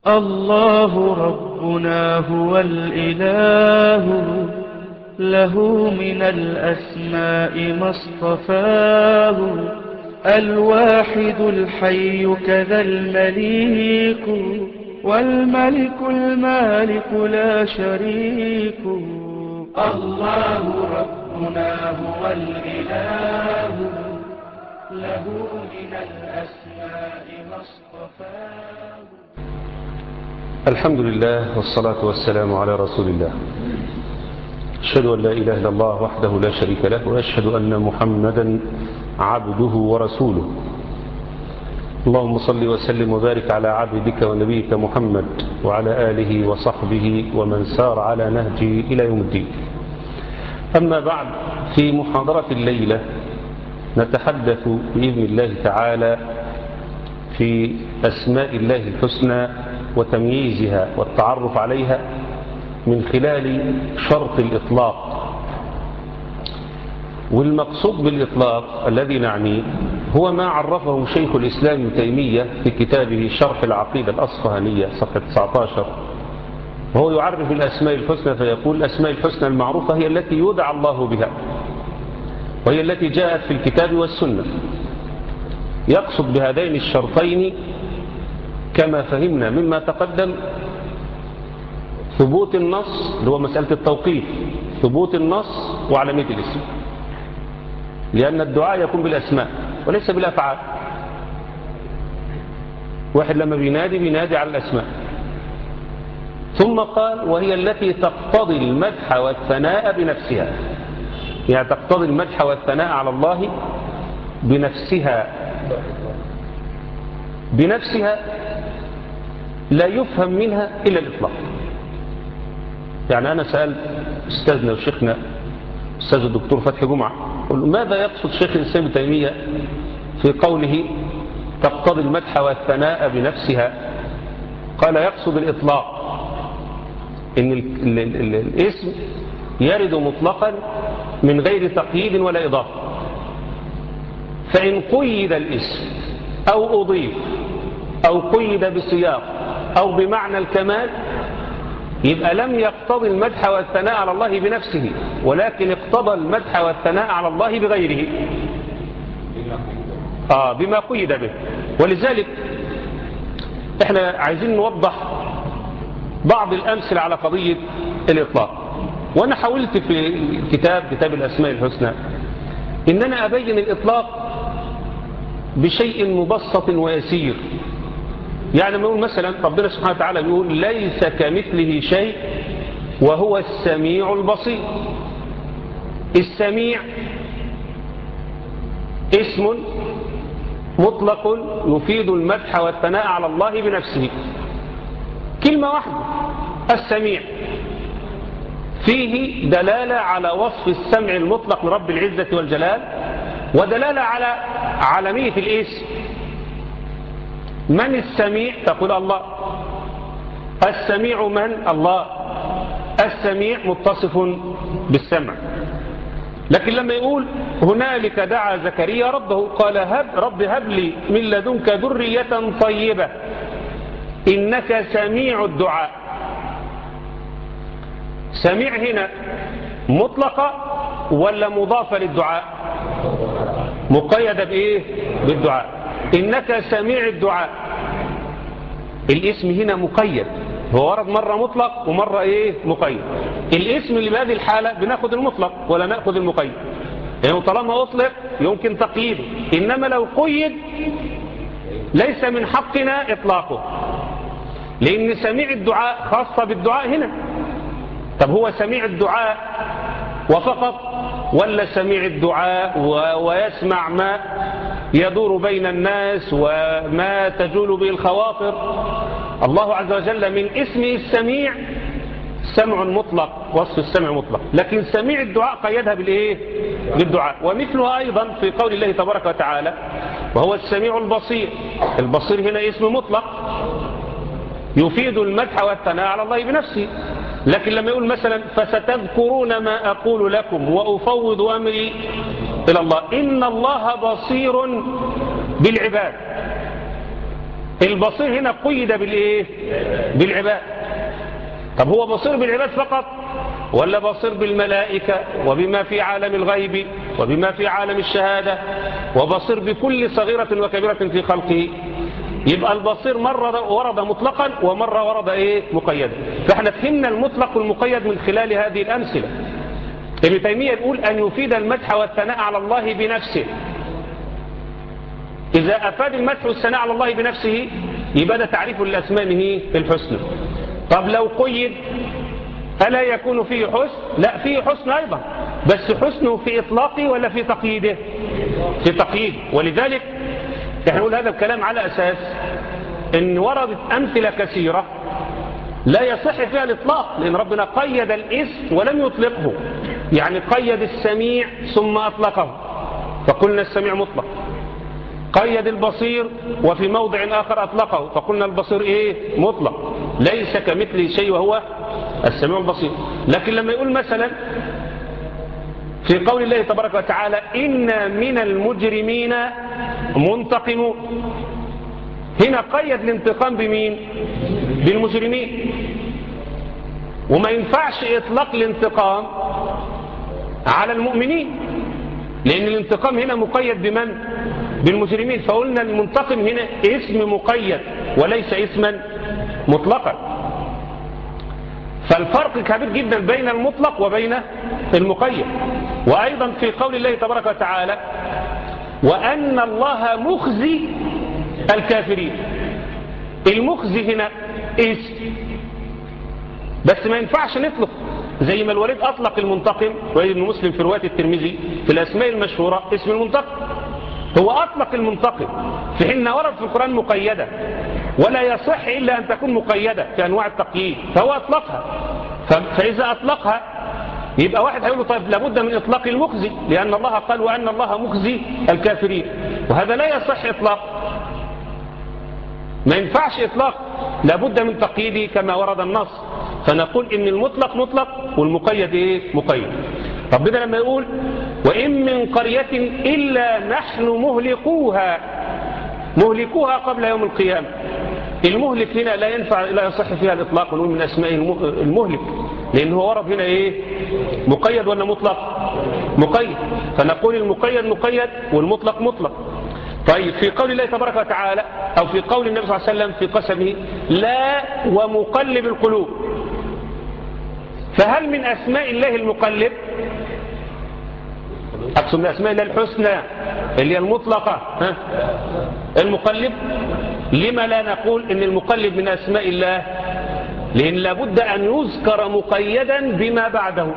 الله ربنا هو الإله له من الأسماء ما اصطفاه الواحد الحي كذا المليك والملك المالك لا شريك الله ربنا هو الإله له من الأسماء ما اصطفاه الحمد لله والصلاة والسلام على رسول الله أشهد أن لا إله إلا الله وحده لا شريك له وأشهد أن محمدا عبده ورسوله اللهم صل وسلم وبارك على عبدك ونبيك محمد وعلى آله وصحبه ومن سار على نهجه إلى يوم الدين أما بعد في محاضرة الليلة نتحدث بإذن الله تعالى في أسماء الله الحسنى وتمييزها والتعرف عليها من خلال شرط الإطلاق والمقصود بالإطلاق الذي نعنيه هو ما عرفه شيخ الإسلام ابن تيمية في كتابه شرح العقيدة الأصفهانية صفحة 19 وهو يعرف الأسماء الحسنى فيقول الأسماء الحسنى المعروفة هي التي يدعى الله بها وهي التي جاءت في الكتاب والسنة يقصد بهذين الشرطين كما فهمنا مما تقدم ثبوت النص اللي هو مسألة التوقيف ثبوت النص وعلامية الاسم لأن الدعاء يكون بالأسماء وليس بالأفعال واحد لما بينادي بينادي على الأسماء ثم قال وهي التي تقتضي المدح والثناء بنفسها يعني تقتضي المدح والثناء على الله بنفسها بنفسها لا يفهم منها إلا الإطلاق يعني أنا سألت أستاذنا وشيخنا أستاذ الدكتور فتحي جمعة قل ماذا يقصد شيخ الإسلام ابن تيمية في قوله تقتضي المدح والثناء بنفسها قال يقصد الإطلاق إن ال ال ال الاسم يرد مطلقا من غير تقييد ولا إضافة فإن قيد الاسم أو أضيف أو قيد بسياق أو بمعنى الكمال يبقى لم يقتضي المدح والثناء على الله بنفسه ولكن اقتضى المدح والثناء على الله بغيره آه بما قيد به ولذلك احنا عايزين نوضح بعض الأمثلة على قضية الإطلاق وأنا حاولت في كتاب كتاب الأسماء الحسنى إن أنا أبين الإطلاق بشيء مبسط ويسير يعني نقول مثلا ربنا سبحانه وتعالى بيقول ليس كمثله شيء وهو السميع البصير السميع اسم مطلق يفيد المدح والثناء على الله بنفسه كلمة واحدة السميع فيه دلالة على وصف السمع المطلق لرب العزة والجلال ودلالة على عالمية الاسم من السميع تقول الله السميع من الله السميع متصف بالسمع لكن لما يقول هنالك دعا زكريا ربه قال هب رب هب لي من لدنك ذرية طيبة إنك سميع الدعاء سميع هنا مطلقة ولا مضافة للدعاء مقيدة بإيه بالدعاء إنك سميع الدعاء الاسم هنا مقيد هو ورد مرة مطلق ومرة إيه مقيد الاسم اللي بهذه الحالة بناخد المطلق ولا نأخذ المقيد يعني طالما أطلق يمكن تقييده إنما لو قيد ليس من حقنا إطلاقه لأن سميع الدعاء خاصة بالدعاء هنا طب هو سميع الدعاء وفقط ولا سميع الدعاء ويسمع ما يدور بين الناس وما تجول به الخواطر الله عز وجل من اسمه السميع سمع مطلق وصف السمع مطلق لكن سميع الدعاء قيدها بالايه بالدعاء ومثلها ايضا في قول الله تبارك وتعالى وهو السميع البصير البصير هنا اسم مطلق يفيد المدح والثناء على الله بنفسه لكن لما يقول مثلا فستذكرون ما أقول لكم وأفوض أمري إلى الله إن الله بصير بالعباد البصير هنا قيد بالايه بالعباد طب هو بصير بالعباد فقط ولا بصير بالملائكة وبما في عالم الغيب وبما في عالم الشهادة وبصير بكل صغيرة وكبيرة في خلقه يبقى البصير مرة ورد مطلقا ومرة ورد ايه مقيدا فاحنا فهمنا المطلق والمقيد من خلال هذه الأمثلة ابن تيمية يقول أن يفيد المدح والثناء على الله بنفسه إذا أفاد المدح والثناء على الله بنفسه يبقى ده تعريف لأسمائه الحسنى طب لو قيد ألا يكون فيه حسن لا فيه حسن أيضا بس حسنه في إطلاقه ولا في تقييده في تقييد ولذلك احنا نقول هذا الكلام على أساس ان وردت أمثلة كثيرة لا يصح فيها الإطلاق لأن ربنا قيد الاسم ولم يطلقه يعني قيد السميع ثم أطلقه فقلنا السميع مطلق قيد البصير وفي موضع آخر أطلقه فقلنا البصير إيه مطلق ليس كمثله شيء وهو السميع البصير لكن لما يقول مثلا في قول الله تبارك وتعالى إن من المجرمين منتقمون هنا قيد الانتقام بمين بالمجرمين وما ينفعش إطلاق الانتقام على المؤمنين لأن الانتقام هنا مقيد بمن بالمجرمين فقلنا المنتقم هنا اسم مقيد وليس اسما مطلقا فالفرق كبير جدا بين المطلق وبين المقيد وأيضا في قول الله تبارك وتعالى وأن الله مخزي الكافرين المخزي هنا اسم بس ما ينفعش نطلق زي ما الوليد أطلق المنتقم وابن مسلم في رواية الترمذي في الأسماء المشهورة اسم المنتقم هو أطلق المنتقم في حين ورد في القرآن مقيدة ولا يصح إلا أن تكون مقيدة في أنواع التقييد فهو أطلقها فإذا أطلقها يبقى واحد هيقول له طيب لابد من إطلاق المخزي لأن الله قال وأن الله مخزي الكافرين وهذا لا يصح إطلاق ما ينفعش إطلاق لابد من تقييده كما ورد النص فنقول إن المطلق مطلق والمقيد إيه مقيد ربنا لما يقول وإن من قرية إلا نحن مهلكوها مهلكوها قبل يوم القيامة المهلك هنا لا ينفع لا يصح فيها الإطلاق ونقول من أسماء المهلك لأن هو ورد هنا إيه مقيد ولا مطلق مقيد فنقول المقيد مقيد والمطلق مطلق طيب في قول الله تبارك وتعالى أو في قول النبي صلى الله عليه وسلم في قسمه لا ومقلب القلوب فهل من أسماء الله المقلب أقسم من أسماء الله الحسنى اللي هي المطلقة ها؟ المقلب لما لا نقول إن المقلب من أسماء الله لأن لابد أن يذكر مقيدا بما بعده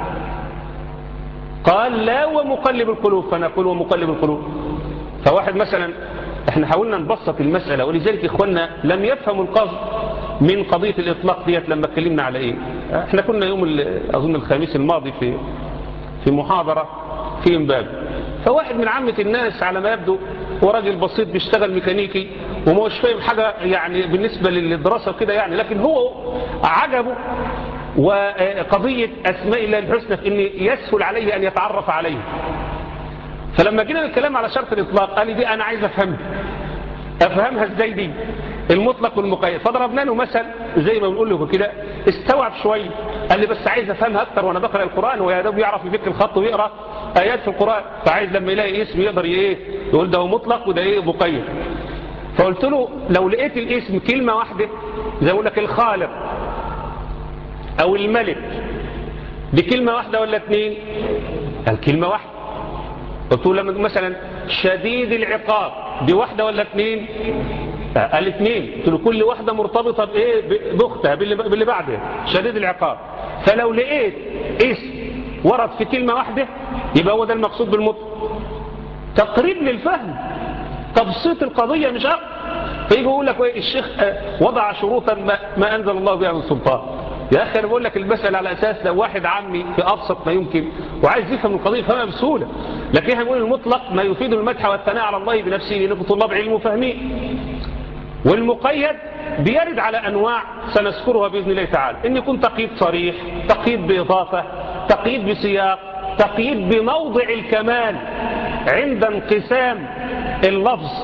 قال لا ومقلب القلوب فنقول ومقلب القلوب فواحد مثلا احنا حاولنا نبسط المسألة ولذلك إخواننا لم يفهموا القصد من قضية الإطلاق ديت لما اتكلمنا على إيه احنا كنا يوم أظن الخميس الماضي في في محاضرة في إمباب فواحد من عامة الناس على ما يبدو هو راجل بسيط بيشتغل ميكانيكي وما هوش فاهم حاجة يعني بالنسبة للدراسة كده يعني لكن هو عجبه وقضية أسماء الله الحسنى في أن يسهل عليه أن يتعرف عليه فلما جينا الكلام على شرط الإطلاق قال لي دي أنا عايز أفهمها أفهمها إزاي دي المطلق والمقيد فضربنا له مثل زي ما بنقول له كده استوعب شوية قال لي بس عايز أفهمها أكتر وأنا بقرأ القرآن ويا دوب يعرف يفك الخط ويقرأ آيات في القرآن فعايز لما يلاقي اسم يقدر إيه يقول ده هو مطلق وده إيه مقيد فقلت له لو لقيت الاسم كلمة واحدة زي أقول لك الخالق أو الملك بكلمة واحدة ولا اتنين قال كلمة واحدة قلت له لما مثلا شديد العقاب دي واحدة ولا اتنين قال اتنين قلت له كل واحدة مرتبطة بايه باختها باللي بعدها شديد العقاب فلو لقيت اسم ورد في كلمة واحدة يبقى هو ده المقصود بالمطلق تقريب للفهم تبسيط القضية مش أكتر فيجي يقول لك الشيخ وضع شروطا ما, ما أنزل الله بها من سلطان يا أخي أنا بقول لك المسألة على أساس لو واحد عمي في أبسط ما يمكن وعايز يفهم القضية يفهمها بسهولة لكن احنا بنقول المطلق ما يفيد المدح والثناء على الله بنفسه لأنكم طلاب علم وفاهمين والمقيد بيرد على أنواع سنذكرها بإذن الله تعالى إن يكون تقييد صريح تقييد بإضافة تقييد بسياق تقييد بموضع الكمال عند انقسام اللفظ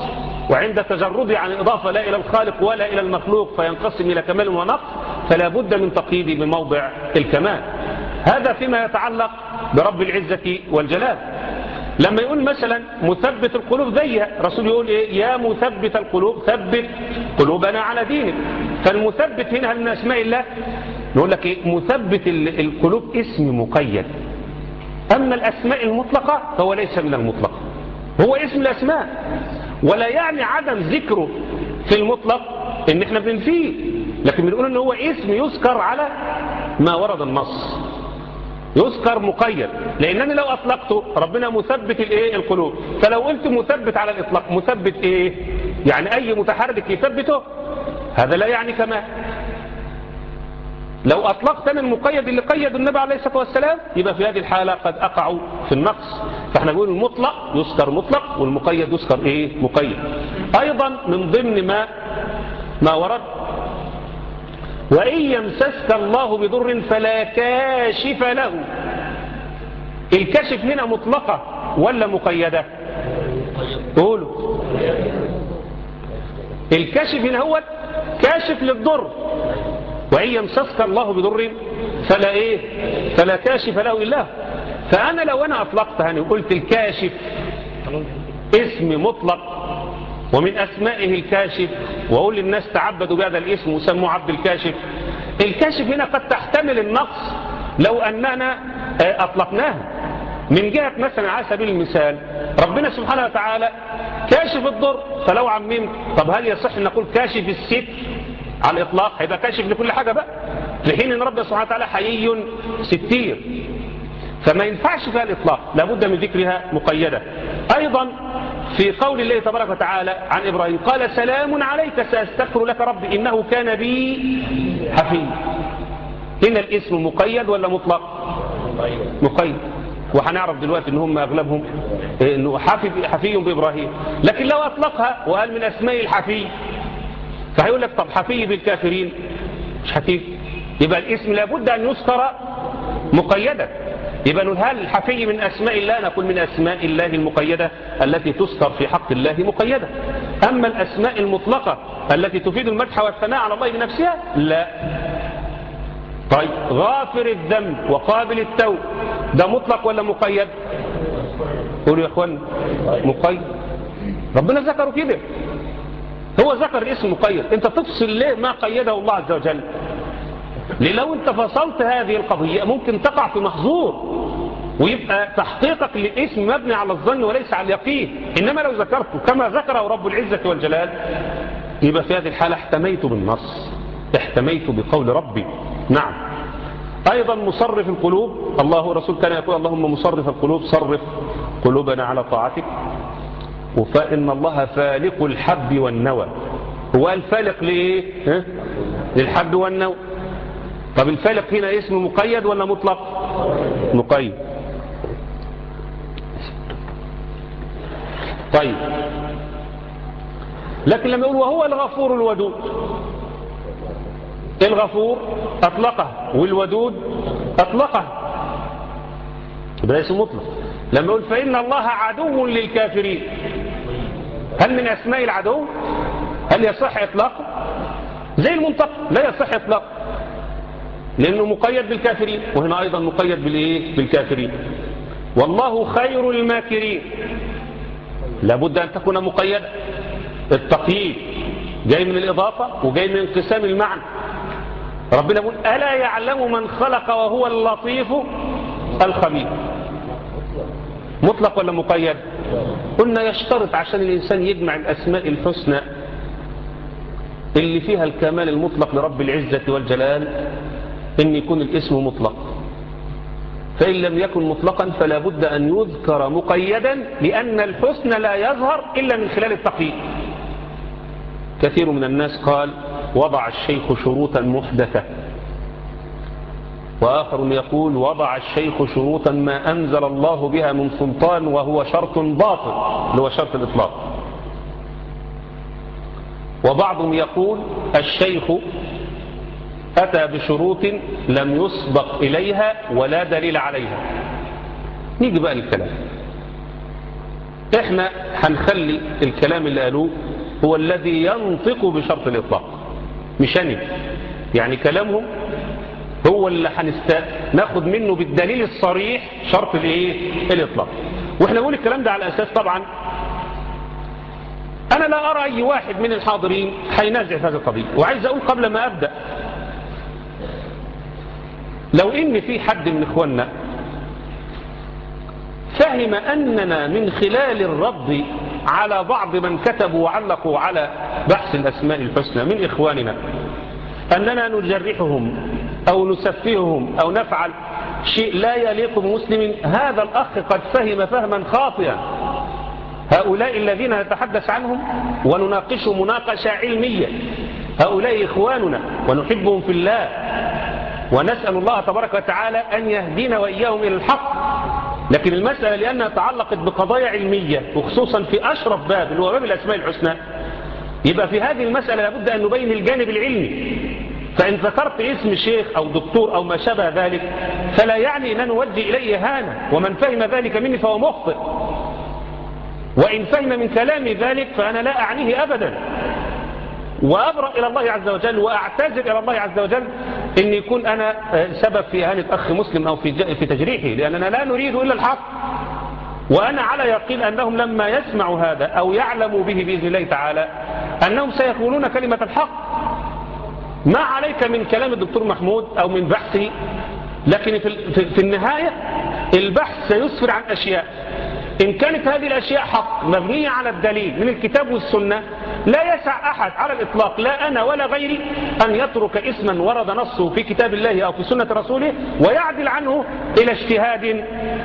وعند تجرده عن الإضافة لا إلى الخالق ولا إلى المخلوق فينقسم إلى كمال ونقص فلا بد من تقييده بموضع الكمال هذا فيما يتعلق برب العزة والجلال لما يقول مثلا مثبت القلوب زيها رسول يقول إيه يا مثبت القلوب ثبت قلوبنا على دينك فالمثبت هنا من أسماء الله نقول لك إيه مثبت القلوب اسم مقيد أما الأسماء المطلقة فهو ليس من المطلق هو اسم الأسماء ولا يعني عدم ذكره في المطلق ان احنا بنفيه لكن بنقول ان هو اسم يذكر على ما ورد النص يذكر مقيد لانني لو اطلقته ربنا مثبت الايه القلوب فلو قلت مثبت على الاطلاق مثبت ايه يعني اي متحرك يثبته هذا لا يعني كما لو اطلقت انا المقيد اللي قيد النبي عليه الصلاه والسلام يبقى في هذه الحاله قد اقعوا في النقص فاحنا نقول المطلق يذكر مطلق والمقيد يذكر ايه مقيد ايضا من ضمن ما ما ورد وإن يمسسك الله بضر فلا كاشف له الكشف هنا مطلقة ولا مقيدة قولوا الكشف هنا هو كاشف للضر وإن يمسسك الله بضر فلا إيه فلا كاشف له إلا فأنا لو أنا أطلقت هني وقلت الكاشف اسم مطلق ومن أسمائه الكاشف وأقول للناس تعبدوا بهذا الاسم وسموه عبد الكاشف الكاشف هنا قد تحتمل النقص لو أننا أطلقناها من جهة مثلا على سبيل المثال ربنا سبحانه وتعالى كاشف الضر فلو عممت طب هل يصح أن نقول كاشف الست على الإطلاق هيبقى كاشف لكل حاجة بقى في حين أن ربنا سبحانه وتعالى حيي ستير فما ينفعش فيها الإطلاق لابد من ذكرها مقيدة أيضا في قول الله تبارك وتعالى عن إبراهيم قال سلام عليك سأستغفر لك ربي إنه كان بي حفي هنا الاسم مقيد ولا مطلق مقيد وهنعرف دلوقتي ان هم اغلبهم انه حفي حفي بابراهيم لكن لو اطلقها وقال من اسماء الحفي فهيقول لك طب حفي بالكافرين مش حفي يبقى الاسم لابد ان يذكر مقيدا يبقى نقول هل الحفي من أسماء الله نقول من أسماء الله المقيدة التي تذكر في حق الله مقيدة أما الأسماء المطلقة التي تفيد المدح والثناء على الله بنفسها لا طيب غافر الذنب وقابل التوب ده مطلق ولا مقيد قولوا يا اخوان مقيد ربنا ذكره كده هو ذكر الاسم مقيد انت تفصل ليه ما قيده الله عز وجل ليه لو انت فصلت هذه القضية ممكن تقع في محظور ويبقى تحقيقك للاسم مبني على الظن وليس على اليقين إنما لو ذكرته كما ذكره رب العزة والجلال يبقى في هذه الحالة احتميت بالنص احتميت بقول ربي نعم أيضا مصرف القلوب الله ورسول كان يقول اللهم مصرف القلوب صرف قلوبنا على طاعتك وفإن الله فالق الحب والنوى هو الفالق لإيه ها؟ للحب والنوى طب الفالق هنا اسم مقيد ولا مطلق مقيد طيب لكن لما يقول وهو الغفور الودود الغفور أطلقه والودود أطلقه يبقى اسم مطلق لما يقول فإن الله عدو للكافرين هل من أسماء العدو هل يصح إطلاقه زي المنطق لا يصح إطلاقه لأنه مقيد بالكافرين وهنا أيضا مقيد بالإيه؟ بالكافرين والله خير الماكرين لابد أن تكون مقيدة التقييد جاي من الإضافة وجاي من انقسام المعنى ربنا يقول ألا يعلم من خلق وهو اللطيف الخبير مطلق ولا مقيد قلنا يشترط عشان الإنسان يجمع الأسماء الحسنى اللي فيها الكمال المطلق لرب العزة والجلال ان يكون الاسم مطلق فإن لم يكن مطلقا فلا بد أن يذكر مقيدا لأن الحسن لا يظهر إلا من خلال التقييد كثير من الناس قال وضع الشيخ شروطا محدثة وآخر يقول وضع الشيخ شروطا ما أنزل الله بها من سلطان وهو شرط باطل اللي هو شرط الإطلاق وبعضهم يقول الشيخ أتى بشروط لم يسبق إليها ولا دليل عليها نيجي بقى للكلام احنا هنخلي الكلام اللي قالوه هو الذي ينطق بشرط الإطلاق مش أنا يعني كلامهم هو اللي هنست ناخد منه بالدليل الصريح شرط الايه الاطلاق واحنا نقول الكلام ده على اساس طبعا انا لا ارى اي واحد من الحاضرين هينازع في هذه القضيه وعايز اقول قبل ما ابدا لو ان في حد من اخواننا فهم اننا من خلال الرد على بعض من كتبوا وعلقوا على بحث الاسماء الحسنى من اخواننا اننا نجرحهم أو نسفههم أو نفعل شيء لا يليق بمسلم هذا الأخ قد فهم فهما خاطئا هؤلاء الذين نتحدث عنهم ونناقشهم مناقشة علمية هؤلاء إخواننا ونحبهم في الله ونسأل الله تبارك وتعالى أن يهدينا وإياهم إلى الحق لكن المسألة لأنها تعلقت بقضايا علمية وخصوصا في أشرف باب اللي هو باب الأسماء الحسنى يبقى في هذه المسألة لابد أن نبين الجانب العلمي فإن ذكرت اسم شيخ أو دكتور أو ما شابه ذلك فلا يعني أن نوجه إليه هانا ومن فهم ذلك مني فهو مخطئ وإن فهم من كلامي ذلك فأنا لا أعنيه أبدا وأبرأ إلى الله عز وجل وأعتذر إلى الله عز وجل أن يكون أنا سبب في إهانة أخ مسلم أو في في تجريحه لأننا لا نريد إلا الحق وأنا على يقين أنهم لما يسمعوا هذا أو يعلموا به بإذن الله تعالى أنهم سيقولون كلمة الحق ما عليك من كلام الدكتور محمود أو من بحثه لكن في, في النهاية البحث سيسفر عن أشياء إن كانت هذه الأشياء حق مبنية على الدليل من الكتاب والسنة لا يسع أحد على الإطلاق لا أنا ولا غيري أن يترك اسما ورد نصه في كتاب الله أو في سنة رسوله ويعدل عنه إلى اجتهاد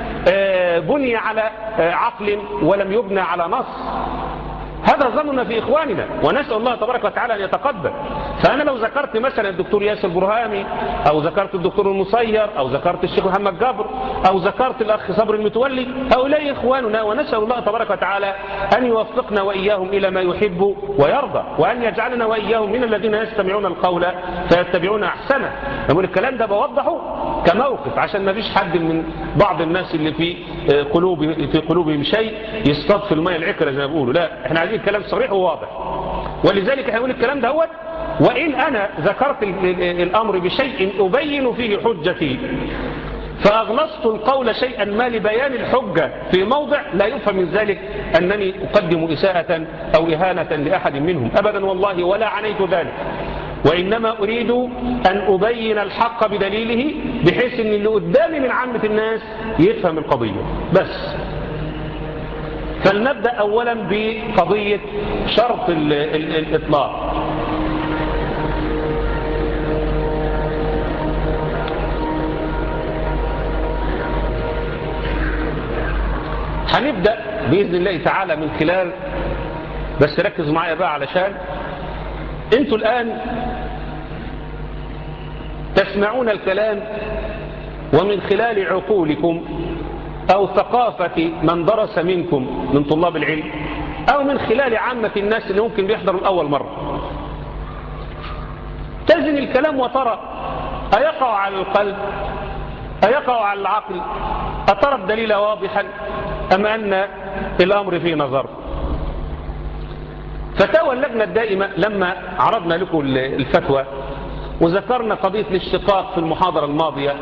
بني على عقل ولم يبنى على نص هذا ظننا في إخواننا ونسأل الله تبارك وتعالى أن يتقبل فأنا لو ذكرت مثلا الدكتور ياسر برهامي أو ذكرت الدكتور المصير أو ذكرت الشيخ محمد جابر أو ذكرت الأخ صبر المتولي هؤلاء إخواننا ونسأل الله تبارك وتعالى أن يوفقنا وإياهم إلى ما يحب ويرضى وأن يجعلنا وإياهم من الذين يستمعون القول فيتبعون أحسنه نقول الكلام ده بوضحه كموقف عشان ما فيش حد من بعض الناس اللي في قلوب في قلوبهم شيء يصطاد في الماء العكرة زي ما بيقولوا لا احنا عايزين كلام صريح وواضح ولذلك احنا نقول الكلام دهوت وإن أنا ذكرت الأمر بشيء أبين فيه حجتي فأغلصت القول شيئا ما لبيان الحجة في موضع لا يفهم من ذلك أنني أقدم إساءة أو إهانة لأحد منهم أبدا والله ولا عنيت ذلك وإنما أريد أن أبين الحق بدليله بحيث أن اللي قدامي من عامة الناس يفهم القضية بس فلنبدأ أولا بقضية شرط ال ال الإطلاق هنبدأ بإذن الله تعالى من خلال بس ركزوا معايا بقى علشان انتوا الآن تسمعون الكلام ومن خلال عقولكم أو ثقافة من درس منكم من طلاب العلم أو من خلال عامة الناس اللي ممكن بيحضروا الأول مرة تزن الكلام وترى أيقع على القلب أيقع على العقل أترى الدليل واضحا أم أن الأمر فيه نظر فتاوى اللجنة الدائمة لما عرضنا لكم الفتوى وذكرنا قضية الاشتقاق في المحاضرة الماضية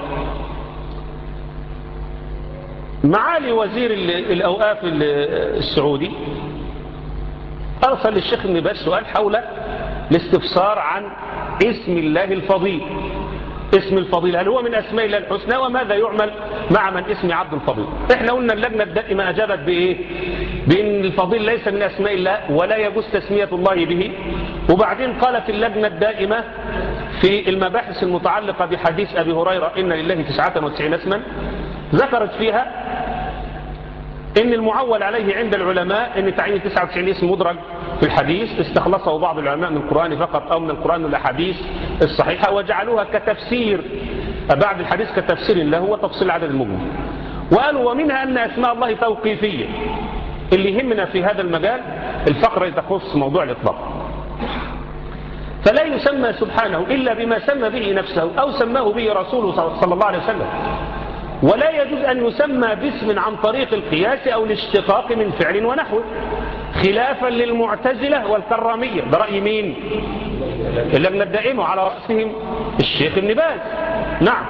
معالي وزير الأوقاف السعودي أرسل للشيخ ابن باز سؤال حول الاستفسار عن اسم الله الفضيل اسم الفضيل هل هو من أسماء الله الحسنى وماذا يعمل مع من اسم عبد الفضيل احنا قلنا اللجنة الدائمة أجابت بإيه بأن الفضيل ليس من أسماء الله ولا يجوز تسمية الله به وبعدين قالت اللجنة الدائمة في المباحث المتعلقة بحديث أبي هريرة إن لله تسعة وتسعين اسما ذكرت فيها ان المعول عليه عند العلماء ان تعيين 99 اسم مدرج في الحديث استخلصه بعض العلماء من القرآن فقط او من القرآن والاحاديث الصحيحة وجعلوها كتفسير بعد الحديث كتفسير له وتفصيل عدد المجمل وقالوا ومنها ان اسماء الله توقيفية اللي يهمنا في هذا المجال الفقرة تخص موضوع الاطلاق فلا يسمى سبحانه إلا بما سمى به نفسه أو سماه به رسوله صلى الله عليه وسلم ولا يجوز أن يسمى باسم عن طريق القياس أو الاشتقاق من فعل ونحوه خلافا للمعتزلة والكرامية ده رأي مين اللجنة الدائمة على رأسهم الشيخ ابن باز نعم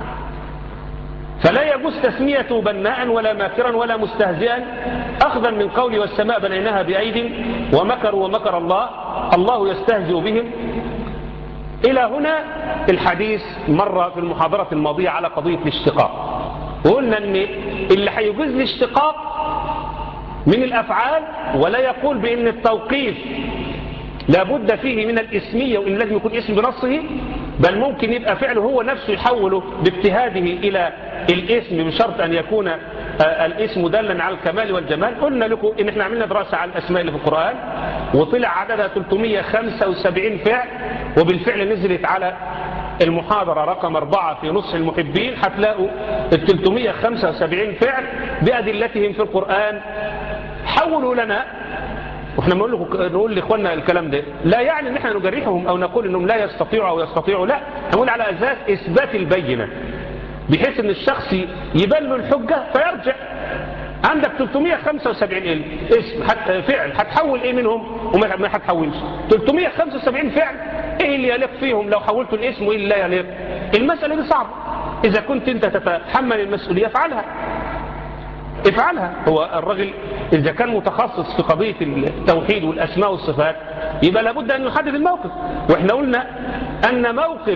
فلا يجوز تسميته بناء ولا ماكرا ولا مستهزئا أخذا من قولي والسماء بنيناها بأيد ومكروا ومكر الله الله يستهزئ بهم إلى هنا الحديث مر في المحاضرة الماضية على قضية الاشتقاق وقلنا أن اللي هيجوز الاشتقاق من الأفعال ولا يقول بأن التوقيف لابد فيه من الاسمية وإن لازم يكون اسم بنصه بل ممكن يبقى فعله هو نفسه يحوله باجتهاده إلى الاسم بشرط أن يكون الاسم دلا على الكمال والجمال قلنا لكم إن احنا عملنا دراسة على الأسماء اللي في القرآن وطلع عددها 375 فعل وبالفعل نزلت على المحاضرة رقم أربعة في نصح المحبين هتلاقوا ال 375 فعل بأدلتهم في القرآن حولوا لنا واحنا نقول نقول لاخواننا الكلام ده لا يعني ان احنا نجرحهم او نقول انهم لا يستطيعوا او يستطيعوا لا نقول على اساس اثبات البينه بحيث ان الشخص يبان له الحجه فيرجع عندك 375 اسم حت فعل هتحول ايه منهم وما ما هتحولش 375 فعل ايه اللي يليق فيهم لو حولت الاسم وايه اللي لا يليق المساله دي صعبه اذا كنت انت تتحمل المسؤوليه افعلها افعلها هو الرجل إذا كان متخصص في قضية التوحيد والأسماء والصفات يبقى لابد أن يحدد الموقف وإحنا قلنا أن موقف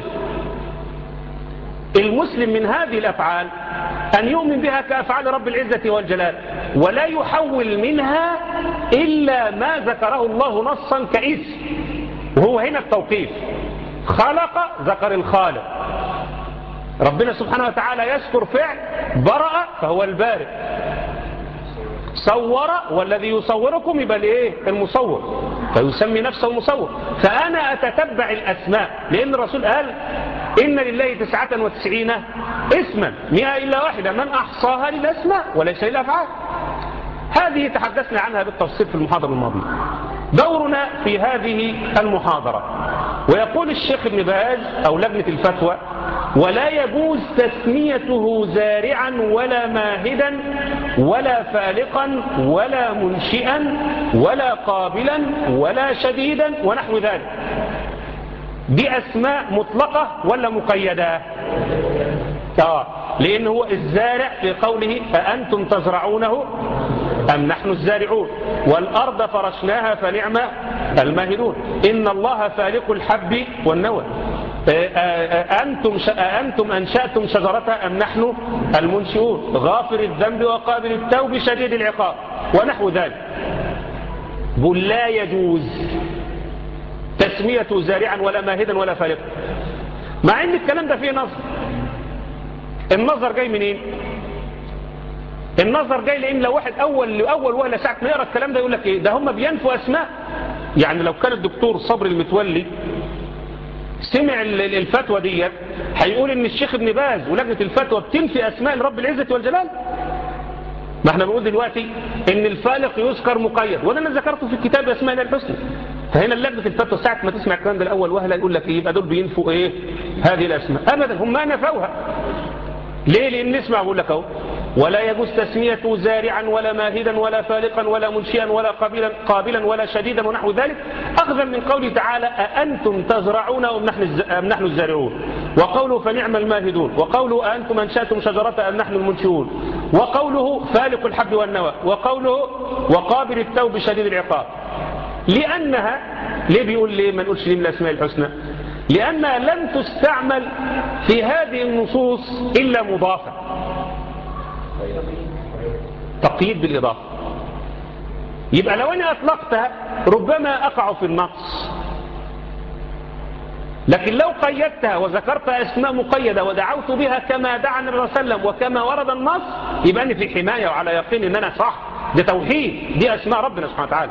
المسلم من هذه الأفعال أن يؤمن بها كأفعال رب العزة والجلال ولا يحول منها إلا ما ذكره الله نصا كاسم وهو هنا التوقيف خلق ذكر الخالق ربنا سبحانه وتعالى يذكر فعل برأ فهو البارئ صور والذي يصوركم يبقى الايه المصور فيسمي نفسه المصور فأنا أتتبع الأسماء لأن الرسول قال إن لله تسعة وتسعين اسما مئة إلا واحدة من أحصاها للأسماء وليس للأفعال هذه تحدثنا عنها بالتفصيل في المحاضرة الماضية دورنا في هذه المحاضرة ويقول الشيخ ابن باز أو لجنة الفتوى ولا يجوز تسميته زارعا ولا ماهدا ولا فالقا ولا منشئا ولا قابلا ولا شديدا ونحو ذلك دي أسماء مطلقة ولا مقيدة آه لأن هو الزارع في قوله أأنتم تزرعونه أم نحن الزارعون والأرض فرشناها فنعم الماهدون إن الله فالق الحب والنوى أنتم, أنتم أنشأتم شجرتها أم نحن المنشئون غافر الذنب وقابل التوب شديد العقاب ونحو ذلك بل لا يجوز تسميته زارعا ولا ماهدا ولا فالقا مع ان الكلام ده فيه نظر النظر جاي منين النظر جاي لان لو واحد اول لاول وهله ساعه ما يقرا الكلام ده يقول لك ايه ده هم بينفوا اسماء يعني لو كان الدكتور صبر المتولي سمع الفتوى ديت هيقول ان الشيخ ابن باز ولجنه الفتوى بتنفي اسماء الرب العزه والجلال ما احنا بنقول دلوقتي ان الفالق يذكر مقيد وده انا ذكرته في الكتاب اسماء الله الحسنى فهنا اللجنه الفتوى ساعه ما تسمع الكلام ده الاول وهله يقول لك ايه يبقى دول بينفوا ايه هذه الاسماء ابدا هم ما نفوها ليه لان نسمع بقول لك اهو ولا يجوز تسميته زارعا ولا ماهدا ولا فالقا ولا منشئا ولا قابلا, قابلا ولا شديدا ونحو ذلك أخذا من قوله تعالى أأنتم تزرعون أم نحن, أم نحن الزارعون وقوله فنعم الماهدون وقوله أأنتم أنشأتم شجرة أم نحن المنشئون وقوله فالق الحب والنوى وقوله وقابل التوب شديد العقاب لأنها ليه بيقول ليه ما نقولش ليه من الأسماء الحسنى لأنها لم تستعمل في هذه النصوص إلا مضافة تقييد بالإضافة يبقى لو أنا أطلقتها ربما أقع في النقص لكن لو قيدتها وذكرت أسماء مقيدة ودعوت بها كما دعا النبي صلى الله عليه وسلم وكما ورد النص يبقى أنا في حماية وعلى يقين أن أنا صح ده توحيد دي أسماء ربنا سبحانه وتعالى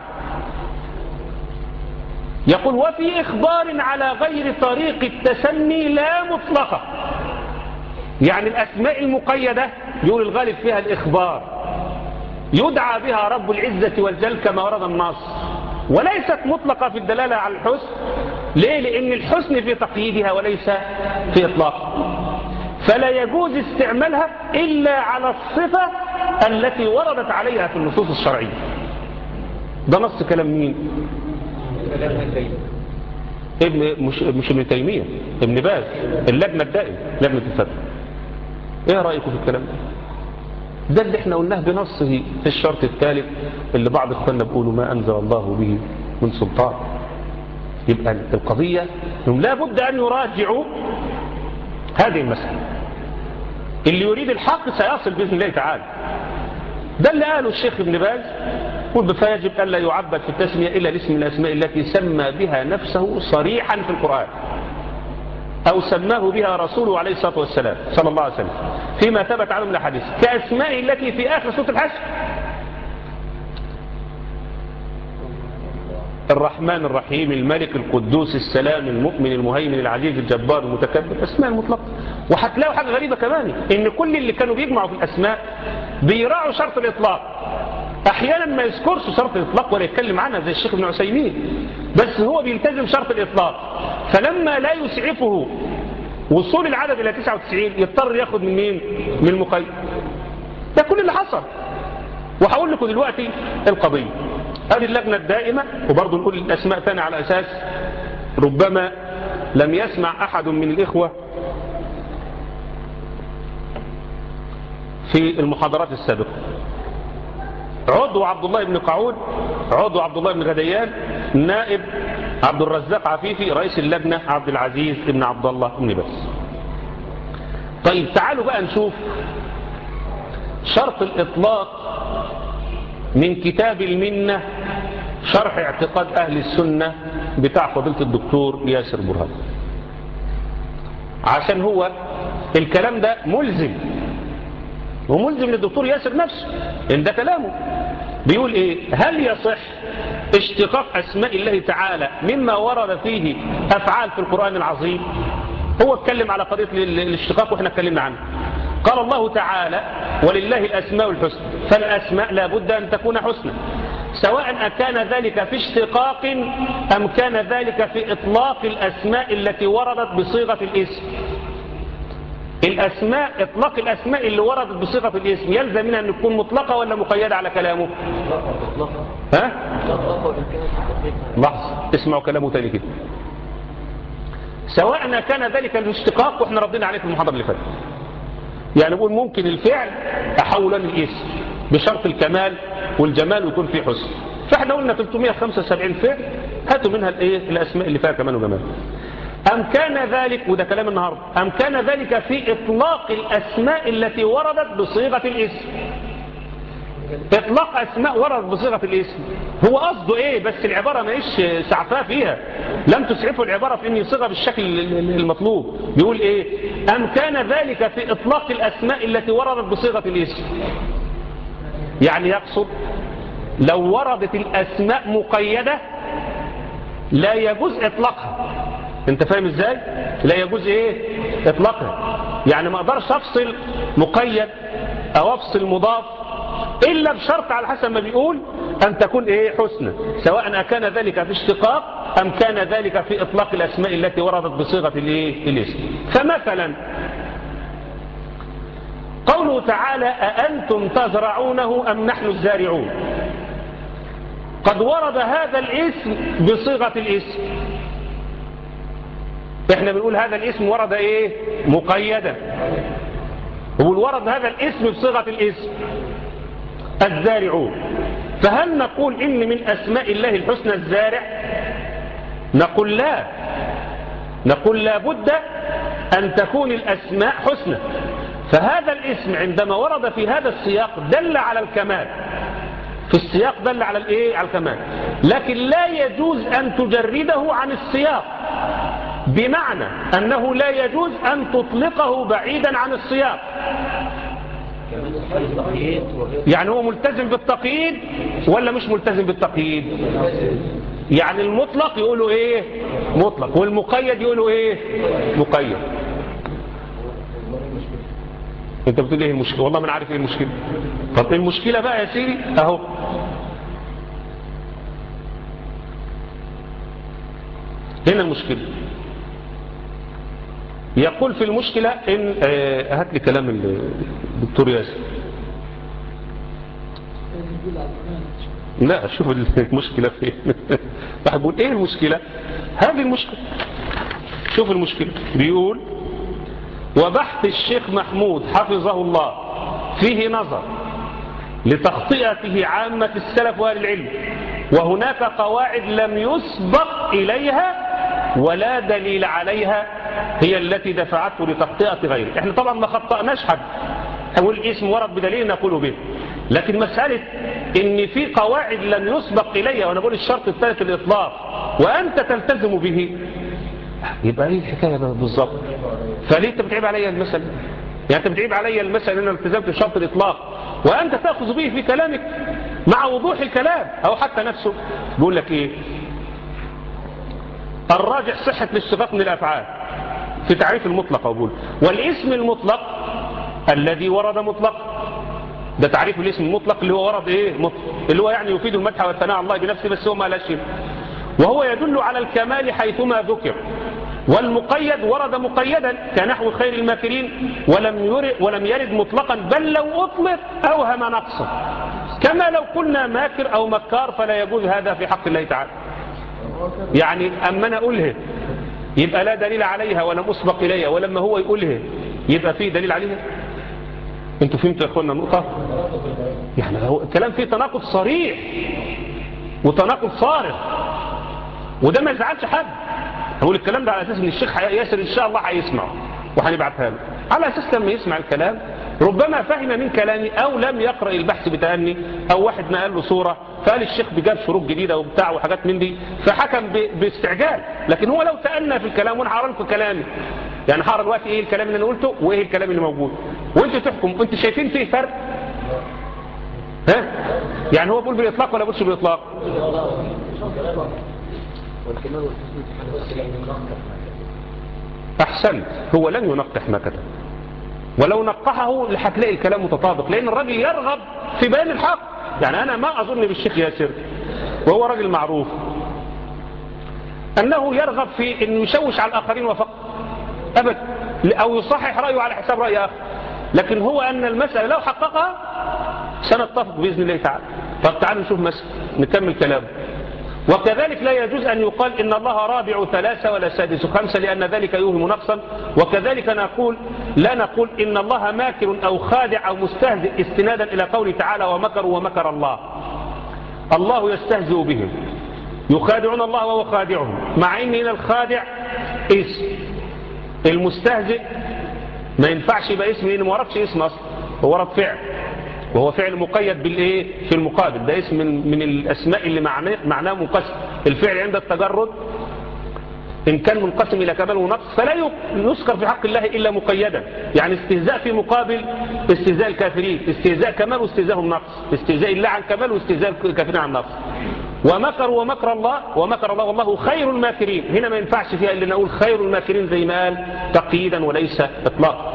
يقول وفي إخبار على غير طريق التسمي لا مطلقة يعني الأسماء المقيدة يقول الغالب فيها الإخبار يدعى بها رب العزة والجل كما ورد النص وليست مطلقة في الدلالة على الحسن ليه؟ لأن الحسن في تقييدها وليس في إطلاق فلا يجوز استعمالها إلا على الصفة التي وردت عليها في النصوص الشرعية ده نص كلام مين ابن مش مش ابن تيمية ابن باز اللجنة الدائمة لجنة الفتح ايه رأيكم في الكلام ده ده اللي احنا قلناه بنصه في الشرط الثالث اللي بعض اخواننا بيقولوا ما انزل الله به من سلطان يبقى القضية انهم لا بد ان يراجعوا هذه المسألة اللي يريد الحق سيصل بإذن الله تعالى ده اللي قاله الشيخ ابن باز قل فيجب ألا يعبد في التسمية إلا الاسم من الأسماء التي سمى بها نفسه صريحا في القرآن أو سماه بها رسوله عليه الصلاة والسلام صلى الله عليه وسلم فيما ثبت عنه من الحديث كأسماء التي في آخر سورة الحشر الرحمن الرحيم الملك القدوس السلام المؤمن المهيمن العزيز الجبار المتكبر اسماء المطلقة وهتلاقوا حاجة غريبة كمان ان كل اللي كانوا بيجمعوا في الاسماء بيراعوا شرط الاطلاق احيانا ما يذكرش شرط الاطلاق ولا يتكلم عنها زي الشيخ ابن عثيمين بس هو بيلتزم شرط الاطلاق فلما لا يسعفه وصول العدد الى 99 يضطر ياخد من مين من المقيد ده كل اللي حصل وهقول لكم دلوقتي القضيه هذه اللجنة الدائمة وبرضه نقول الأسماء ثانية على أساس ربما لم يسمع أحد من الإخوة في المحاضرات السابقة عضو عبد الله بن قعود عضو عبد الله بن غديان نائب عبد الرزاق عفيفي رئيس اللجنة عبد العزيز بن عبد الله بن بس طيب تعالوا بقى نشوف شرط الإطلاق من كتاب المنة شرح اعتقاد أهل السنة بتاع فضيلة الدكتور ياسر برهان عشان هو الكلام ده ملزم وملزم للدكتور ياسر نفسه إن ده كلامه بيقول إيه هل يصح اشتقاق أسماء الله تعالى مما ورد فيه أفعال في القرآن العظيم هو اتكلم على قضية الاشتقاق وإحنا اتكلمنا عنه قال الله تعالى ولله الأسماء الحسنى فالأسماء لا بد أن تكون حسنى سواء أكان ذلك في اشتقاق أم كان ذلك في إطلاق الأسماء التي وردت بصيغة الاسم الأسماء إطلاق الأسماء اللي وردت بصيغة الاسم يلزم منها أن تكون مطلقة ولا مقيدة على كلامه ها؟ لحظة اسمعوا كلامه تاني كده سواء كان ذلك الاشتقاق واحنا ردينا عليه في المحاضرة اللي فاتت يعني نقول ممكن الفعل أحولا الاسم بشرط الكمال والجمال ويكون فيه حسن فاحنا قلنا 375 فعل هاتوا منها الايه الاسماء اللي فيها كمال وجمال أم كان ذلك وده كلام النهاردة أم كان ذلك في إطلاق الأسماء التي وردت بصيغة الاسم إطلاق أسماء وردت بصيغة الاسم هو قصده إيه بس العبارة ما إيش سعفاه فيها لم تسعفه العبارة في أن يصيغها بالشكل المطلوب بيقول إيه أم كان ذلك في إطلاق الأسماء التي وردت بصيغة الاسم يعني يقصد لو وردت الأسماء مقيدة لا يجوز إطلاقها انت فاهم ازاي لا يجوز ايه اطلاقها يعني ما اقدرش افصل مقيد او افصل مضاف الا بشرط على حسب ما بيقول ان تكون ايه حسنى سواء كان ذلك في اشتقاق ام كان ذلك في اطلاق الاسماء التي وردت بصيغه الايه الاسم فمثلا قوله تعالى أأنتم تزرعونه أم نحن الزارعون قد ورد هذا الاسم بصيغة الاسم احنا بنقول هذا الاسم ورد ايه مقيدا بنقول ورد هذا الاسم بصيغة الاسم الزارعون فهل نقول ان من اسماء الله الحسنى الزارع نقول لا نقول لا بد ان تكون الاسماء حسنى فهذا الاسم عندما ورد في هذا السياق دل على الكمال في السياق دل على الايه على الكمال لكن لا يجوز ان تجرده عن السياق بمعنى أنه لا يجوز أن تطلقه بعيدا عن السياق يعني هو ملتزم بالتقييد ولا مش ملتزم بالتقييد يعني المطلق يقولوا ايه مطلق والمقيد يقولوا ايه مقيد انت بتقول ايه المشكله والله ما عارف ايه المشكله طب المشكله بقى يا سيدي اهو هنا المشكله يقول في المشكلة إن آه هات لي كلام الدكتور ياسر لا شوف المشكلة فين واحد بيقول ايه المشكلة هذه المشكلة شوف المشكلة بيقول وبحث الشيخ محمود حفظه الله فيه نظر لتخطئته عامة السلف وأهل العلم وهناك قواعد لم يسبق إليها ولا دليل عليها هي التي دفعته لتخطئة غيره احنا طبعا ما خطأناش حد أقول اسم ورد بدليل نقول به لكن مسألة ان في قواعد لم يسبق إليها وانا بقول الشرط الثالث الإطلاق وأنت تلتزم به يبقى ايه الحكاية بالظبط فليه انت بتعيب عليا المسألة يعني انت بتعيب عليا المسألة ان انا التزمت بشرط الإطلاق وأنت تأخذ به في كلامك مع وضوح الكلام أو حتى نفسه بيقول لك ايه الراجح صحة الاشتقاق من الأفعال في تعريف المطلق أقول والاسم المطلق الذي ورد مطلق ده تعريف الاسم المطلق اللي هو ورد ايه مطلق اللي هو يعني يفيد المدح والثناء على الله بنفسه بس هو ما لا شيء وهو يدل على الكمال حيثما ذكر والمقيد ورد مقيدا كنحو خير الماكرين ولم يرد, ولم يرد مطلقا بل لو أطلق أوهم نقصا كما لو قلنا ماكر أو مكار فلا يجوز هذا في حق الله تعالى يعني أما أنا أقوله يبقى لا دليل عليها ولم أسبق إليها ولما هو يقوله يبقى فيه دليل عليها انتوا فهمتوا يا اخوانا النقطة يعني هو الكلام فيه تناقض صريح وتناقض صارخ وده ما يزعلش حد هقول الكلام ده على اساس ان الشيخ ياسر ان شاء الله هيسمعه وهنبعتها له على اساس لما يسمع الكلام ربما فهم من كلامي او لم يقرأ البحث بتأني او واحد نقل له صورة فقال الشيخ بجاب شروط جديدة وبتاع وحاجات من دي فحكم باستعجال لكن هو لو تأنى في الكلام وانا هقرا لكم كلامي يعني هقرا دلوقتي ايه الكلام اللي انا قلته وايه الكلام اللي موجود وانتوا تحكم انتوا شايفين فيه فرق ها يعني هو بيقول بالاطلاق ولا بيقولش بالاطلاق احسنت هو لن ينقح ما كتب ولو نقحه هتلاقي الكلام متطابق لان الراجل يرغب في بيان الحق يعني انا ما اظن بالشيخ ياسر وهو راجل معروف انه يرغب في انه يشوش على الاخرين وفقط ابدا او يصحح رايه على حساب راي اخر لكن هو ان المساله لو حققها سنتفق باذن الله تعالى طب تعالوا نشوف مسألة نكمل كلامه وكذلك لا يجوز أن يقال إن الله رابع ثلاثة ولا سادس خمسة لأن ذلك يوهم نقصا وكذلك نقول لا نقول إن الله ماكر أو خادع أو مستهزئ استنادا إلى قوله تعالى ومكروا ومكر الله الله يستهزئ بهم يخادعون الله وهو خادعهم مع إن هنا الخادع اسم المستهزئ ما ينفعش يبقى اسم لأنه ما وردش اسم أصلا هو ورد فعل وهو فعل مقيد بالايه في المقابل ده اسم من, من الاسماء اللي معناه معناه منقسم الفعل عند التجرد ان كان منقسم الى كمال ونقص فلا يذكر في حق الله الا مقيدا يعني استهزاء في مقابل استهزاء الكافرين استهزاء كمال واستهزاء النقص استهزاء الله عن كمال واستهزاء الكافرين عن نقص ومكروا ومكر الله ومكر الله والله خير الماكرين هنا ما ينفعش فيها الا نقول خير الماكرين زي ما قال تقييدا وليس اطلاقا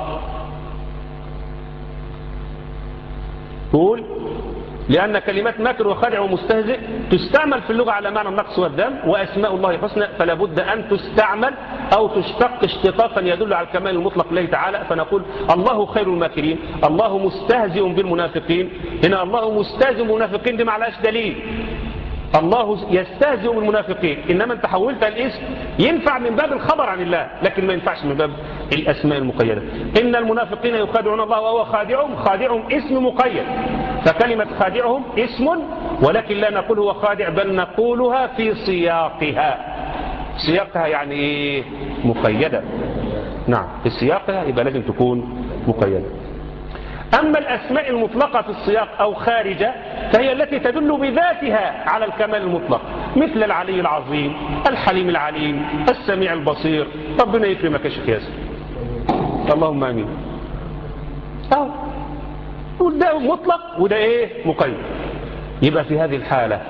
تقول لأن كلمات ماكر وخادع ومستهزئ تستعمل في اللغة على معنى النقص والذم وأسماء الله حسنى فلا بد أن تستعمل أو تشتق اشتقاقا يدل على الكمال المطلق لله تعالى فنقول الله خير الماكرين الله مستهزئ بالمنافقين هنا الله مستهزئ بالمنافقين دي معلاش دليل الله يستهزئ بالمنافقين إنما انت حولت الاسم ينفع من باب الخبر عن الله لكن ما ينفعش من باب الأسماء المقيدة إن المنافقين يخادعون الله وهو خادعهم خادعهم اسم مقيد فكلمة خادعهم اسم ولكن لا نقول هو خادع بل نقولها في سياقها سياقها يعني ايه مقيدة نعم في سياقها يبقى لازم تكون مقيدة أما الأسماء المطلقة في السياق أو خارجة فهي التي تدل بذاتها على الكمال المطلق مثل العلي العظيم الحليم العليم السميع البصير ربنا يكرمك يا شيخ ياسر اللهم امين أو وده مطلق وده ايه مقيد يبقى في هذه الحالة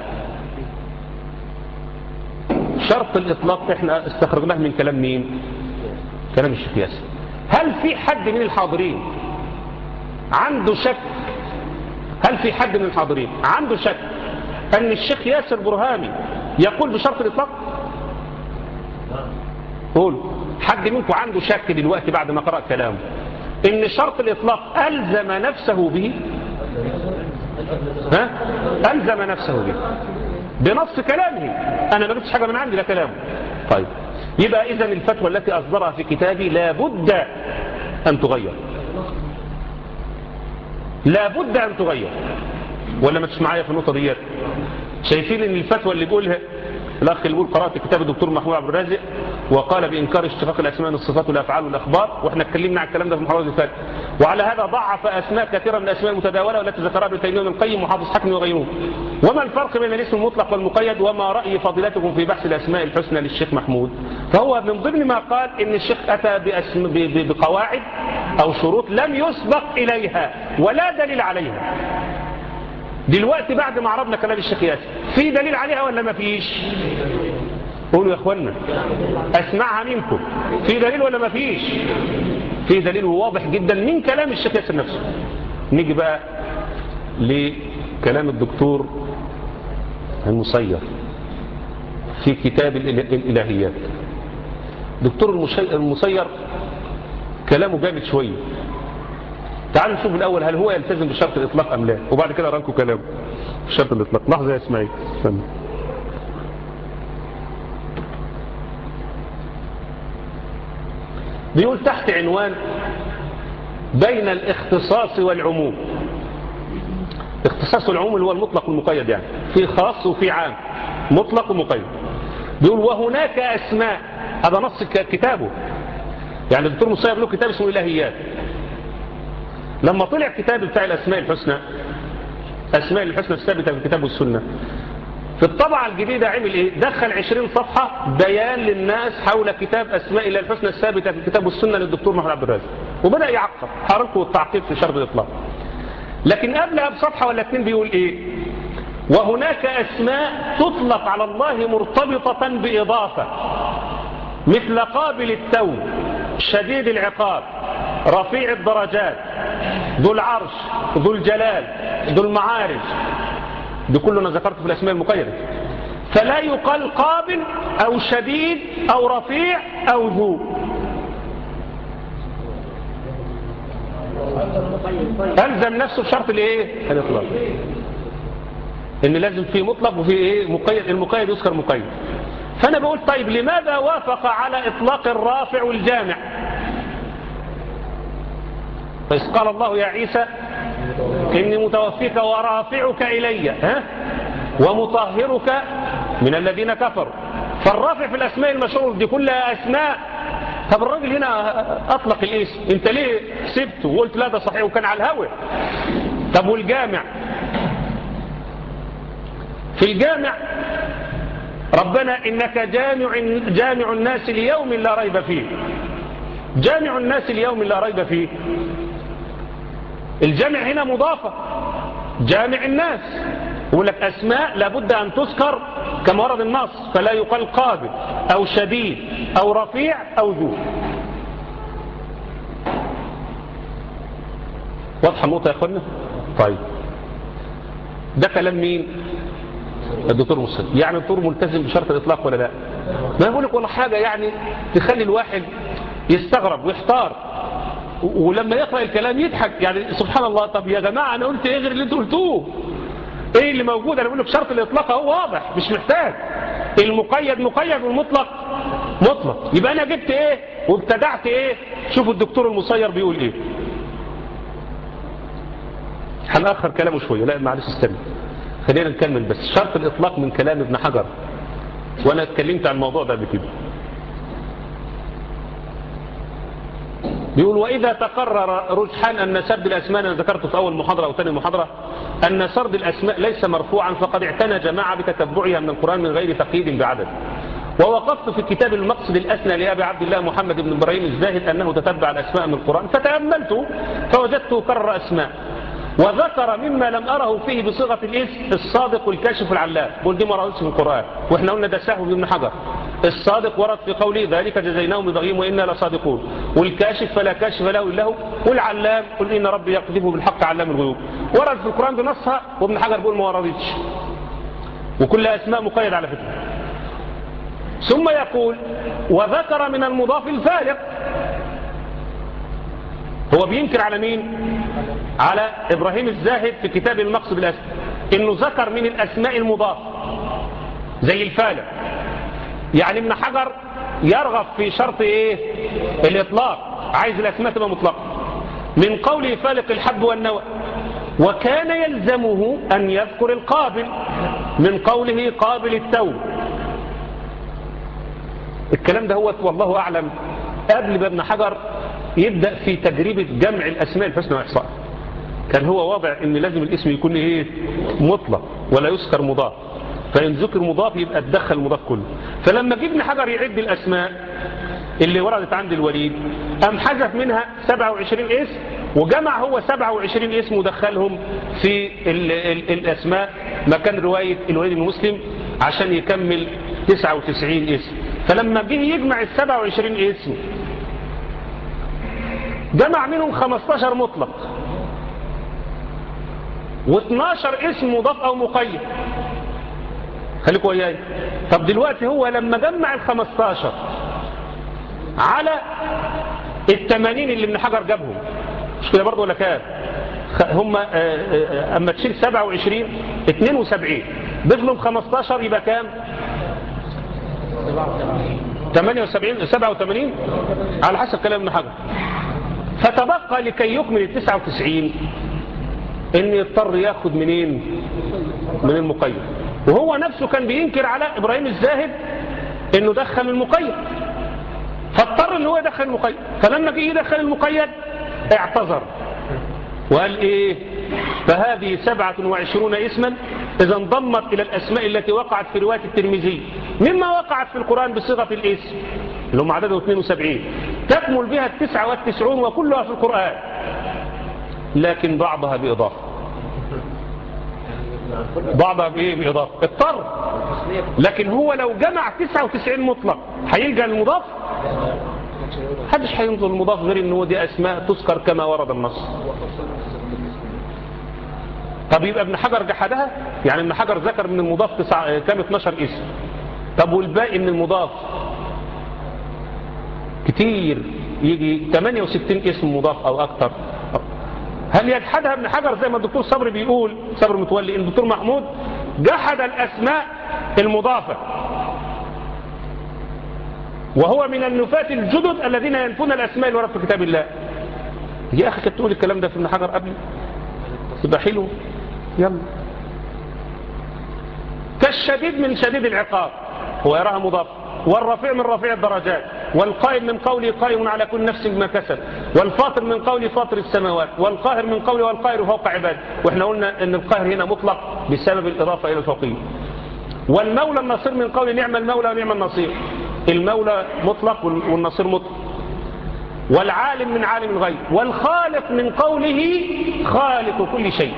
شرط الإطلاق احنا استخرجناه من كلام مين كلام الشيخ ياسر هل في حد من الحاضرين عنده شك هل في حد من الحاضرين عنده شك أن الشيخ ياسر برهامي يقول بشرط الإطلاق قول حد منكم عنده شك دلوقتي بعد ما قرأ كلامه ان شرط الإطلاق ألزم نفسه به ها ألزم نفسه به بنص كلامه أنا ما جبتش حاجة من عندي ده كلامه طيب يبقى إذا الفتوى التي أصدرها في كتابي لابد أن تغير لابد أن تغير ولا ما تسمع معايا في النقطة ديت شايفين ان الفتوى اللي بيقولها الاخ اللي بيقول قرات كتاب الدكتور محمود عبد الرازق وقال بانكار اشتقاق الاسماء والصفات والافعال والاخبار واحنا اتكلمنا عن الكلام ده في المحاضره اللي فاتت وعلى هذا ضعف اسماء كثيره من الاسماء المتداوله والتي ذكرها ابن تيميه وابن القيم وحافظ حكم وغيره وما الفرق بين الاسم المطلق والمقيد وما راي فضيلتكم في بحث الاسماء الحسنى للشيخ محمود فهو من ضمن ما قال ان الشيخ اتى بأسم ب- ب- بقواعد او شروط لم يسبق اليها ولا دليل عليها دلوقتي بعد ما عرضنا كلام الشيخ ياسر في دليل عليها ولا ما فيش قولوا يا اخوانا اسمعها منكم في دليل ولا ما فيش في دليل واضح جدا من كلام الشيخ ياسر نفسه نيجي بقى لكلام الدكتور المصير في كتاب الإله- الالهيات دكتور المشي- المصير كلامه جامد شويه تعالوا نشوف الأول هل هو يلتزم بشرط الإطلاق أم لا وبعد كده أرانكم كلامه بشرط الإطلاق لحظة يا إسماعيل استنى بيقول تحت عنوان بين الاختصاص والعموم اختصاص العموم اللي هو المطلق والمقيد يعني في خاص وفي عام مطلق ومقيد بيقول وهناك أسماء هذا نص ك- كتابه يعني الدكتور مصير له كتاب اسمه إلهيات لما طلع كتاب بتاع الأسماء الحسنى أسماء الحسنى الثابتة في الكتاب والسنة في الطبعة الجديدة عمل إيه؟ دخل 20 صفحة بيان للناس حول كتاب أسماء الله الحسنى الثابتة في الكتاب والسنة للدكتور محمد عبد الرازق وبدأ يعقب حركه والتعقيب في شرط الإطلاق لكن قبلها بصفحة ولا اتنين بيقول إيه وهناك أسماء تطلق على الله مرتبطة بإضافة مثل قابل التوب شديد العقاب رفيع الدرجات ذو العرش ذو الجلال ذو المعارج دي كلنا ذكرت في الأسماء المقيدة فلا يقال قابل أو شديد أو رفيع أو ذو ألزم نفسه بشرط الايه الإطلاق ان لازم في مطلق وفي ايه مقيد المقيد يذكر مقيد فانا بقول طيب لماذا وافق على اطلاق الرافع والجامع فإذ قال الله يا عيسى إني متوفيك ورافعك إلي ها؟ ومطهرك من الذين كفروا فالرافع في الأسماء المشهور دي كلها أسماء طب الراجل هنا أطلق الاسم انت ليه سبته وقلت لا ده صحيح وكان على الهوى طب والجامع في الجامع ربنا إنك جامع, جامع الناس ليوم لا ريب فيه جامع الناس ليوم لا ريب فيه الجامع هنا مضافة جامع الناس يقول لك أسماء لابد أن تذكر كما ورد النص فلا يقال قابل أو شديد أو رفيع أو ذو واضحة النقطة يا أخوانا طيب ده كلام مين الدكتور مسلم يعني الدكتور ملتزم بشرط الإطلاق ولا لا ما يقول لك ولا حاجة يعني تخلي الواحد يستغرب ويحتار ولما يقرأ الكلام يضحك يعني سبحان الله طب يا جماعة أنا قلت إيه غير اللي انتوا قلتوه إيه اللي موجود أنا بقول لك شرط الإطلاق هو واضح مش محتاج المقيد مقيد والمطلق مطلق يبقى أنا جبت إيه وابتدعت إيه شوفوا الدكتور المصير بيقول إيه هنأخر كلامه شوية لا معلش استنى خلينا نكمل بس شرط الإطلاق من كلام ابن حجر وأنا اتكلمت عن الموضوع ده قبل كده بيقول وإذا تقرر رجحان أن سرد الأسماء أنا ذكرته في أول محاضرة أو ثاني محاضرة أن سرد الأسماء ليس مرفوعا فقد اعتنى جماعة بتتبعها من القرآن من غير تقييد بعدد ووقفت في كتاب المقصد الأسنى لأبي عبد الله محمد بن إبراهيم الزاهد أنه تتبع الأسماء من القرآن فتأملته فوجدته كرر أسماء وذكر مما لم أره فيه بصيغة الاسم الصادق والكاشف العلام قول دي مرة في القرآن وإحنا قلنا ده سهو ابن حجر الصادق ورد في قوله ذلك جزيناهم ببغيهم وإنا لصادقون والكاشف فلا كاشف له إلا هو والعلام قل إن ربي يقذفه بالحق علام الغيوب ورد في القرآن بنصها وابن حجر بيقول ما وردتش وكل أسماء مقيد على فكرة ثم يقول وذكر من المضاف الفارق هو هو بينكر على مين على إبراهيم الزاهد في كتاب المقصد الأسد إنه ذكر من الأسماء المضاف زي الفالق يعني ابن حجر يرغب في شرط إيه الإطلاق عايز الأسماء تبقى مطلقة من قوله فالق الحب والنوى وكان يلزمه أن يذكر القابل من قوله قابل التوب الكلام ده هو والله أعلم قبل ما ابن حجر يبدأ في تجربة جمع الأسماء الحسنى وإحصاء كان هو واضع ان لازم الاسم يكون ايه مطلق ولا يذكر مضاف فإن ذكر مضاف يبقى تدخل المضاف كله فلما جه ابن حجر يعد الأسماء اللي وردت عند الوليد أم حذف منها 27 اسم وجمع هو 27 اسم ودخلهم في ال ال الأسماء مكان رواية الوليد بن مسلم عشان يكمل 99 اسم فلما جه يجمع ال 27 اسم جمع منهم 15 مطلق و12 اسم مضاف أو مقيد خليكوا وياي طب دلوقتي هو لما جمع ال 15 على ال 80 اللي ابن حجر جابهم مش كده برضه ولا كام هم اما تشيل 27 72 ضيف لهم 15 يبقى كام 78 87 على حسب كلام ابن حجر فتبقى لكي يكمل ال 99 ان يضطر ياخد منين من المقيد وهو نفسه كان بينكر على ابراهيم الزاهد انه دخل المقيد فاضطر ان هو يدخل المقيد فلما جه يدخل المقيد اعتذر وقال ايه فهذه سبعة وعشرون اسما اذا انضمت الى الاسماء التي وقعت في رواية الترمذي مما وقعت في القرآن بصيغة الاسم اللي هم عدده 72 تكمل بها التسعة والتسعون وكلها في القرآن لكن بعضها بإضافة بعضها بإيه بإضافة اضطر لكن هو لو جمع 99 مطلق هيلجأ المضاف محدش هينظر المضاف غير ان هو دي اسماء تذكر كما ورد النص طب يبقى ابن حجر جحدها يعني ابن حجر ذكر من المضاف تسع... كام 12 اسم طب والباقي من المضاف كتير يجي 68 اسم مضاف او اكتر هل يجحدها ابن حجر زي ما الدكتور صبري بيقول صبري متولي ان الدكتور محمود جحد الاسماء المضافة وهو من النفاة الجدد الذين ينفون الاسماء اللي ورد في كتاب الله يا اخي كنت تقول الكلام ده في ابن حجر قبل يبقى حلو يلا كالشديد من شديد العقاب هو يراها مضاف والرفيع من رفيع الدرجات والقائم من قوله قائم على كل نفس بما كسب والفاطر من قوله فاطر السماوات والقاهر من قوله والقاهر فوق عباده واحنا قلنا ان القاهر هنا مطلق بسبب الإضافة إلى الفوقية والمولى النصير من قول نعم المولى ونعم النصير المولى مطلق والنصير مطلق والعالم من عالم الغيب والخالق من قوله خالق كل شيء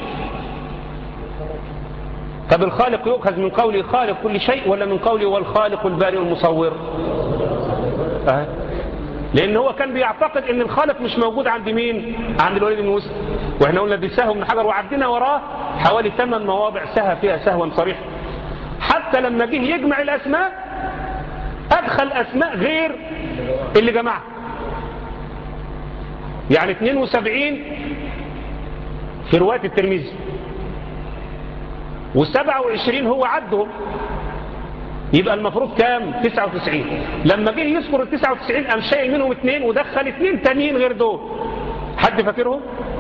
طب الخالق يؤخذ من قوله خالق كل شيء ولا من قوله والخالق البارئ المصور أه. لان هو كان بيعتقد ان الخالق مش موجود عند مين عند الوليد بن مسلم واحنا قلنا دي سهو من حجر وعدنا وراه حوالي 8 مواضع سهى فيها سهوا صريحا حتى لما جه يجمع الاسماء ادخل اسماء غير اللي جمعها يعني 72 في رواية الترمذي و27 هو عدهم يبقى المفروض كام 99 لما جه يذكر ال 99 قام شايل منهم اثنين ودخل اثنين تانيين غير دول حد فاكرهم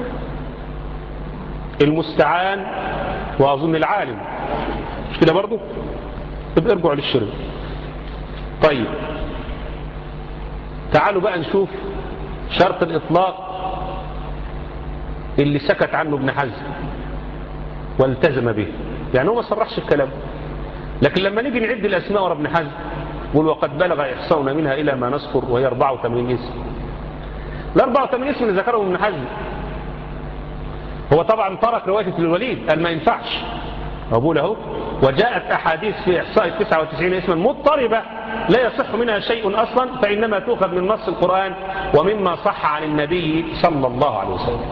المستعان واظن العالم مش كده برضه يبقى ارجعوا للشرب طيب تعالوا بقى نشوف شرط الإطلاق اللي سكت عنه ابن حزم والتزم به يعني هو ما صرحش الكلام لكن لما نيجي نعد الأسماء ورا ابن حزم يقول وقد بلغ إحصاؤنا منها إلى ما نذكر وهي 84 اسم ال 84 اسم اللي ذكرهم ابن حزم هو طبعا ترك رواية الوليد قال ما ينفعش أقول اهو وجاءت أحاديث في إحصاء 99 اسما مضطربة لا يصح منها شيء أصلا فإنما تؤخذ من نص القرآن ومما صح عن النبي صلى الله عليه وسلم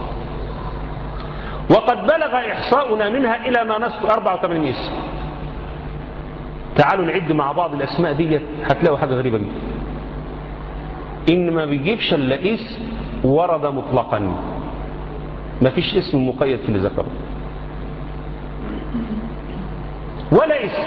وقد بلغ إحصاؤنا منها إلى ما نذكر 84 اسم تعالوا نعد مع بعض الأسماء دي هتلاقوا حاجة غريبة جدا إن ما بيجيبش إلا اسم ورد مطلقا ما فيش اسم مقيد في اللي ذكره ولا اسم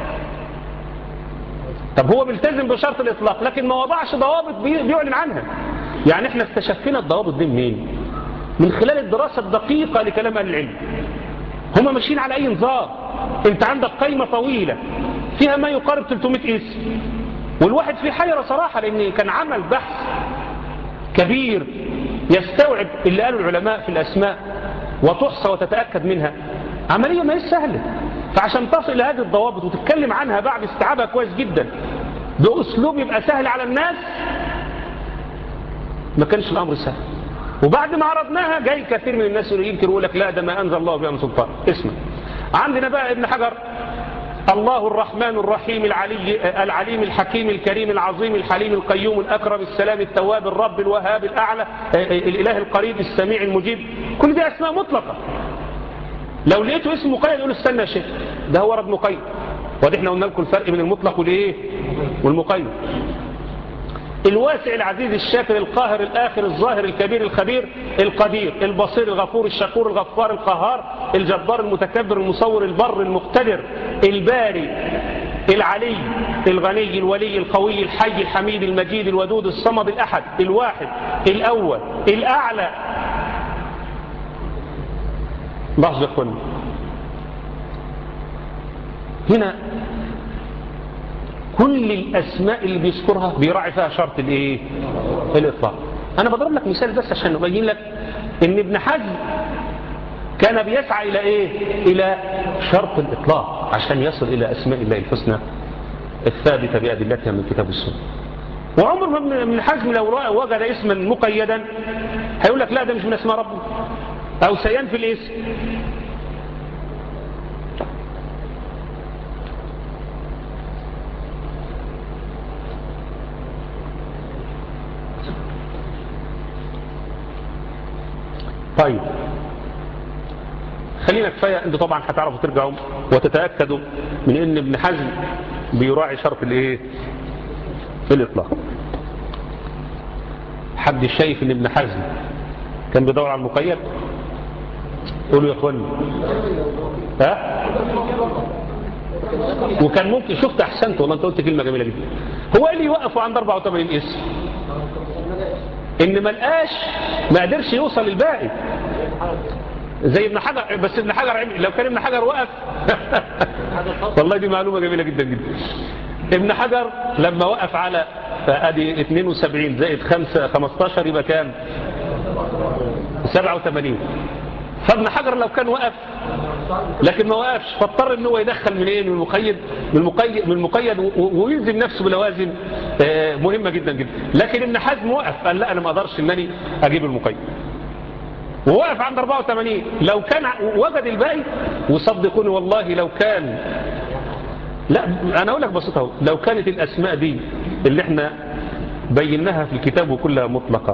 طب هو بيلتزم بشرط الإطلاق لكن ما وضعش ضوابط بيعلن عنها يعني احنا استشفينا الضوابط دي منين من خلال الدراسة الدقيقة لكلام أهل العلم هم ماشيين على أي نظام انت عندك قائمة طويلة فيها ما يقارب 300 اسم والواحد في حيرة صراحة لأن كان عمل بحث كبير يستوعب اللي قالوا العلماء في الأسماء وتحصى وتتأكد منها عملية ما هي سهلة فعشان تصل إلى هذه الضوابط وتتكلم عنها بعد استيعابها كويس جدا بأسلوب يبقى سهل على الناس ما كانش الأمر سهل وبعد ما عرضناها جاي كثير من الناس يمكن يقول لك لا ده ما أنزل الله بها من سلطان اسمع عندنا بقى ابن حجر الله الرحمن الرحيم العلي العليم الحكيم الكريم العظيم الحليم القيوم الأكرم السلام التواب الرب الوهاب الأعلى الإله القريب السميع المجيب كل دي أسماء مطلقة لو لقيته اسم مقيد يقول استنى يا شيخ ده هو رب مقيد وده احنا قلنا لكم الفرق بين المطلق والايه والمقيد الواسع العزيز الشاكر القاهر الآخر الظاهر الكبير الخبير القدير البصير الغفور الشكور الغفار القهار الجبار المتكبر المصور البر المقتدر الباري العلي الغني الولي القوي الحي الحميد المجيد الودود الصمد الأحد الواحد الأول الأعلى لحظة يا هنا كل الأسماء اللي بيذكرها بيراعي فيها شرط الايه الإطلاق أنا بضرب لك مثال بس عشان أبين لك إن ابن حزم كان بيسعى إلى إيه إلى شرط الإطلاق عشان يصل إلى أسماء الله الحسنى الثابتة بأدلتها من كتاب السنة وعمر ما ابن حزم لو وجد اسما مقيدا هيقول لك لا ده مش من اسماء ربنا أو سينفي الاسم طيب خلينا كفاية انتوا طبعا هتعرفوا ترجعوا وتتأكدوا من ان ابن حزم بيراعي شرط الايه الاطلاق حد شايف ان ابن حزم كان بيدور على المقيد قولوا يا اخواني ها وكان ممكن شفت احسنت والله انت قلت كلمه جميله جدا هو اللي يوقفوا عند 84 اسم ان ما لقاش ما قدرش يوصل للباقي زي ابن حجر بس ابن حجر عمل لو كان ابن حجر وقف والله دي معلومه جميله جدا جدا ابن حجر لما وقف على ادي 72 زائد 5 15 يبقى كام 87 فابن حجر لو كان وقف لكن ما وقفش فاضطر ان هو يدخل من ايه من المقيد من المقيد من المقيد ويلزم نفسه بلوازم مهمه جدا جدا لكن ابن حزم وقف قال لا انا ما اقدرش انني اجيب المقيد ووقف عند 84 لو كان وجد الباقي وصدقوني والله لو كان لا انا اقول لك بسيطه لو كانت الاسماء دي اللي احنا بيناها في الكتاب وكلها مطلقه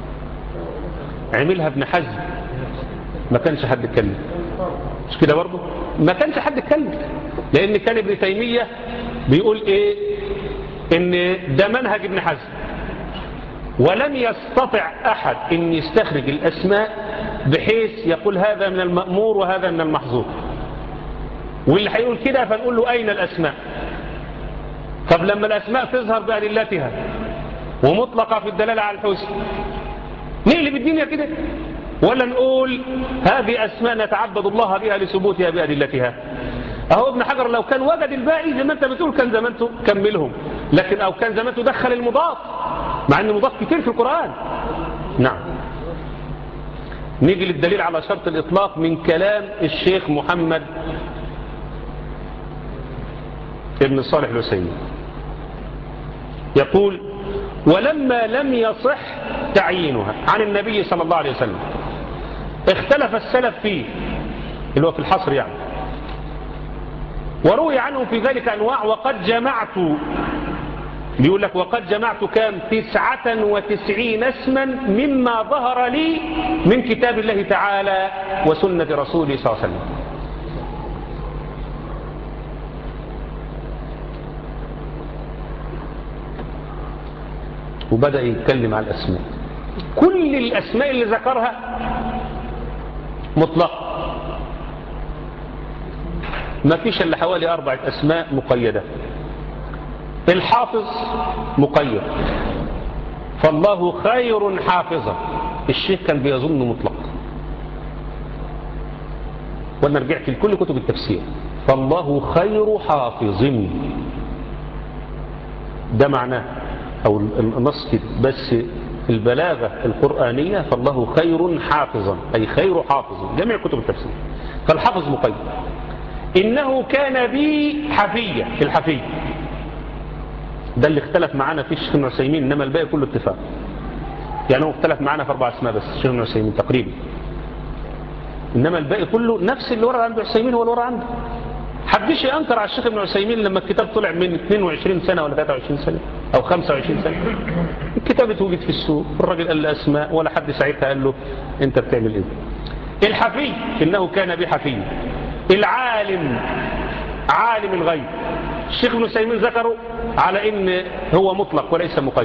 عملها ابن حزم ما كانش حد يتكلم مش كده برضه ما كانش حد يتكلم لان كان ابن تيمية بيقول ايه ان ده منهج ابن حزم ولم يستطع احد ان يستخرج الاسماء بحيث يقول هذا من المأمور وهذا من المحظور واللي هيقول كده فنقول له اين الاسماء طب لما الاسماء تظهر بأدلتها ومطلقة في الدلالة على الحسن نقلب الدنيا كده ولا نقول هذه أسماء نتعبد الله بها لثبوتها بأدلتها أهو ابن حجر لو كان وجد الباقي زي ما أنت بتقول كان زمانته كملهم لكن أو كان زمانته دخل المضاف مع أن المضاف كتير في القرآن نعم نيجي للدليل على شرط الإطلاق من كلام الشيخ محمد ابن صالح الحسيني يقول ولما لم يصح تعيينها عن النبي صلى الله عليه وسلم اختلف السلف فيه اللي هو في الحصر يعني وروي عنهم في ذلك أنواع وقد جمعت بيقول لك وقد جمعت كام تسعة وتسعين اسما مما ظهر لي من كتاب الله تعالى وسنة رسوله صلى الله عليه وسلم وبدأ يتكلم عن الأسماء كل الأسماء اللي ذكرها مطلقة ما فيش إلا حوالي أربعة أسماء مقيدة الحافظ مقيد فالله خير حافظا الشيخ كان بيظن مطلق وانا رجعت لكل كتب التفسير فالله خير حافظ ده معناه او النص كده بس البلاغة القرآنية فالله خير حافظا أي خير حافظ جميع كتب التفسير فالحافظ مقيد إنه كان بي حفية في الحفية ده اللي اختلف معانا في الشيخ ابن عثيمين إنما الباقي كله اتفاق يعني هو اختلف معانا في أربع اسماء بس الشيخ ابن عثيمين تقريبا إنما الباقي كله نفس اللي ورد عند عثيمين هو اللي ورد عنده حدش ينكر على الشيخ ابن عثيمين لما الكتاب طلع من 22 سنة ولا 23 سنة أو 25 سنة الكتاب اتوجد في السوق الراجل قال له أسماء ولا حد ساعتها قال له أنت بتعمل إيه الحفي إنه كان بحفي العالم عالم الغيب الشيخ ابن عثيمين ذكره على إن هو مطلق وليس مقيد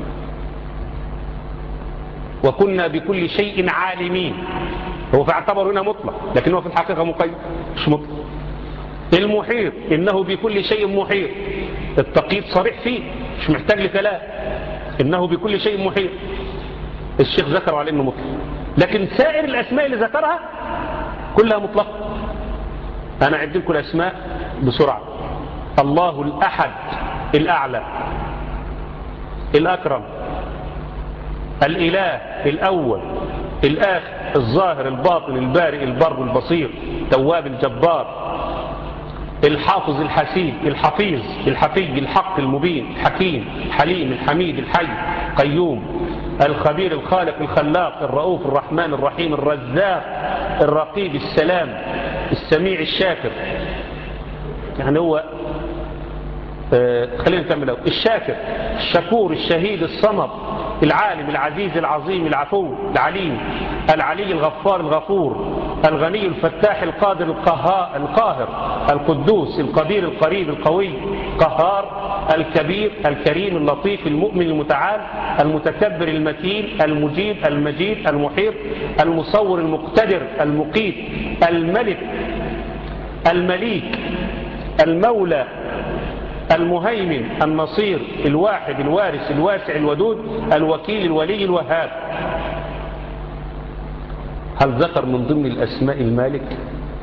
وكنا بكل شيء عالمين هو فاعتبر هنا مطلق لكن هو في الحقيقة مقيد مش مطلق المحيط إنه بكل شيء محيط التقييد صريح فيه مش محتاج لكلام إنه بكل شيء محيط الشيخ ذكره على إنه مطلق لكن سائر الأسماء اللي ذكرها كلها مطلقة أنا أعد لكم الأسماء بسرعة الله الأحد الأعلى الأكرم الإله الأول الآخر الظاهر الباطن البارئ البر البصير تواب الجبار الحافظ الحسيب الحفيظ الحفي الحق المبين الحكيم الحليم الحميد الحي قيوم الخبير الخالق الخلاق الرؤوف الرحمن الرحيم الرزاق الرقيب السلام السميع الشاكر يعني هو آه خلينا نكمل الشاكر الشكور الشهيد الصمد العالم العزيز العظيم العفو العليم العلي الغفار الغفور الغني الفتاح القادر القهار القاهر القدوس القدير القريب القوي قهار الكبير الكريم اللطيف المؤمن المتعال المتكبر المتين المجيب المجيد المحيط المصور المقتدر المقيت الملك المليك المولى المهيمن النصير الواحد الوارث الواسع الودود الوكيل الولي الوهاب هل ذكر من ضمن الأسماء المالك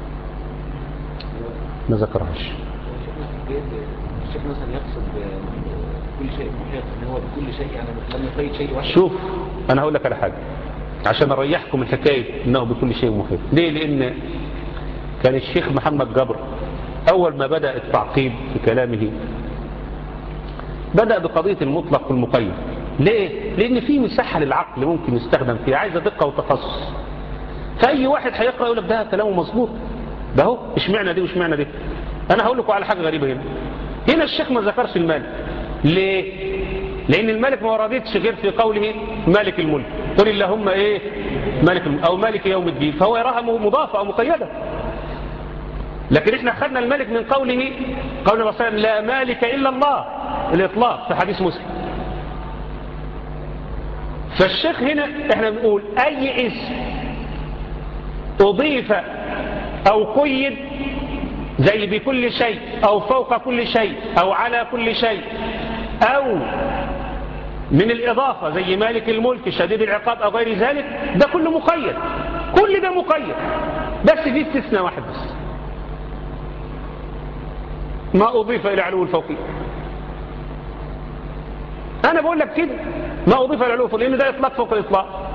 ما ذكرهاش الشيخ مثلا يقصد كل شيء محيط ان هو بكل شيء يعني لم يقيد شيء واحد شوف انا هقول لك على حاجه عشان اريحكم من حكايه انه بكل شيء محيط ليه لان كان الشيخ محمد جبر اول ما بدا التعقيب في كلامه بدا بقضيه المطلق والمقيد ليه لان في مساحه للعقل ممكن يستخدم فيها عايزه دقه وتخصص فاي واحد هيقرا يقول لك ده كلامه مظبوط ده اهو اشمعنى دي واشمعنى دي انا هقول لكم على حاجه غريبه هنا هنا الشيخ ما ذكرش المالك ليه لان الملك ما وردتش غير في قوله مالك الملك قل اللهم ايه مالك الملك او مالك يوم الدين فهو يراها مضافه او مقيده لكن احنا خدنا الملك من قوله قول النبي صلى الله عليه وسلم لا مالك الا الله الاطلاق في حديث مسلم فالشيخ هنا احنا بنقول اي اسم اضيف او قيد زي بكل شيء او فوق كل شيء او على كل شيء او من الاضافة زي مالك الملك شديد العقاب او غير ذلك ده كله مقيد كل ده مقيد بس في استثناء واحد بس ما اضيف الى علو الفوقي انا بقول لك كده ما اضيف الى علو الفوقي لان ده اطلاق فوق الاطلاق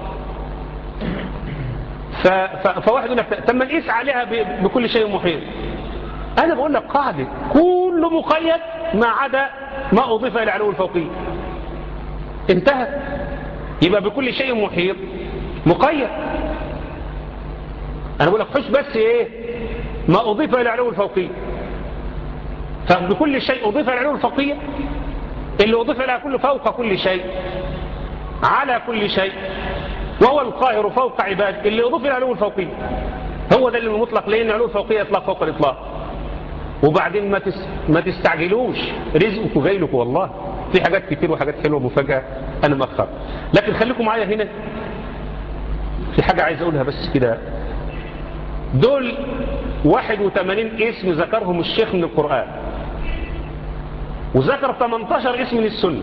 ف... ف... فواحد يقول لك طب ما نقيس عليها ب... بكل شيء محيط انا بقول لك قاعده كله مقيد ما عدا ما اضيف الى علو الفوقي انتهى يبقى بكل شيء محيط مقيد انا بقول لك حس بس ايه ما اضيف الى علو الفوقي فبكل شيء اضيف الى علو الفوقيه اللي اضيف الى كل فوق كل شيء على كل شيء وهو القاهر فوق عباد اللي اضيف الى علو الفوقيه هو ده اللي المطلق لان علو الفوقيه اطلاق فوق الاطلاق وبعدين ما تس... ما تستعجلوش رزقك جاي لكم والله في حاجات كتير وحاجات حلوة مفاجأة أنا مأخر لكن خليكم معايا هنا في حاجة عايز أقولها بس كده دول 81 اسم ذكرهم الشيخ من القرآن وذكر 18 اسم من السنة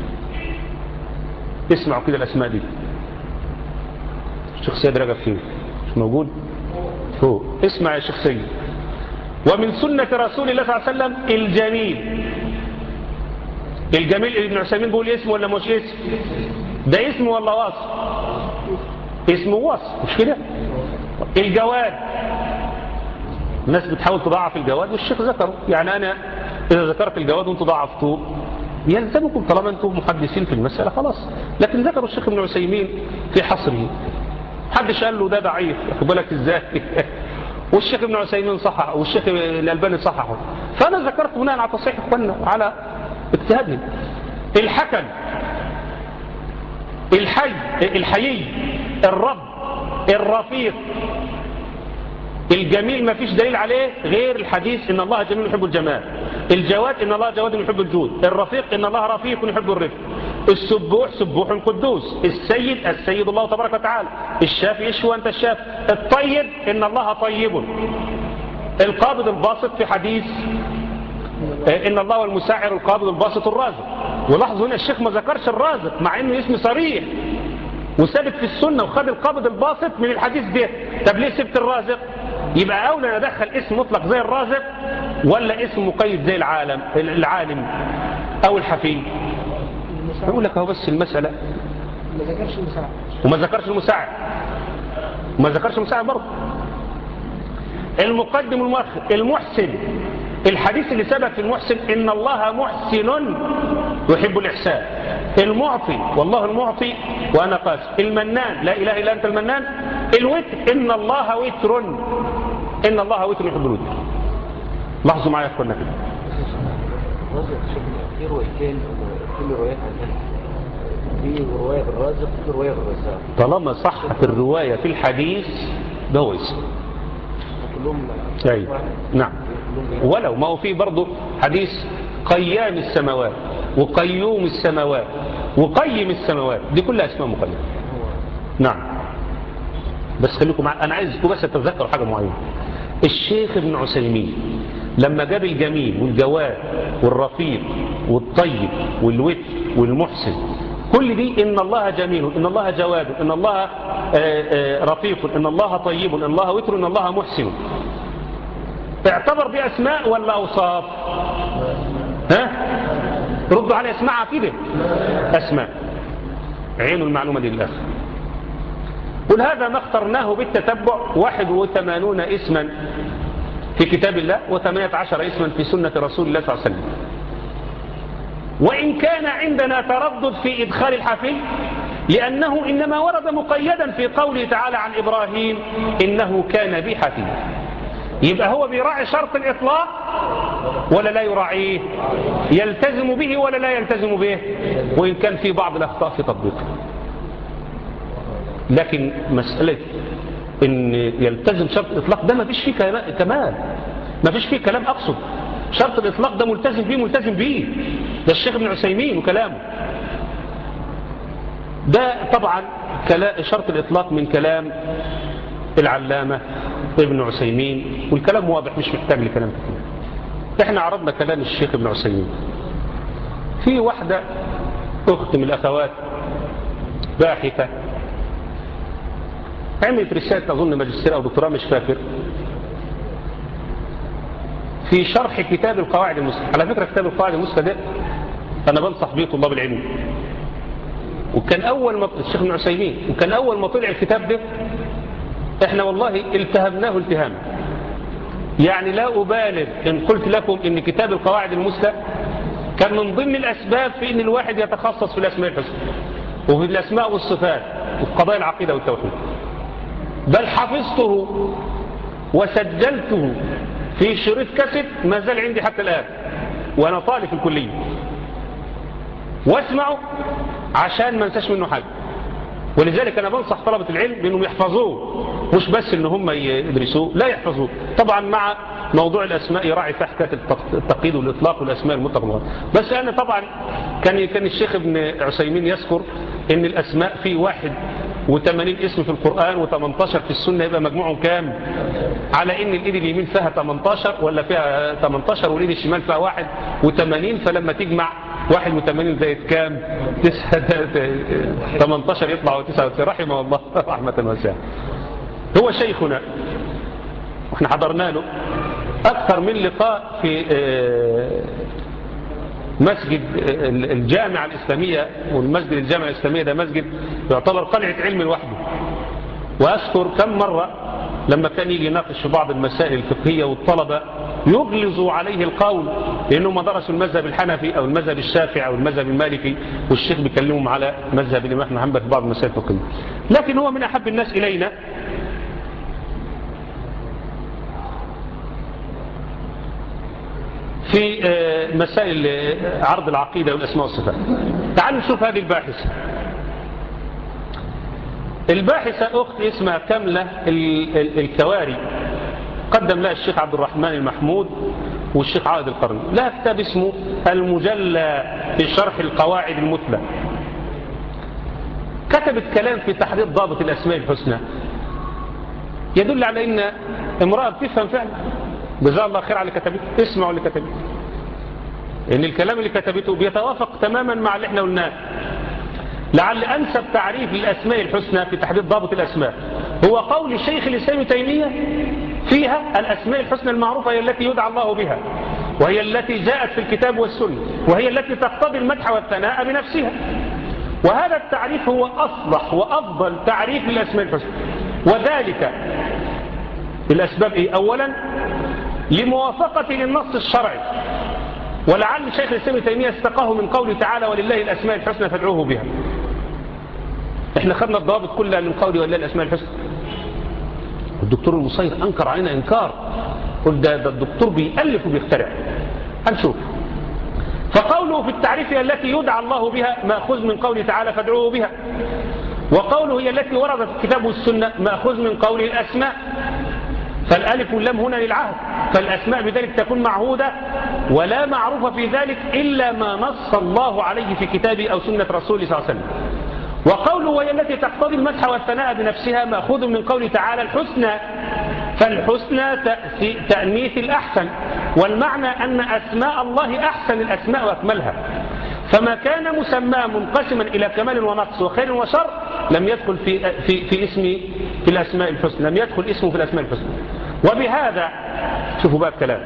اسمعوا كده الأسماء دي الشيخ سيد رجب فين مش موجود هو اسمع يا شيخ سيد ومن سنة رسول الله صلى الله عليه وسلم الجميل الجميل ابن عثيمين بيقول اسم ولا مش اسم ده اسم ولا وصف اسم وصف مش كده الجواد الناس بتحاول تضعف الجواد والشيخ ذكره يعني انا اذا ذكرت الجواد وانتم ضعفتوه يلزمكم طالما انتم محدثين في المسألة خلاص لكن ذكروا الشيخ ابن عثيمين في حصره محدش قال له ده ضعيف خد بالك ازاي والشيخ ابن عثيمين صحح والشيخ الألباني صححه فأنا ذكرت بناء على تصحيح اخواننا على اجتهادهم الحكم الحي الحيي الرب الرفيق الجميل ما فيش دليل عليه غير الحديث ان الله جميل يحب الجمال الجواد ان الله جواد يحب الجود الرفيق ان الله رفيق يحب الرفق السبوح سبوح قدوس السيد السيد الله تبارك وتعالى الشافي يشوى انت الشافي الطيب ان الله طيب القابض الباسط في حديث ان الله والمساعر القابض الباسط الرازق ولاحظوا هنا الشيخ ما ذكرش الرازق مع انه اسم صريح وثابت في السنة وخد القابض الباسط من الحديث ده طب ليه سبت الرازق يبقى أولى ندخل اسم مطلق زي الرازق ولا اسم مقيد زي العالم العالم أو الحفي يقول لك هو بس المسألة ما ذكرش المساعد وما ذكرش المساعد وما ذكرش المساعد برضه المقدم والمؤخر المحسن الحديث اللي ثبت في المحسن إن الله محسن يحب الإحسان المعطي والله المعطي وأنا قاسم المنان لا إله إلا أنت المنان الوتر إن الله وتر إن الله وتر يحب الوتر لاحظوا معايا يا أخوانا كده الرازق شكل في روايتين كل روايات عن في رواية بالرازق وفي رواية بالرزاق طالما صحت الرواية في الحديث ده هو اسم كلهم أيوة. نعم ولو ما هو فيه برضه حديث قيام السماوات وقيوم السماوات وقيم السماوات دي كلها اسماء مقيمة نعم بس خليكم مع... انا عايزكم بس تتذكروا حاجة معينة الشيخ ابن عثيمين لما جاب الجميل والجواد والرفيق والطيب والوتر والمحسن كل دي ان الله جميل ان الله جواد ان الله آه، آه، رفيق ان الله طيب ان الله وتر ان الله محسن اعتبر بأسماء ولا أوصاف ها ردوا على اسماء عقيدة أسماء عينوا المعلومة دي للآخر قل هذا ما اخترناه بالتتبع 81 اسما في كتاب الله و18 اسما في سنة رسول الله صلى الله عليه وسلم وإن كان عندنا تردد في إدخال الحفل لأنه إنما ورد مقيدا في قوله تعالى عن إبراهيم إنه كان بي حفيا يبقى هو بيراعي شرط الإطلاق ولا لا يراعيه يلتزم به ولا لا يلتزم به وإن كان في بعض الأخطاء في تطبيقه لكن مسألة إن يلتزم شرط الإطلاق ده ما فيش فيه كلام- كمال ما فيش فيه كلام أقصد شرط الإطلاق ده ملتزم به ملتزم به ده الشيخ ابن عثيمين وكلامه ده طبعا كلا- شرط الإطلاق من كلام العلامة ابن عثيمين والكلام واضح مش محتاج لكلام كتير احنا عرضنا كلام الشيخ ابن عثيمين في واحدة اخت من الاخوات باحثة عملت رسالة اظن ماجستير او دكتوراه مش فاكر في شرح كتاب القواعد المسلمة على فكرة كتاب القواعد المسلمة ده انا بنصح بيه طلاب العلم وكان اول ما الشيخ ابن عثيمين وكان اول ما طلع الكتاب ده احنا والله التهمناه التهاما يعني لا أبالغ إن قلت لكم إن كتاب القواعد المسلى كان من ضمن الأسباب في إن الواحد يتخصص في الأسماء الحسنى وفي الأسماء والصفات وفي قضايا العقيدة والتوحيد بل حفظته وسجلته في شريط كاسيت ما زال عندي حتى الآن وأنا طالب في الكلية واسمعه عشان ما انساش منه حاجة ولذلك أنا بنصح طلبة العلم بأنهم يحفظوه مش بس ان هم يدرسوه لا يحفظوه طبعا مع موضوع الأسماء يراعي فيها حكايه التق- التقييد والإطلاق والأسماء المطلق والمطلق. بس أنا طبعا كان كان الشيخ ابن عثيمين يذكر إن الأسماء في واحد و80 اسم في القرآن و18 في السنة يبقى مجموعهم كام على ان الايد اليمين فيها 18 ولا فيها 18 والايد الشمال فيها 81 فلما تجمع 81 زائد كام 18 يطلع 99 رحمه الله رحمة واسعة هو شيخنا واحنا حضرنا له اكثر من لقاء في آه، مسجد الجامعة الإسلامية والمسجد الجامعة الإسلامية ده مسجد يعتبر قلعة علم لوحده وأذكر كم مرة لما كان يجي يناقش في بعض المسائل الفقهية والطلبة يغلظوا عليه القول لأنهم درسوا المذهب الحنفي أو المذهب الشافعي أو المذهب المالكي والشيخ بيكلمهم على مذهب الإمام أحمد حنبل في بعض المسائل الفقهية لكن هو من أحب الناس إلينا في آه، مسائل آه، عرض العقيدة والأسماء والصفات تعالوا نشوف هذه الباحثة الباحثة أخت اسمها كاملة ال- ال- الكواري قدم لها الشيخ عبد الرحمن المحمود والشيخ عائد القرني لها كتاب اسمه المجلى في شرح القواعد المثلى كتبت كلام في تحديد ضابط الأسماء الحسنى يدل على أن امرأة بتفهم فعلا جزاها الله خير على اللي كتبته اسمعوا اللي كتبته ان الكلام اللي كتبته بيتوافق تماما مع اللي احنا قلناه لعل انسب تعريف للاسماء الحسنى في تحديد ضابط الاسماء هو قول الشيخ الاسلام تيميه فيها الاسماء الحسنى المعروفه هي التي يدعى الله بها وهي التي جاءت في الكتاب والسنه وهي التي تقتضي المدح والثناء بنفسها وهذا التعريف هو اصلح وافضل تعريف للاسماء الحسنى وذلك الأسباب إيه؟ أولا لموافقة للنص الشرعي ولعل شيخ الإسلام ابن تيمية استقاه من قوله تعالى ولله الأسماء الحسنى فادعوه بها احنا خدنا الضوابط كلها من قوله ولله الأسماء الحسنى الدكتور المصير أنكر علينا إنكار قل ده, ده الدكتور بيألف وبيخترع هنشوف فقوله في التعريف هي التي يدعى الله بها مأخوذ من قوله تعالى فادعوه بها وقوله هي التي وردت في الكتاب والسنة مأخوذ من قوله الأسماء فالألف واللام هنا للعهد فالأسماء بذلك تكون معهودة ولا معروف في ذلك إلا ما نص الله عليه في كتابه أو سنة رسوله صلى الله عليه وسلم وقوله وهي التي تقتضي المدح والثناء بنفسها مأخوذ من قوله تعالى الحسنى فالحسنى تأسي- تأنيث الأحسن والمعنى أن أسماء الله أحسن الأسماء وأكملها فما كان مسمى منقسما إلى كمال ونقص وخير وشر لم يدخل في, في, في اسم في الأسماء الحسنى لم يدخل اسمه في الأسماء الحسنى وبهذا شوفوا بقى الكلام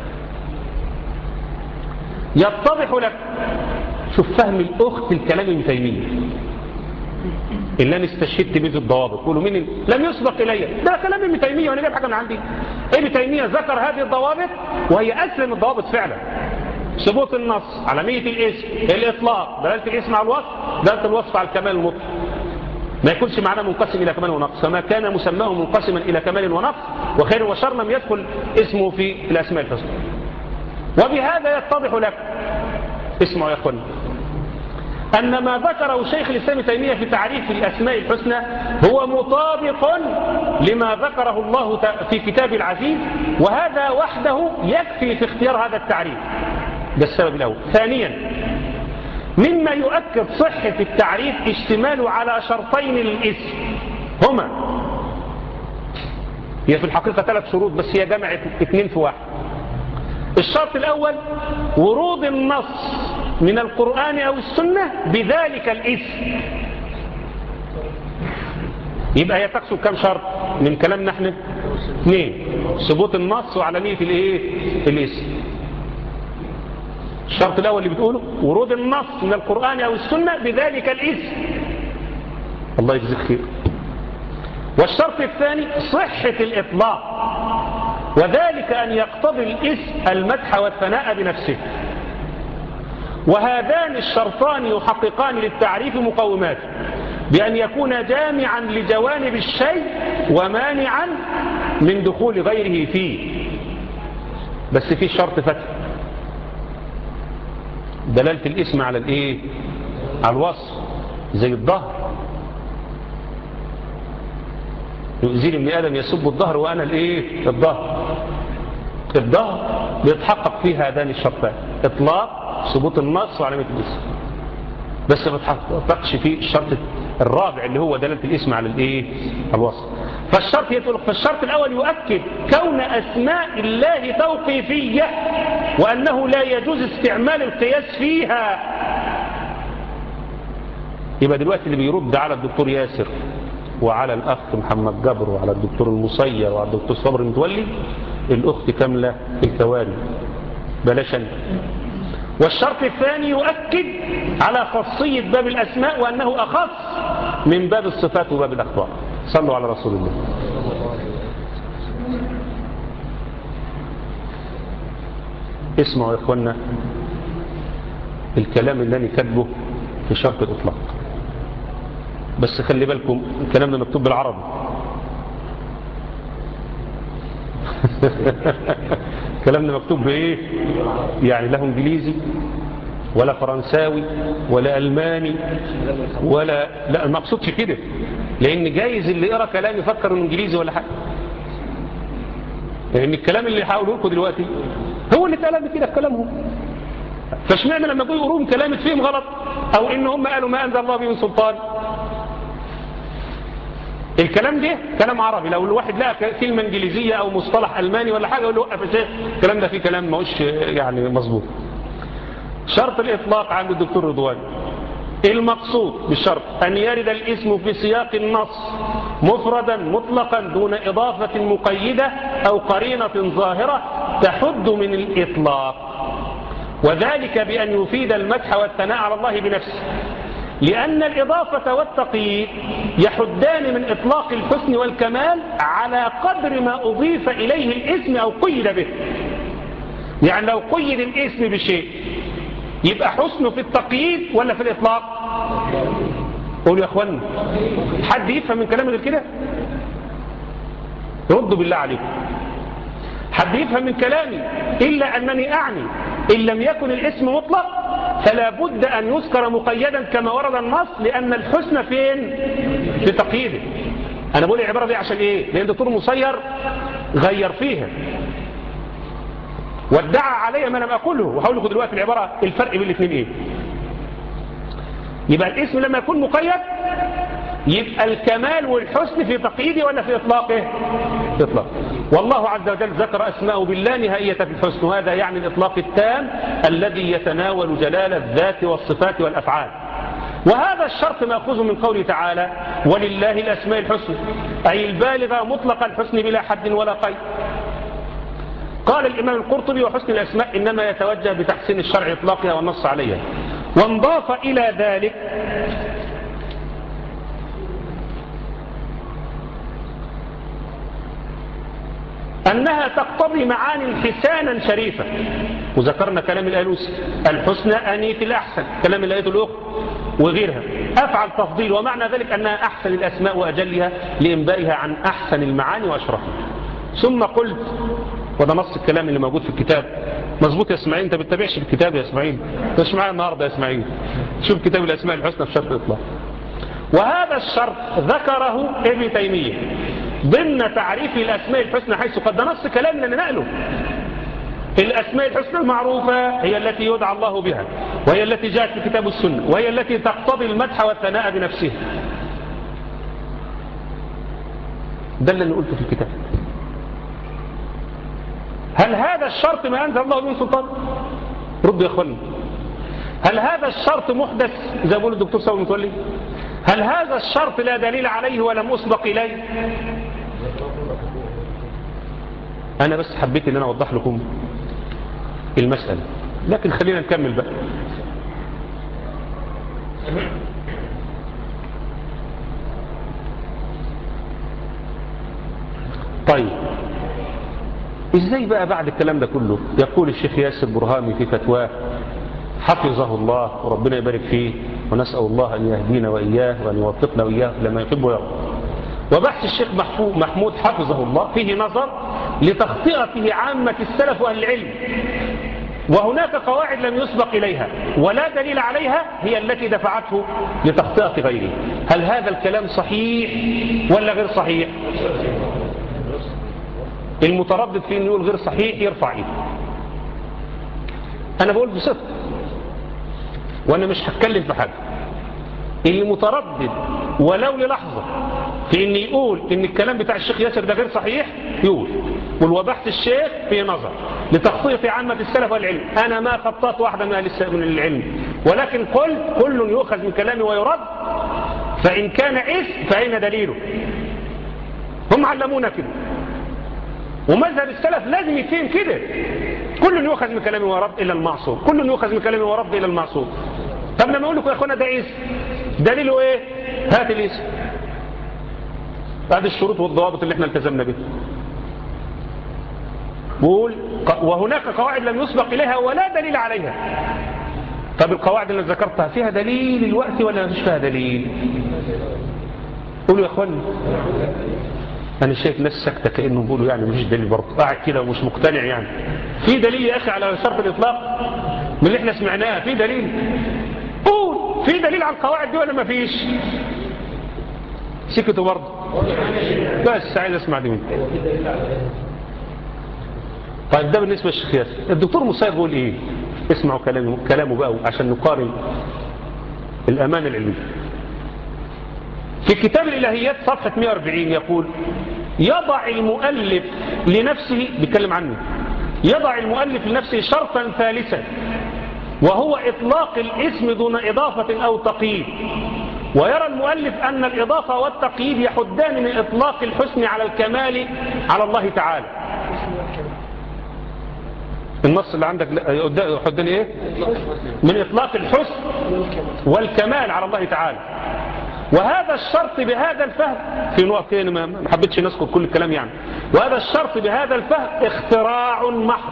يتضح لك شوف فهم الأخت الكلام ابن تيمية اللي انا استشهدت به الضوابط قولوا مين ال- لم يسبق الي ده كلام ابن تيميه وانا جايب حاجه من عندي ابن تيميه ذكر هذه الضوابط وهي اسلم الضوابط فعلا ثبوت النص علاميه الاسم الاطلاق دلاله الاسم على الوصف دلاله الوصف على الكمال المطلق ما يكونش معناه منقسم الى كمال ونقص فما كان مسماه منقسما الى كمال ونقص وخير وشر لم يدخل اسمه في الاسماء الحسنى وبهذا يتضح لك اسمعوا يا اخواني أن ما ذكره شيخ الإسلام تيمية في تعريف الأسماء الحسنى هو مطابق لما ذكره الله ت- في كتاب العزيز وهذا وحده يكفي في اختيار هذا التعريف ده السبب الأول ثانيا مما يؤكد صحة التعريف اشتماله على شرطين للاسم هما هي في الحقيقة ثلاث شروط بس هي جمعت اثنين في واحد الشرط الأول ورود النص من القرآن أو السنة بذلك الاسم يبقى هي تقصد كم شرط من كلامنا احنا اثنين ثبوت النص وعلانية الايه الاسم الشرط الأول اللي بتقوله ورود النص من القرآن أو السنة بذلك الاسم الله يجزيك خير والشرط الثاني صحة الإطلاق وذلك أن يقتضي الاسم المدح والثناء بنفسه وهذان الشرطان يحققان للتعريف مقومات بأن يكون جامعا لجوانب الشيء ومانعا من دخول غيره فيه بس في شرط فتح دلالة الاسم على الايه على الوصف زي الظهر يؤذيني ابن ادم يسب الظهر وانا الايه الظهر الظهر بيتحقق فيه هذان الشرطان إطلاق ثبوت النص وعلامة الاسم بس ما بيتحققش فيه الشرط الرابع اللي هو دلالة الاسم على الايه الوصف فالشرط يتطلق فالشرط الأول يؤكد كون أسماء الله توقيفية وأنه لا يجوز استعمال القياس فيها يبقى دلوقتي اللي بيرد على الدكتور ياسر وعلى الأخ محمد جبر وعلى الدكتور المصير وعلى الدكتور صبر متولي الأخت كاملة الكواري بلاش أنا والشرط الثاني يؤكد على خاصية باب الأسماء وأنه أخص من باب الصفات وباب الأخبار صلوا على رسول الله اسمعوا يا إخوانا الكلام اللي أنا كاتبه في شرط الإطلاق بس خلي بالكم الكلام ده مكتوب بالعربي الكلام ده مكتوب بايه يعني له انجليزي ولا فرنساوي ولا الماني ولا لا ما اقصدش كده لان جايز اللي يقرا كلام يفكر انه انجليزي ولا حاجه لان الكلام اللي هقوله لكم دلوقتي هو اللي اتقال كده في كلامهم فاشمعنى لما يقولوا يقولون كلام فيهم غلط او ان هم قالوا ما انزل الله به من سلطان الكلام ده كلام عربي لو الواحد لقى كلمة انجليزية او مصطلح الماني ولا حاجة يقول له وقف يا شيخ الكلام ده فيه كلام ما هوش يعني مظبوط شرط الاطلاق عند الدكتور رضوان المقصود بالشرط ان يرد الاسم في سياق النص مفردا مطلقا دون اضافة مقيدة او قرينة ظاهرة تحد من الاطلاق وذلك بان يفيد المدح والثناء على الله بنفسه لأن الإضافة والتقييد يحدان من إطلاق الحسن والكمال على قدر ما أضيف إليه الاسم أو قيد به يعني لو قيد الاسم بشيء يبقى حسنه في التقييد ولا في الإطلاق قولوا يا أخوانا حد يفهم من كلامي غير كده ردوا بالله عليكم حد يفهم من كلامي إلا أنني أعني إن لم يكن الاسم مطلق فلا بد أن يذكر مقيدا كما ورد النص لأن الحسن فين في تقييده أنا بقول العبارة دي عشان إيه لأن دكتور مصير غير فيها وادعى علي ما لم أقوله وهقول لكم دلوقتي العبارة الفرق بين الاثنين إيه يبقى الاسم لما يكون مقيد يبقى الكمال والحسن في تقييده ولا في إطلاقه إطلاق والله عز وجل ذكر أسماءه بالله نهائية في الحسن وهذا يعني الإطلاق التام الذي يتناول جلال الذات والصفات والأفعال وهذا الشرط مأخوذ من قوله تعالى ولله الأسماء الحسن أي البالغة مطلق الحسن بلا حد ولا قيد قال الإمام القرطبي وحسن الأسماء إنما يتوجه بتحسين الشرع إطلاقها والنص عليها وانضاف إلى ذلك أنها تقتضي معاني حسانا شريفة وذكرنا كلام الألوسي الحسنى أنيت الأحسن كلام الآية الأخرى وغيرها أفعل تفضيل ومعنى ذلك أنها أحسن الأسماء وأجلها لإنبائها عن أحسن المعاني وأشرفها ثم قلت وده نص الكلام اللي موجود في الكتاب مظبوط يا اسماعيل انت بتتابعش الكتاب يا اسماعيل مش معايا النهارده يا اسماعيل شوف كتاب الاسماء الحسنى في شرط الاطلاق وهذا الشرط ذكره ابن تيميه ضمن تعريف الاسماء الحسنى حيث قد نص كلامنا ننقله الأسماء الحسنى المعروفة هي التي يدعى الله بها وهي التي جاءت في كتاب السنة وهي التي تقتضي المدح والثناء بنفسها ده اللي قلته في الكتاب هل هذا الشرط ما أنزل الله من سلطان رد يا أخواني هل هذا الشرط محدث زي ما بيقول الدكتور سوي متولي هل هذا الشرط لا دليل عليه ولم أسبق إليه أنا بس حبيت أن أنا أوضح لكم المسألة لكن خلينا نكمل بقى طيب ازاي بقى بعد الكلام ده كله يقول الشيخ ياسر برهامي في فتواه حفظه الله وربنا يبارك فيه ونسأل الله أن يهدينا وإياه وأن يوفقنا وإياه لما يحب ويرضى وبحث الشيخ محمود حفظه الله فيه نظر لتخطئته عامة السلف وأهل العلم وهناك قواعد لم يسبق إليها ولا دليل عليها هي التي دفعته لتخطئة غيره هل هذا الكلام صحيح ولا غير صحيح المتردد في انه يقول غير صحيح يرفع ايده انا بقول بصدق وانا مش هتكلم في حاجه اللي متردد ولو للحظه في ان يقول ان الكلام بتاع الشيخ ياسر ده غير صحيح يقول قل وبحث الشيخ في نظر لتخطيط عامة السلف والعلم أنا ما خطأت واحدة من أهل من العلم ولكن قلت كل يؤخذ من كلامي ويرد فإن كان اسم فأين دليله هم علمونا كده ومذهب السلف لازم يتفهم كده كل يؤخذ من كلامي ورد إلى المعصوم كل يؤخذ من كلامي ورد إلى المعصوم طب لما أقول لكم يا أخوانا ده اسم دليله إيه هات الاسم هذه الشروط والضوابط اللي احنا التزمنا بها بقول وهناك قواعد لم يسبق إليها ولا دليل عليها طب القواعد اللي ذكرتها فيها دليل الوقت ولا مش فيها دليل قولوا يا اخواني انا شايف ناس ساكته كانهم بيقولوا يعني مفيش دليل برضه قاعد كده ومش مقتنع يعني في دليل يا اخي على شرط الاطلاق من اللي احنا سمعناه في دليل قول في دليل على القواعد دي ولا ما فيش سكتوا برضه بس عايز اسمع دي منك طيب ده بالنسبة للشيخ ياسر الدكتور مسير بيقول ايه اسمعوا كلامه, كلامه بقى عشان نقارن الأمان العلمي في كتاب الإلهيات صفحة 140 يقول يضع المؤلف لنفسه بيتكلم عنه يضع المؤلف لنفسه شرطا ثالثا وهو إطلاق الاسم دون إضافة أو تقييد ويرى المؤلف أن الإضافة والتقييد يحدان من إطلاق الحسن على الكمال على الله تعالى النص اللي عندك يحدان إيه من إطلاق الحسن والكمال على الله تعالى وهذا الشرط بهذا الفهم في نقط تاني ما حبيتش نذكر كل الكلام يعني وهذا الشرط بهذا الفهم اختراع محض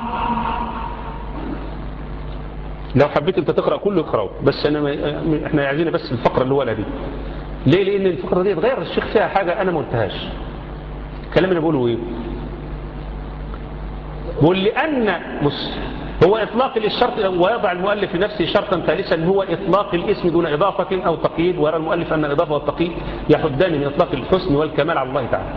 لو حبيت انت تقرأ كله اقرأه بس انا ما احنا عايزين بس الفقرة اللي هو دي ليه لان الفقرة دي اتغير الشيخ فيها حاجة انا ما قلتهاش الكلام اللي بقوله ايه بقول لان بص هو اطلاق للشرط ويضع المؤلف لنفسه شرطا ثالثا هو اطلاق الاسم دون اضافة او تقييد ويرى المؤلف ان الاضافة والتقييد يحدان من اطلاق الحسن والكمال على الله تعالى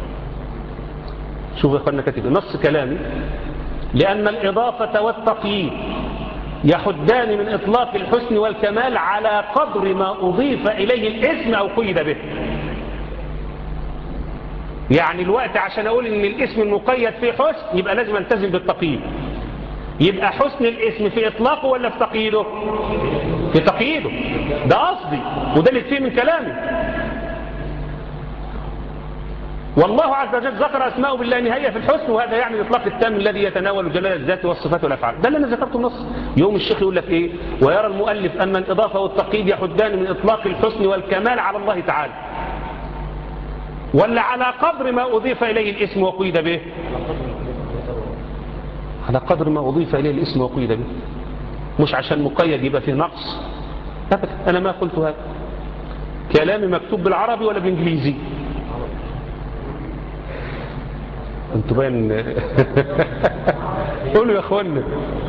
شوف يا اخوانا كاتب نص كلامي لان الاضافة والتقييد يحدان من إطلاق الحسن والكمال على قدر ما أضيف إليه الاسم أو قيد به يعني الوقت عشان أقول إن الاسم المقيد فيه حسن يبقى لازم ألتزم بالتقييد يبقى حسن الاسم في إطلاقه ولا في تقييده في تقييده ده قصدي وده اللي فيه من كلامي والله عز وجل ذكر أسماءه بالله نهاية في الحسن وهذا يعني الإطلاق التام الذي يتناول جلال الذات والصفات والأفعال ده اللي أنا ذكرته النص يوم الشيخ يقول لك إيه ويرى المؤلف أن الإضافة والتقييد يحدان من إطلاق الحسن والكمال على الله تعالى ولا على قدر ما أضيف إليه الاسم وقيد به على قدر ما أضيف إليه الاسم وقيد به مش عشان مقيد يبقى فيه نقص أبدا أنا ما قلت هذا كلامي مكتوب بالعربي ولا بالإنجليزي انتوا باين قولوا يا اخوانا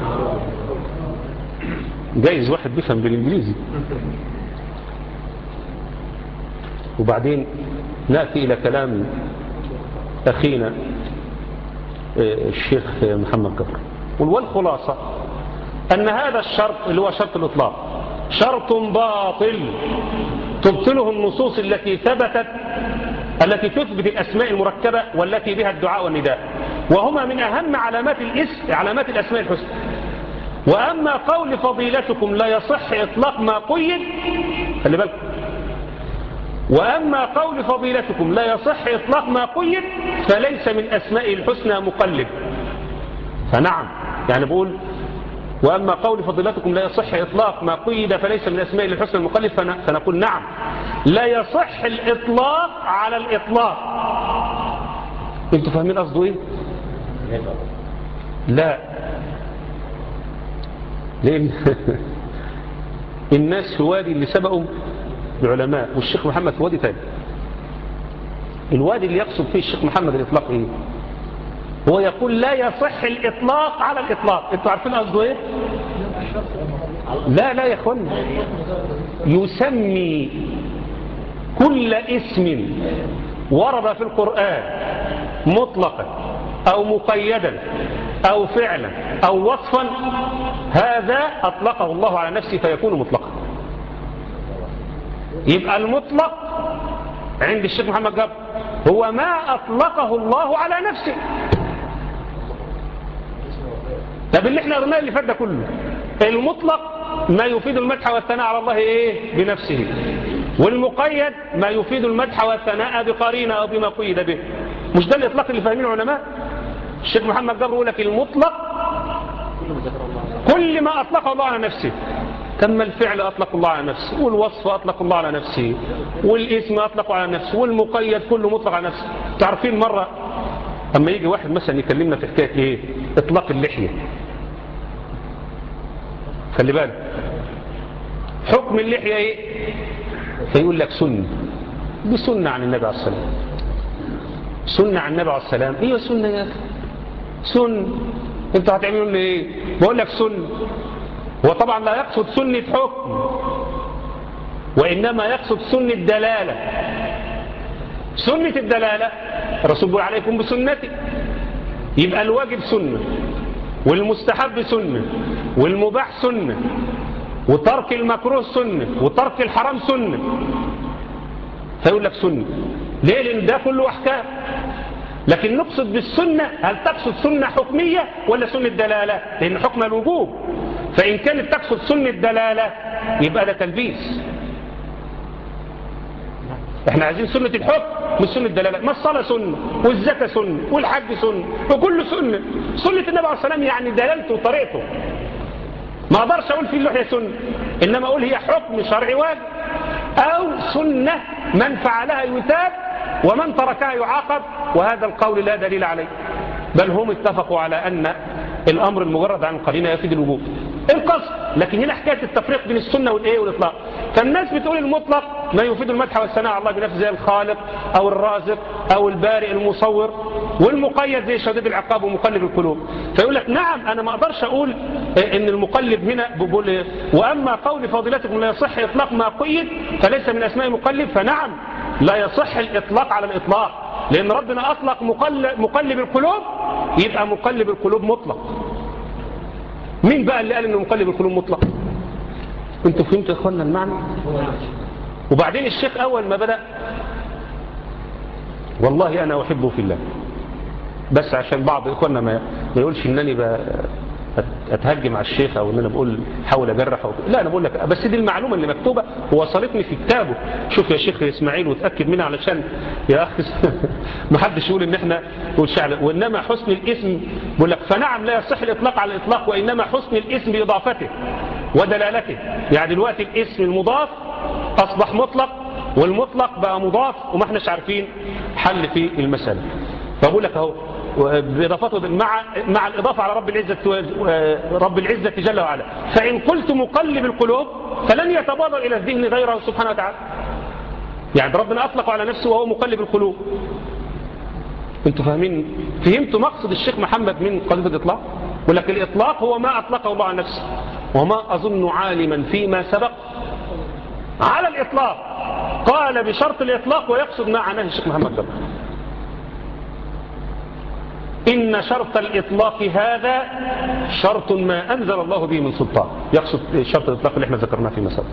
جايز واحد بيفهم بالانجليزي وبعدين نأتي إلى كلام أخينا الشيخ محمد كفر والخلاصة أن هذا الشرط اللي هو شرط الإطلاق شرط باطل تبطله النصوص التي ثبتت التي تثبت الأسماء المركبة والتي بها الدعاء والنداء وهما من أهم علامات الاسم علامات الأسماء الحسنى وأما قول فضيلتكم لا يصح إطلاق ما قيد خلي بالكم وأما قول فضيلتكم لا يصح إطلاق ما قيد فليس من أسماء الحسنى مقلب فنعم يعني بقول وأما قول فضيلتكم لا يصح إطلاق ما قيد فليس من أسماء الحسنى المقلب فنقول نعم لا يصح الإطلاق على الإطلاق انتوا فاهمين قصده ايه لا لأن الناس في وادي اللي سبقوا العلماء والشيخ محمد في وادي تاني الوادي اللي يقصد فيه الشيخ محمد الإطلاق ايه هو يقول لا يصح الإطلاق على الإطلاق انتوا عارفين قصده ايه لا لا يا اخوانا يسمي كل اسم ورد في القرآن مطلقا أو مقيدا أو فعلا أو وصفا هذا أطلقه الله على نفسه فيكون مطلقا يبقى المطلق عند الشيخ محمد جاب هو ما أطلقه الله على نفسه طب اللي احنا قلناه اللي فات ده كله المطلق ما يفيد المدح والثناء على الله ايه بنفسه والمقيد ما يفيد المدح والثناء بقرينه او بما قيد به مش ده الاطلاق اللي فاهمينه العلماء الشيخ محمد جبر يقول لك المطلق كل ما ذكر الله كل ما اطلقه الله على نفسه تم الفعل اطلق الله على نفسه والوصف اطلق الله على نفسه والاسم اطلق على نفسه والمقيد كله مطلق على نفسه تعرفين مره اما يجي واحد مثلا يكلمنا في حكايه ايه اطلاق اللحيه خلي بالك حكم اللحيه ايه فيقول لك سنه دي سنه عن النبي عليه الصلاه والسلام سنه عن النبي عليه السلام ايه سنه يا اخي سنه انتوا هتعملوا لي ايه بقول لك سنه هو طبعا لا يقصد سنه حكم وانما يقصد سنه دلاله سنه الدلاله الرسول بيقول عليكم بسنتي يبقى الواجب سنه والمستحب سنه والمباح سنه وترك المكروه سنه وترك الحرام سنه فيقول لك سنه ليه لان ده كله احكام لكن نقصد بالسنة هل تقصد سنة حكمية ولا سنة دلالة لأن حكم الوجوب فإن كانت تقصد سنة دلالة يبقى ده تلبيس احنا عايزين سنة الحكم مش سنة دلالة ما الصلاة سنة والزكاة سنة والحج سنة وكل سنة سنة النبي عليه السلام يعني دلالته وطريقته ما اقدرش اقول فيه اللحية سنة انما اقول هي حكم شرعي واجب او سنة من فعلها يتاب ومن تركها يعاقب وهذا القول لا دليل عليه بل هم اتفقوا على أن الأمر المجرد عن القرينة يفيد الوجوب القصد لكن هنا حكاية التفريق بين السنة والإيه والإطلاق فالناس بتقول المطلق ما يفيد المدح والثناء على الله بنفسه زي الخالق أو الرازق أو البارئ المصور والمقيد زي شديد العقاب ومقلب القلوب فيقول لك نعم أنا ما أقدرش أقول إن المقلب هنا بقول وأما قول فاضلتكم لا يصح إطلاق ما قيد فليس من أسماء مقلب فنعم لا يصح الإطلاق على الإطلاق لأن ربنا أطلق مقلب, مقلب القلوب يبقى مقلب القلوب مطلق مين بقى اللي قال إنه مقلب القلوب مطلق انتوا فهمتوا يا اخوانا المعنى وبعدين الشيخ أول ما بدأ والله أنا أحبه في الله بس عشان بعض إخواننا ما ما يقولش إنني ب- أتهجم على الشيخ أو إن أنا بقول حاول أجرح أو لا أنا بقول لك بس دي المعلومة اللي مكتوبة ووصلتني في كتابه شوف يا شيخ إسماعيل وتأكد منها علشان يا أخي ما حدش يقول إن إحنا نقول شعر وإنما حسن الاسم بقول لك فنعم لا يصح الإطلاق على الإطلاق وإنما حسن الاسم بإضافته ودلالته يعني دلوقتي الاسم المضاف أصبح مطلق والمطلق بقى مضاف وما احناش عارفين حل في المسألة فبقول لك اهو بإضافته مع مع الإضافة على رب العزة رب العزة جل وعلا فإن قلت مقلب القلوب فلن يتبادر إلى الذهن غيره سبحانه وتعالى يعني ربنا أطلق على نفسه وهو مقلب القلوب انتوا فاهمين فهمتوا مقصد الشيخ محمد من قضية الإطلاق ولكن الإطلاق هو ما أطلقه الله على نفسه وما أظن عالما فيما سبق على الإطلاق قال بشرط الإطلاق ويقصد ما عناه الشيخ محمد جبر إن شرط الإطلاق هذا شرط ما أنزل الله به من سلطان يقصد شرط الإطلاق اللي احنا ذكرناه في مسألة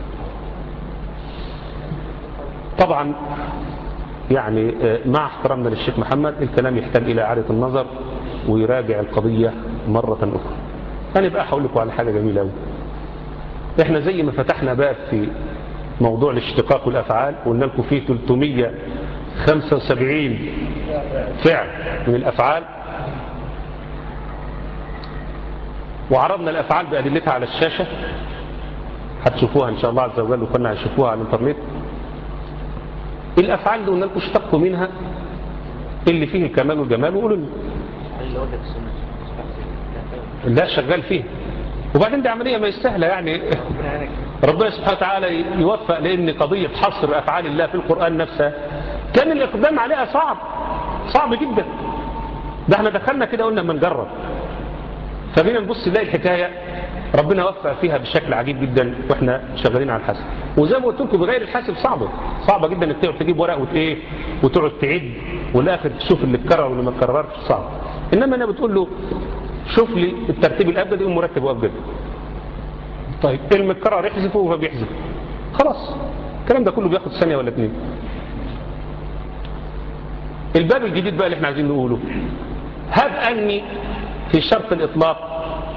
طبعا يعني مع احترامنا للشيخ محمد الكلام يحتاج إلى إعادة النظر ويراجع القضية مرة أخرى أنا بقى هقول لكم على حاجة جميلة أوي احنا زي ما فتحنا باب في موضوع الاشتقاق والأفعال قلنا لكم فيه 375 فعل من الأفعال وعرضنا الأفعال بأدلتها على الشاشة هتشوفوها إن شاء الله عز وجل وكنا هنشوفوها على الإنترنت الأفعال دي قلنا لكم اشتقوا منها اللي فيه الكمال والجمال وقولوا لنا اللي وجد السنة لا شغال فيه وبعدين دي عملية ما يستاهلة يعني ربنا سبحانه وتعالى يوفق لأن قضية حصر أفعال الله في القرآن نفسها كان الإقدام عليها صعب صعب جدا ده احنا دخلنا كده قلنا ما نجرب فبينا نبص نلاقي الحكاية ربنا وفق فيها بشكل عجيب جدا واحنا شغالين على الحاسب وزي ما قلت لكم بغير الحاسب صعبة صعبة جدا انك تقعد تجيب ورق وت ايه وتقعد تعد والاخر تشوف اللي اتكرر واللي ما اتكررش صعب إنما أنا بتقول له شوف لي الترتيب الأبجدي يقوم مرتب أبجدي طيب المتكرر يحذفه فبيحذف خلاص الكلام ده كله بياخد ثانية ولا اتنين الباب الجديد بقى اللي احنا عايزين نقوله هب أني في شرط الإطلاق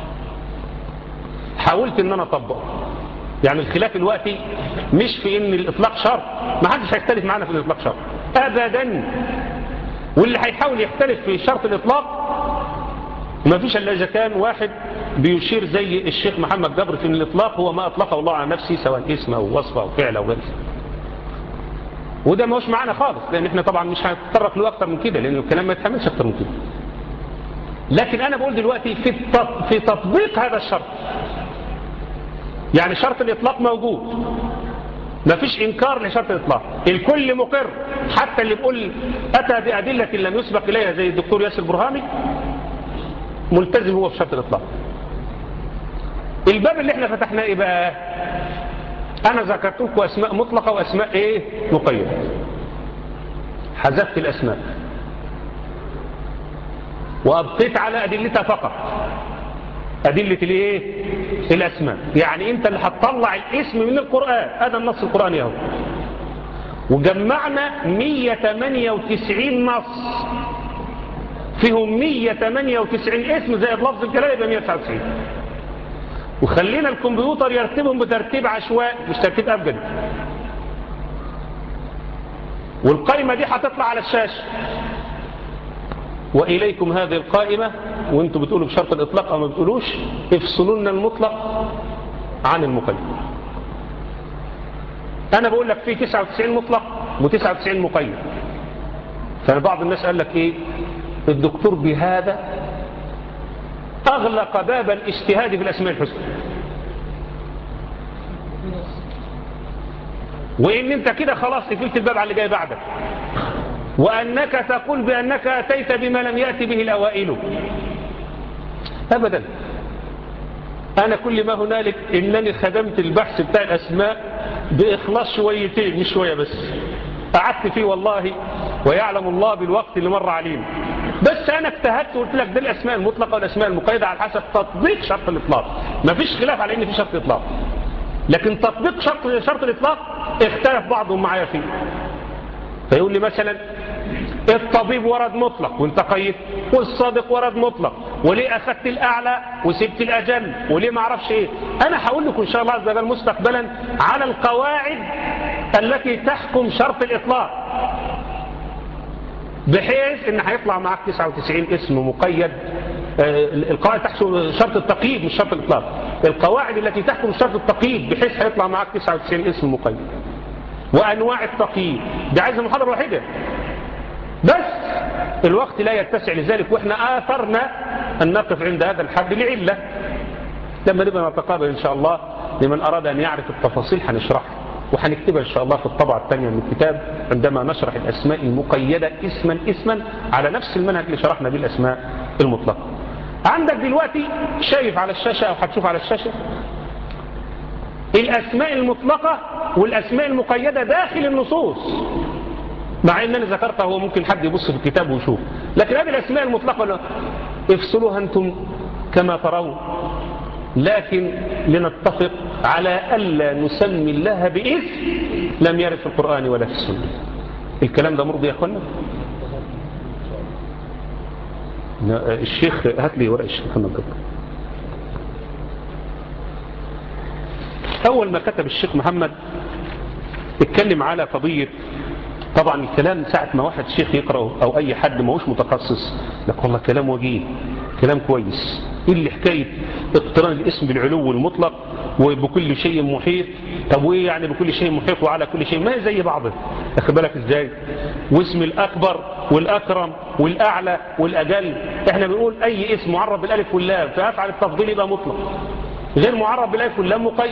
حاولت ان انا اطبقه يعني الخلاف الوقتي مش في ان الاطلاق شرط ما حدش هيختلف معانا في الاطلاق شرط ابدا واللي هيحاول يختلف في شرط الاطلاق ما فيش الا اذا كان واحد بيشير زي الشيخ محمد جبر في ان الاطلاق هو ما اطلقه الله على نفسه سواء اسم او وصف او فعل او غيره وده ما هوش معانا خالص لان احنا طبعا مش هنتطرق له اكتر من كده لان الكلام ما يتحملش اكتر من كده لكن انا بقول دلوقتي في في تطبيق هذا الشرط يعني شرط الإطلاق موجود ما فيش إنكار لشرط الإطلاق الكل مقر حتى اللي بيقول أتى بأدلة لم يسبق إليها زي الدكتور ياسر برهامي ملتزم هو في شرط الإطلاق الباب اللي احنا فتحناه ايه بقى انا ذكرت لكم اسماء مطلقة واسماء ايه مقيدة حذفت الاسماء وابقيت على ادلتها فقط أدلة الايه الأسماء يعني أنت اللي هتطلع الاسم من القرآن هذا النص القرآني اهو وجمعنا 198 نص فيهم 198 اسم زائد لفظ الكلام يبقى 199 وخلينا الكمبيوتر يرتبهم بترتيب عشوائي مش ترتيب أبجدي والقائمة دي هتطلع على الشاشة وإليكم هذه القائمة وانتم بتقولوا بشرط الإطلاق أو ما بتقولوش افصلوا لنا المطلق عن المقيد أنا بقول لك في 99 مطلق و99 مقيد فبعض الناس قال لك إيه الدكتور بهذا أغلق باب الاجتهاد في الأسماء الحسنى وإن أنت كده خلاص قفلت الباب على اللي جاي بعدك وأنك تقول بأنك أتيت بما لم يأتي به الأوائل أبدا أنا كل ما هنالك إنني خدمت البحث بتاع الأسماء بإخلاص شويتين مش شوية بس قعدت فيه والله ويعلم الله بالوقت اللي مر علينا بس أنا اجتهدت وقلت لك ده الأسماء المطلقة والأسماء المقيدة على حسب تطبيق شرط الإطلاق ما فيش خلاف على إن في شرط إطلاق لكن تطبيق شرط شرط الإطلاق اختلف بعضهم معايا فيه فيقول لي مثلا الطبيب ورد مطلق وانت قيد والصادق ورد مطلق وليه أخذت الأعلى وسبت الأجل وليه ما اعرفش ايه أنا هقول لكم إن شاء الله عز وجل مستقبلا على القواعد التي تحكم شرط الإطلاق بحيث ان هيطلع معاك 99 اسم مقيد القواعد تحكم شرط التقييد مش شرط الإطلاق القواعد التي تحكم شرط التقييد بحيث هيطلع معاك 99 اسم مقيد وأنواع التقييد دي عايزة محاضرة واحدة بس الوقت لا يتسع لذلك وإحنا آثرنا أن نقف عند هذا الحد لعلة لما نبقى نتقابل إن شاء الله لمن أراد أن يعرف التفاصيل هنشرحها وهنكتبها إن شاء الله في الطبعة الثانية من الكتاب عندما نشرح الأسماء المقيدة اسما اسما على نفس المنهج اللي شرحنا به الأسماء المطلقة عندك دلوقتي شايف على الشاشة أو هتشوف على الشاشة الأسماء المطلقة والأسماء المقيدة داخل النصوص مع ان انا ذكرتها هو ممكن حد يبص في الكتاب ويشوف لكن هذه الاسماء المطلقه افصلوها انتم كما ترون لكن لنتفق على الا نسمي الله باسم لم يرد في القران ولا في السنه الكلام ده مرضي يا اخوانا الشيخ هات لي ورق الشيخ محمد جبر اول ما كتب الشيخ محمد اتكلم على قضيه طبعا الكلام ساعة ما واحد شيخ يقرأه أو أي حد ما هوش متخصص لك والله كلام وجيه كلام كويس إيه اللي حكاية اقتران الاسم بالعلو المطلق وبكل شيء محيط طب وإيه يعني بكل شيء محيط وعلى كل شيء ما زي بعضه أخذ بالك إزاي واسم الأكبر والأكرم والأعلى والأجل إحنا بنقول أي اسم معرب بالألف واللام فأفعل التفضيل يبقى مطلق غير معرب بالألف واللام مقيد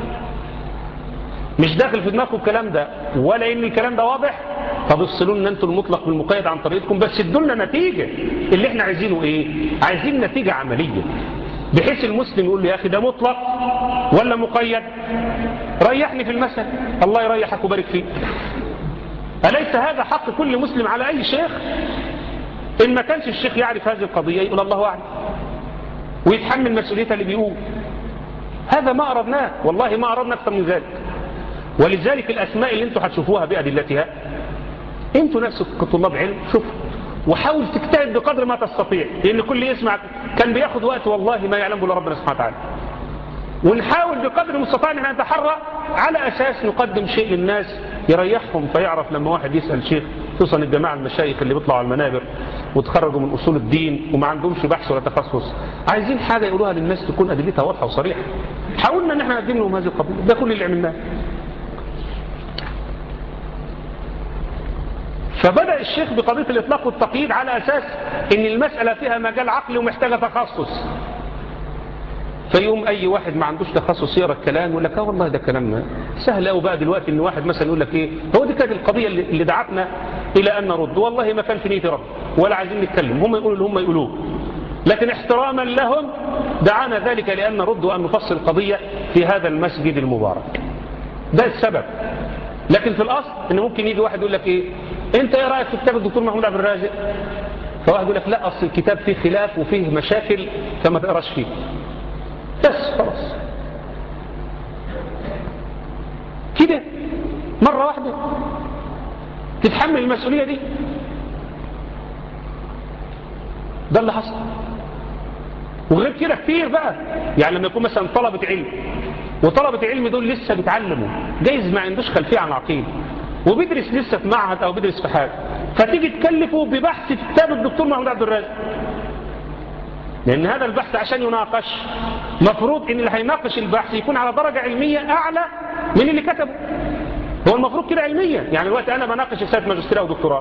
مش داخل في دماغكم الكلام ده ولا ان الكلام ده واضح طب افصلوا لنا انتوا المطلق بالمقيد عن طريقتكم بس ادوا لنا نتيجه اللي احنا عايزينه ايه عايزين نتيجه عمليه بحيث المسلم يقول لي يا اخي ده مطلق ولا مقيد ريحني في المسألة الله يريحك وبارك فيك أليس هذا حق كل مسلم على أي شيخ إن ما كانش الشيخ يعرف هذه القضية يقول الله أعلم ويتحمل مسؤوليتها اللي بيقول هذا ما أردناه والله ما أردنا أكثر من ذلك ولذلك الأسماء اللي انتوا هتشوفوها بأدلتها انتوا نفسك كطلاب علم شوفوا وحاول تجتهد بقدر ما تستطيع لأن كل يسمع كان بياخد وقت والله ما يعلمه الا ربنا سبحانه وتعالى ونحاول بقدر المستطاع ان احنا نتحرى على اساس نقدم شيء للناس يريحهم فيعرف لما واحد يسال شيخ خصوصا الجماعه المشايخ اللي بيطلعوا على المنابر وتخرجوا من اصول الدين وما عندهمش بحث ولا تخصص عايزين حاجه يقولوها للناس تكون ادلتها واضحه وصريحه حاولنا ان احنا نقدم لهم هذه القضيه ده كل اللي عملناه فبدأ الشيخ بقضية الإطلاق والتقييد على أساس أن المسألة فيها مجال عقلي ومحتاجة تخصص فيقوم أي واحد ما عندوش تخصص يقرا الكلام يقول لك اه والله ده كلام سهل قوي بقى دلوقتي ان واحد مثلا يقول لك ايه هو دي كانت القضيه اللي اللي دعتنا الى ان نرد والله ما كان في نيتي رد ولا عايزين نتكلم هم يقولوا اللي هم يقولوه لكن احتراما لهم دعانا ذلك لان نرد وان نفصل القضيه في هذا المسجد المبارك ده السبب لكن في الاصل ان ممكن يجي واحد يقول لك ايه انت ايه رايك في كتاب الدكتور محمود عبد الرازق فواحد يقول لك لا اصل الكتاب فيه خلاف وفيه مشاكل فما تقراش فيه بس خلاص كده مرة واحدة تتحمل المسؤولية دي ده اللي حصل وغير كده كتير بقى يعني لما يكون مثلا طلبة علم وطلبة علم دول لسه بيتعلموا جايز ما عندوش خلفية عن عقيدة وبيدرس لسه في معهد او بيدرس في حاجة فتيجي تكلفه ببحث في كتاب الدكتور محمود عبد الرازق لأن هذا البحث عشان يناقش مفروض ان اللي هيناقش البحث يكون على درجة علمية أعلى من اللي كتبه هو المفروض كده علميا يعني دلوقتي أنا بناقش رسالة ماجستير أو دكتوراه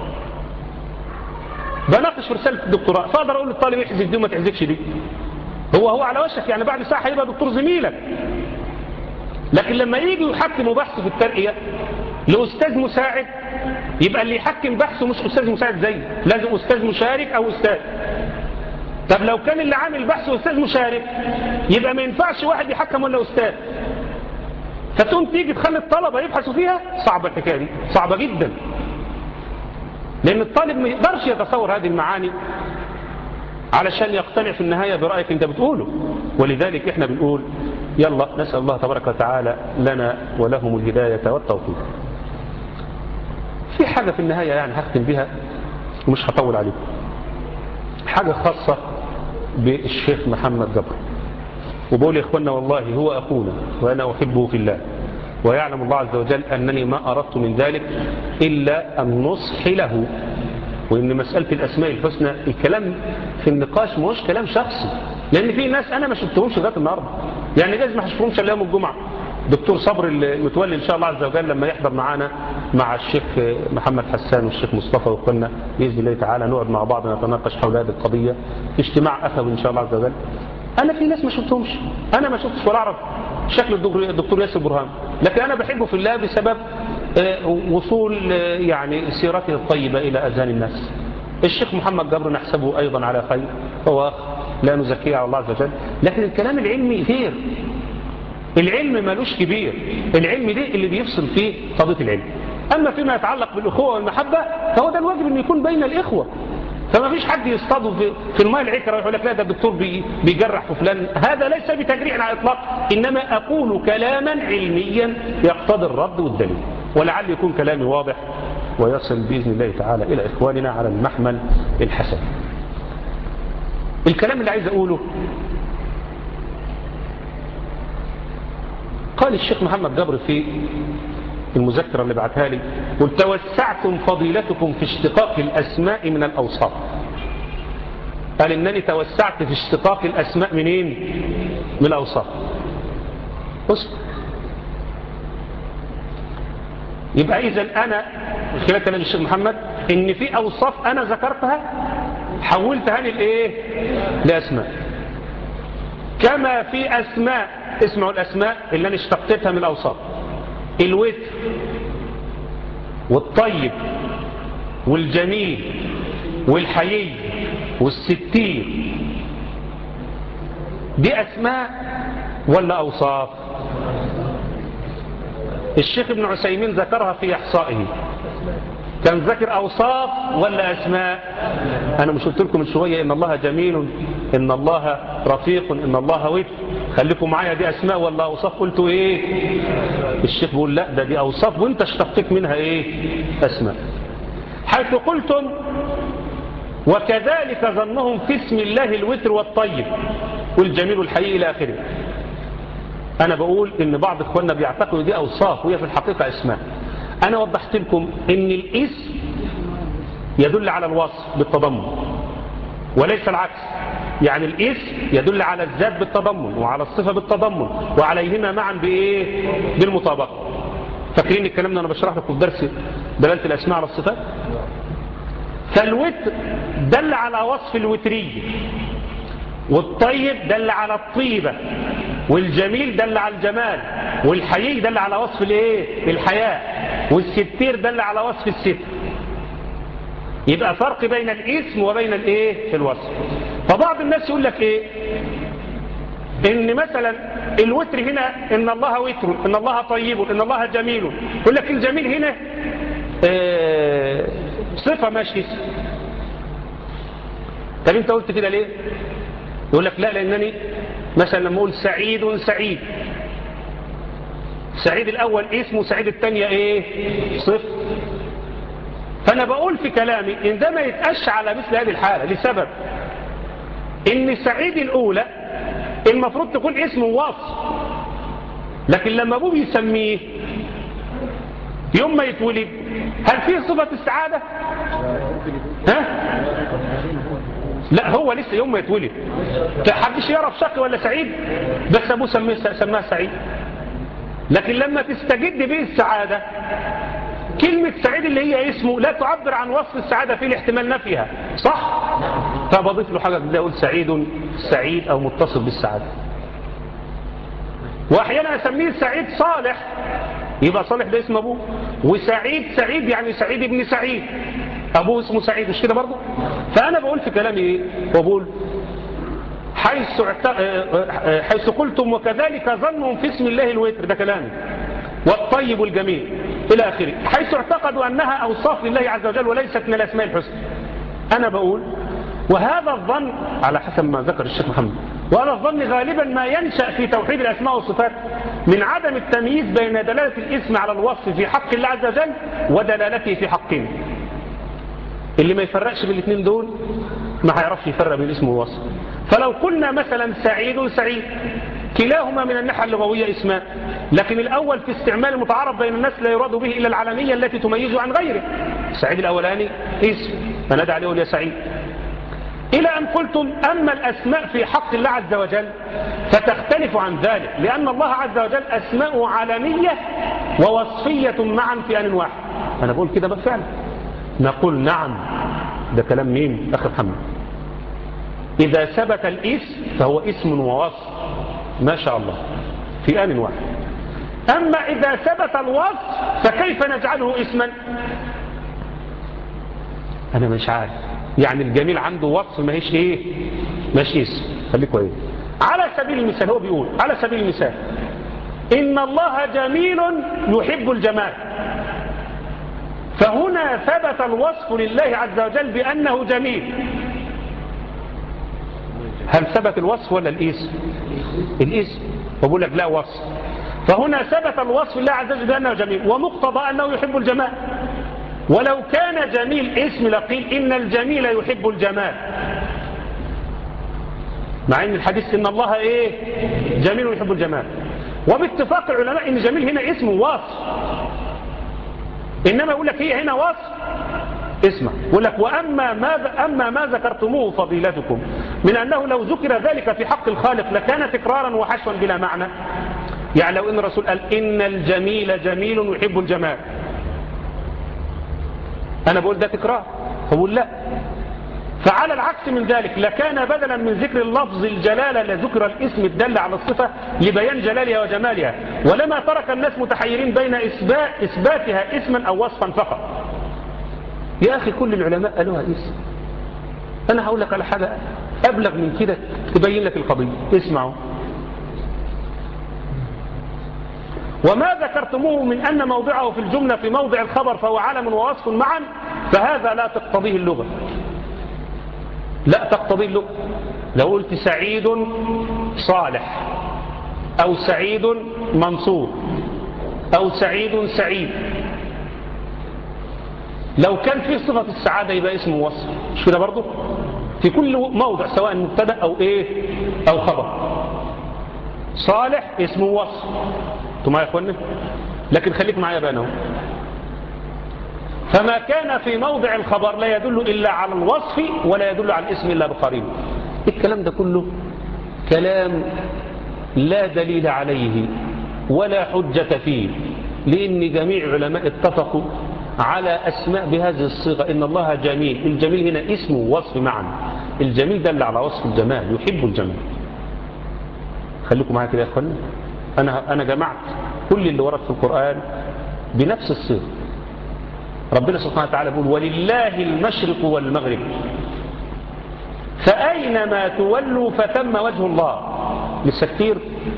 بناقش في رسالة الدكتوراه فأقدر أقول للطالب احذف دي وما تحذفش دي هو هو على وشك يعني بعد ساعة هيبقى دكتور زميلك لكن لما يجي يحكموا بحث في الترقية لأستاذ مساعد يبقى اللي يحكم بحثه مش أستاذ مساعد زي لازم أستاذ مشارك أو أستاذ طب لو كان اللي عامل بحث أستاذ مشارك يبقى ما ينفعش واحد يحكم ولا أستاذ فتقوم تيجي تخلي الطلبة يبحثوا فيها صعبة الحكاية دي صعبة جدا لأن الطالب ما يقدرش يتصور هذه المعاني علشان يقتنع في النهاية برأيك انت بتقوله ولذلك احنا بنقول يلا نسأل الله تبارك وتعالى لنا ولهم الهداية والتوفيق في حاجة في النهاية يعني هختم بها ومش هطول عليكم حاجة خاصة بالشيخ محمد جبر وبقول يا إخوانا والله هو أخونا وأنا أحبه في الله ويعلم الله عز وجل أنني ما أردت من ذلك إلا النصح له وإن مسألة الأسماء الحسنى الكلام في النقاش مش كلام شخصي لأن في ناس أنا ما شفتهمش لغاية النهاردة يعني جايز ما هشوفهمش إلا يوم الجمعة دكتور صبر المتولي إن شاء الله عز وجل لما يحضر معانا مع الشيخ محمد حسان والشيخ مصطفى وقلنا بإذن الله تعالى نقعد مع بعض نتناقش حول هذه القضية في اجتماع أخوي إن شاء الله عز وجل أنا في ناس ما شفتهمش أنا ما شفتش ولا أعرف شكل الدكتور ياسر برهان لكن أنا بحبه في الله بسبب وصول يعني سيرته الطيبة إلى أذهان الناس الشيخ محمد جبر نحسبه أيضا على خير هو أخ لا نزكيه على الله عز وجل لكن الكلام العلمي غير العلم ملوش كبير العلم ده اللي بيفصل فيه قضية العلم أما فيما يتعلق بالأخوة والمحبة فهو ده الواجب أن يكون بين الإخوة فما فيش حد يصطاده في, في الماء العكرة ويقول لك لا ده الدكتور بي بيجرح في فلان هذا ليس بتجريح على الإطلاق إنما أقول كلاما علميا يقتضي الرد والدليل ولعل يكون كلامي واضح ويصل بإذن الله تعالى إلى إخواننا على المحمل الحسن الكلام اللي عايز أقوله قال الشيخ محمد جبر في المذكرة اللي بعتها لي قل توسعتم فضيلتكم في اشتقاق الأسماء من الأوصاف قال إنني توسعت في اشتقاق الأسماء منين من الأوصاف بص يبقى إذا أنا خلال كلام الشيخ محمد إن في أوصاف أنا ذكرتها حولتها للإيه لأسماء كما في أسماء اسمعوا الأسماء اللي أنا اشتقتها من الأوصاف الوتر والطيب والجميل والحيي والستير دي أسماء ولا أوصاف الشيخ ابن عسيمين ذكرها في إحصائه كان ذكر أوصاف ولا أسماء أنا مش قلت لكم من شوية إن الله جميل إن الله رفيق إن الله وتر خليكم معايا دي أسماء ولا أوصاف قلتوا إيه الشيخ بيقول لا ده دي أوصاف وانت اشتقيت منها إيه أسماء حيث قلتم وكذلك ظنهم في اسم الله الوتر والطيب والجميل والحي إلى آخره أنا بقول إن بعض إخواننا بيعتقدوا دي أوصاف وهي في الحقيقة اسماء أنا وضحت لكم إن الاسم يدل على الوصف بالتضمن وليس العكس يعني الاسم يدل على الذات بالتضمن وعلى الصفة بالتضمن وعليهما معا بإيه بالمطابقة فاكرين الكلام ده أنا بشرح لكم في درس دلالة الأسماء على الصفات فالوتر دل على وصف الوتري والطيب دل على الطيبة والجميل دل على الجمال والحيي دل على وصف الايه الحياء والستير دل على وصف الستر يبقى فرق بين الاسم وبين الايه الوصف فبعض الناس يقول لك ايه ان مثلا الوتر هنا ان الله وتر ان الله طيب ان الله جميل يقول لك الجميل هنا اه صفة ماشي اسم طب انت قلت كده ليه يقول لك لا لانني مثلا لما اقول سعيد سعيد سعيد الاول اسمه سعيد الثانية ايه صفر فانا بقول في كلامي ان ده ما يتقش على مثل هذه الحالة لسبب ان سعيد الاولى المفروض تكون اسمه وصف لكن لما ابوه بيسميه يوم ما يتولد هل فيه صفة السعادة ها لا هو لسه يوم ما يتولد حدش يعرف شقي ولا سعيد بس ابوه سميه سماه سعيد لكن لما تستجد به السعادة كلمة سعيد اللي هي اسمه لا تعبر عن وصف السعادة في الاحتمال نفيها صح فبضيف له حاجة كده اقول سعيد سعيد او متصل بالسعادة واحيانا اسميه سعيد صالح يبقى صالح ده اسم ابوه وسعيد سعيد يعني سعيد ابن سعيد ابوه اسمه سعيد مش كده برضه فانا بقول في كلامي ايه وبقول حيث حيث قلتم وكذلك ظنهم في اسم الله الوتر ده كلامي والطيب والجميل الى اخره حيث اعتقدوا انها اوصاف لله عز وجل وليست من الاسماء الحسنى انا بقول وهذا الظن على حسب ما ذكر الشيخ محمد وهذا الظن غالبا ما ينشأ في توحيد الأسماء والصفات من عدم التمييز بين دلالة الاسم على الوصف في حق الله عز وجل ودلالته في حقنا اللي ما يفرقش بين الاثنين دول ما هيعرفش يفرق بين الاسم والوصف فلو قلنا مثلا سعيد سعيد كلاهما من الناحية اللغوية اسمان لكن الأول في استعمال المتعارف بين الناس لا يراد به إلا العلمية التي تميزه عن غيره سعيد الأولاني اسم فنادى عليه يا سعيد إلى أن قلتم أما الأسماء في حق الله عز وجل فتختلف عن ذلك لأن الله عز وجل أسماء علمية ووصفية معا في آن واحد أنا بقول كده بالفعل نقول نعم ده كلام مين أخي محمد إذا ثبت الاسم فهو اسم ووصف ما شاء الله في آن واحد أما إذا ثبت الوصف فكيف نجعله اسما أنا مش عارف يعني الجميل عنده وصف ما هيش ايه مش اسم خليك كويس على سبيل المثال هو بيقول على سبيل المثال ان الله جميل يحب الجمال فهنا ثبت الوصف لله عز وجل بانه جميل هل ثبت الوصف ولا الاسم الاسم وبقول لك لا وصف فهنا ثبت الوصف لله عز وجل بانه جميل ومقتضى انه يحب الجمال ولو كان جميل اسم لقيل إن الجميل يحب الجمال مع ان الحديث ان الله ايه جميل يحب الجمال وباتفاق العلماء ان جميل هنا اسم وصف انما يقول لك هي هنا وصف اسمع يقول لك واما ما اما ما ذكرتموه فضيلتكم من انه لو ذكر ذلك في حق الخالق لكان تكرارا وحشوا بلا معنى يعني لو ان الرسول قال ان الجميل جميل يحب الجمال أنا بقول ده تكرار فبقول لا فعلى العكس من ذلك لكان بدلا من ذكر اللفظ الجلالة لذكر الاسم الدل على الصفة لبيان جلالها وجمالها ولما ترك الناس متحيرين بين إثبات إثباتها اسما أو وصفا فقط يا أخي كل العلماء قالوها اسم أنا هقول لك على حاجة أبلغ من كده تبين لك القضية اسمعوا وما ذكرتموه من أن موضعه في الجملة في موضع الخبر فهو علم ووصف معا فهذا لا تقتضيه اللغة لا تقتضيه اللغة لو قلت سعيد صالح أو سعيد منصور أو سعيد سعيد لو كان في صفة السعادة يبقى اسمه وصف مش كده برضه في كل موضع سواء مبتدا أو إيه أو خبر صالح اسمه وصف انتوا معايا يا اخوانا لكن خليك معايا بقى اهو فما كان في موضع الخبر لا يدل إلا على الوصف ولا يدل على الاسم إلا بقرينه الكلام ده كله كلام لا دليل عليه ولا حجة فيه لأن جميع علماء اتفقوا على أسماء بهذه الصيغة إن الله جميل الجميل هنا اسمه وصف معا الجميل دل على وصف الجمال يحب الجمال خليكم معايا كده يا اخوانا انا انا جمعت كل اللي ورد في القران بنفس الصيغه ربنا سبحانه وتعالى بيقول ولله المشرق والمغرب فأينما تولوا فثم وجه الله لسه كتير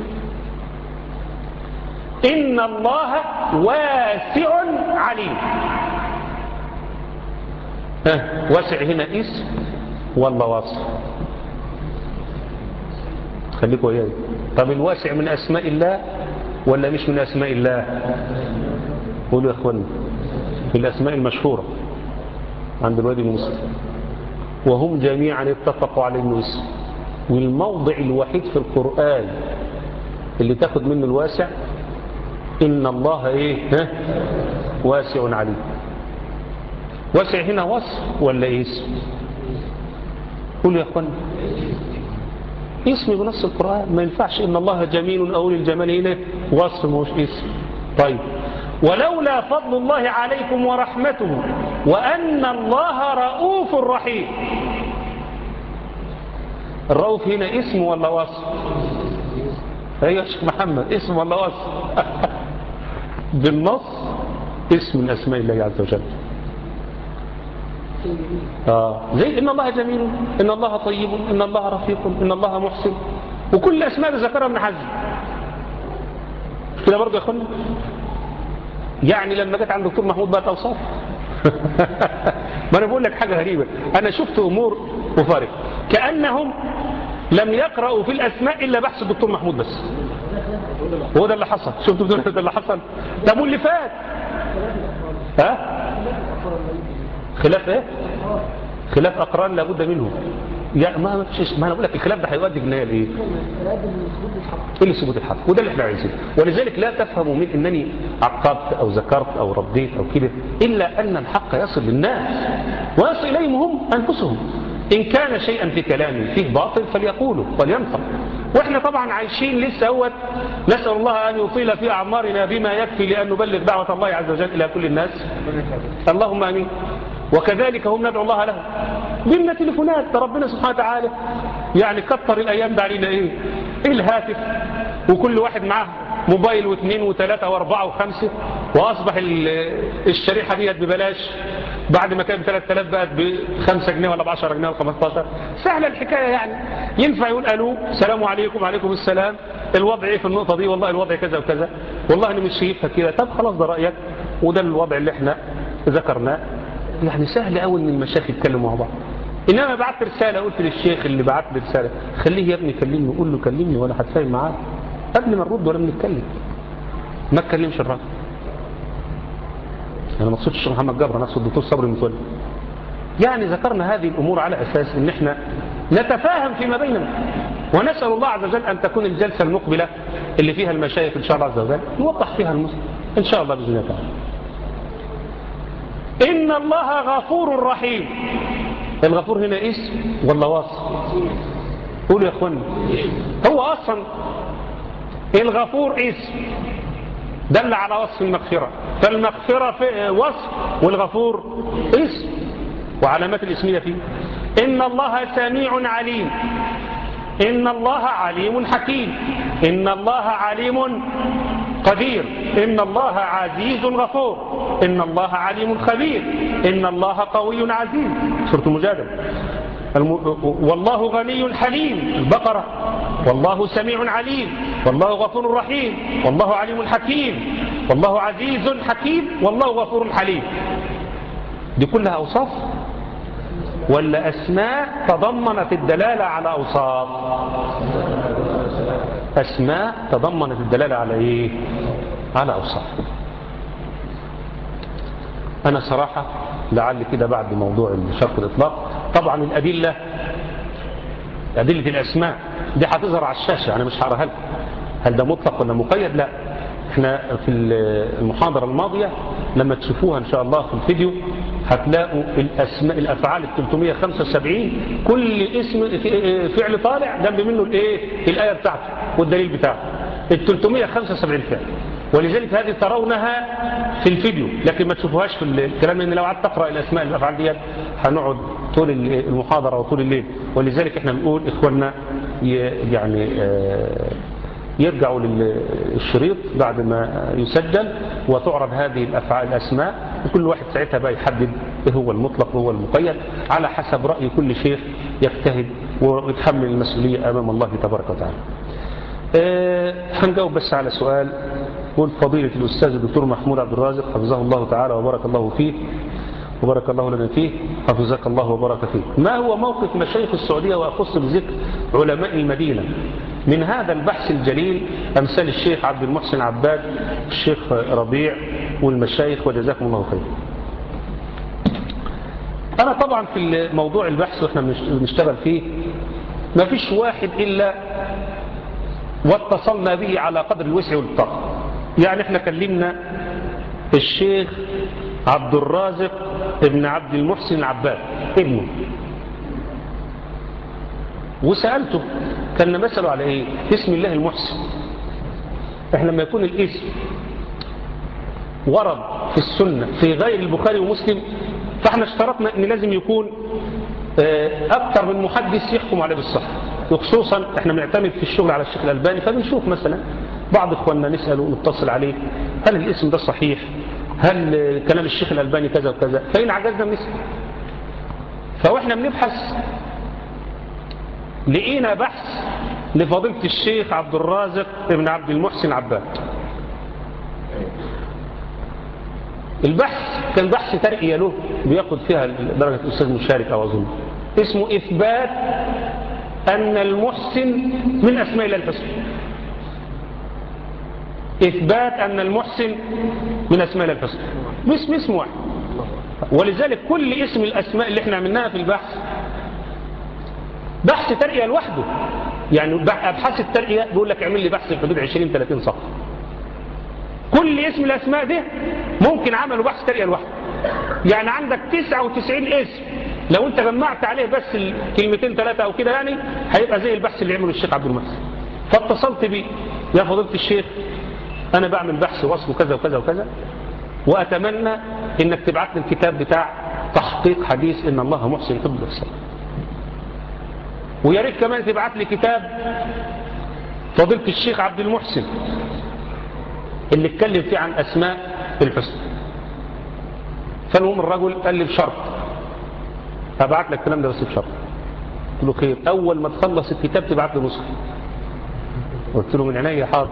إن الله واسع عليم ها واسع هنا اسم ولا وصف خليكوا وياي طب الواسع من أسماء الله ولا مش من أسماء الله قولوا يا أخواني في الأسماء المشهورة عند الوادي المسلم وهم جميعا اتفقوا على انه اسم والموضع الوحيد في القرآن اللي تاخد منه الواسع إن الله إيه ها واسع عليم واسع هنا وصف ولا اسم قولوا يا أخواني اسم بنص القرآن ما ينفعش إن الله جميل أو الجمال هنا وصف مش اسم طيب ولولا فضل الله عليكم ورحمته وأن الله رؤوف رحيم الرؤوف هنا اسم ولا وصف ايوه يا شيخ محمد اسم ولا وصف بالنص اسم من أسماء الله عز وجل آه. زي إن الله جميل إن الله طيب إن الله رفيق إن الله محسن وكل أسماء ذكرها ابن حزم كده برضه يا أخوانا يعني لما جت عند دكتور محمود بقى أوصاف ما أنا بقول لك حاجة غريبة أنا شفت أمور مفارقة كأنهم لم يقرأوا في الأسماء إلا بحث الدكتور محمود بس هو ده اللي حصل شفتوا ده اللي حصل ده اللي فات ها خلاف ايه خلاف اقران لابد منه يا ما ما فيش ما انا بقول لك الخلاف ده هيؤدي بالنهايه لايه اللي ثبوت الحق وده اللي احنا عايزينه ولذلك لا تفهموا من انني عقبت او ذكرت او رديت او كده الا ان الحق يصل للناس ويصل اليهم هم انفسهم ان كان شيئا في كلامي فيه باطل فليقولوا ولينطق واحنا طبعا عايشين لسه هو نسال الله ان يطيل في اعمارنا بما يكفي لان نبلغ دعوه الله عز وجل الى كل الناس اللهم امين وكذلك هم ندعو الله له قلنا تليفونات ده ربنا سبحانه وتعالى يعني كتر الايام ده علينا ايه الهاتف وكل واحد معاه موبايل واثنين وثلاثة واربعة وخمسة واصبح الشريحة ديت ببلاش بعد ما كان ب 3000 بقت ب 5 جنيه ولا ب 10 جنيه ولا 15 سهله الحكايه يعني ينفع يقول الو السلام عليكم وعليكم السلام الوضع ايه في النقطه دي والله الوضع كذا وكذا والله انا مش شايفها كده طب خلاص ده رايك وده الوضع اللي احنا ذكرناه يعني سهل قوي ان المشايخ يتكلموا مع بعض انما بعت رساله قلت للشيخ اللي بعت لي رساله خليه يا ابني كلمني قول له كلمني وانا هتفاهم معاه قبل ما نرد ولا بنتكلم ما تكلمش الراجل انا ما اقصدش الشيخ محمد جبر انا اقصد الدكتور صبري المتولي يعني ذكرنا هذه الامور على اساس ان احنا نتفاهم فيما بيننا ونسال الله عز وجل ان تكون الجلسه المقبله اللي فيها المشايخ ان شاء الله عز وجل نوضح فيها المسلم ان شاء الله باذن الله تعالى إن الله غفور رحيم الغفور هنا اسم ولا وصف قولوا يا اخوانا هو أصلا الغفور اسم دل على وصف المغفرة فالمغفرة في وصف والغفور اسم وعلامات الاسمية فيه إن الله سميع عليم إن الله عليم حكيم إن الله عليم قدير إن الله عزيز غفور إن الله عليم خبير إن الله قوي عزيز سورة المجادلة الم... والله غني حليم البقرة والله سميع عليم والله غفور رحيم والله عليم حكيم والله عزيز حكيم والله غفور حليم دي كلها أوصاف ولا أسماء تضمنت الدلالة على أوصاف أسماء تضمنت الدلالة على إيه على أوصاف أنا صراحة لعل كده بعد موضوع شرط الإطلاق طبعا الأدلة أدلة الأسماء دي هتظهر على الشاشة أنا مش هقراها لكم هل ده مطلق ولا مقيد لا احنا في المحاضرة الماضية لما تشوفوها ان شاء الله في الفيديو هتلاقوا الاسماء الافعال ال 375 كل اسم فعل طالع جنب منه الايه الايه بتاعته والدليل بتاعته ال 375 فعل ولذلك هذه ترونها في الفيديو لكن ما تشوفوهاش في الكلام لان لو قعدت تقرا الاسماء الافعال ديت هنقعد طول المحاضره وطول الليل ولذلك احنا بنقول اخواننا يعني يرجعوا للشريط بعد ما يسجل وتعرض هذه الأفعال الأسماء وكل واحد ساعتها بقى يحدد ايه هو المطلق وهو المقيد على حسب رأي كل شيخ يجتهد ويتحمل المسؤولية أمام الله تبارك وتعالى أه هنجاوب بس على سؤال قول فضيلة الأستاذ الدكتور محمود عبد الرازق حفظه الله تعالى وبارك الله فيه وبارك الله لنا فيه حفظك الله وبارك فيه ما هو موقف مشايخ السعودية وأخص بذكر علماء المدينة من هذا البحث الجليل أمثال الشيخ عبد المحسن عباد الشيخ ربيع والمشايخ وجزاكم الله خير أنا طبعا في موضوع البحث وإحنا بنشتغل فيه ما فيش واحد إلا واتصلنا به على قدر الوسع والطاقة يعني احنا كلمنا الشيخ عبد الرازق ابن عبد المحسن العباد ابنه وسألته كان مثله على ايه اسم الله المحسن احنا لما يكون الاسم ورد في السنة في غير البخاري ومسلم فاحنا اشترطنا ان لازم يكون اكتر من محدث يحكم عليه بالصحة وخصوصا احنا بنعتمد في الشغل على الشيخ الألباني فبنشوف مثلا بعض اخواننا نسأله ونتصل عليه هل الاسم ده صحيح هل كلام الشيخ الألباني كذا وكذا فإن عجزنا بنسأل فواحنا بنبحث لقينا بحث لفضيلة الشيخ عبد الرازق ابن عبد المحسن عباد البحث كان بحث ترقية له بياخد فيها درجة الأستاذ مشارك أو أظن اسمه إثبات أن المحسن من أسماء الله الحسنى إثبات أن المحسن من أسماء الله الحسنى اسم اسم واحد ولذلك كل اسم الأسماء اللي احنا عملناها في البحث بحث ترقية لوحده يعني أبحاث الترقية بيقول لك اعمل لي بحث في حدود 20 30 صفحة كل اسم الأسماء ده ممكن عملوا بحث ترقية لوحده يعني عندك 99 اسم لو انت جمعت عليه بس كلمتين ثلاثة او كده يعني هيبقى زي البحث اللي عمله الشيخ عبد المحسن فاتصلت بيه يا فضيلة الشيخ انا بعمل بحث وصفه كذا وكذا وكذا واتمنى انك تبعت لي الكتاب بتاع تحقيق حديث ان الله محسن يحب الإحسان ويا ريت كمان تبعت لي كتاب فضيلة الشيخ عبد المحسن اللي اتكلم فيه عن اسماء الحسن فالمهم الرجل قال لي بشرط هبعت لك الكلام ده بس بشرط قلت له خير اول ما تخلص الكتاب تبعت لي نسخه قلت له من عينيا حاضر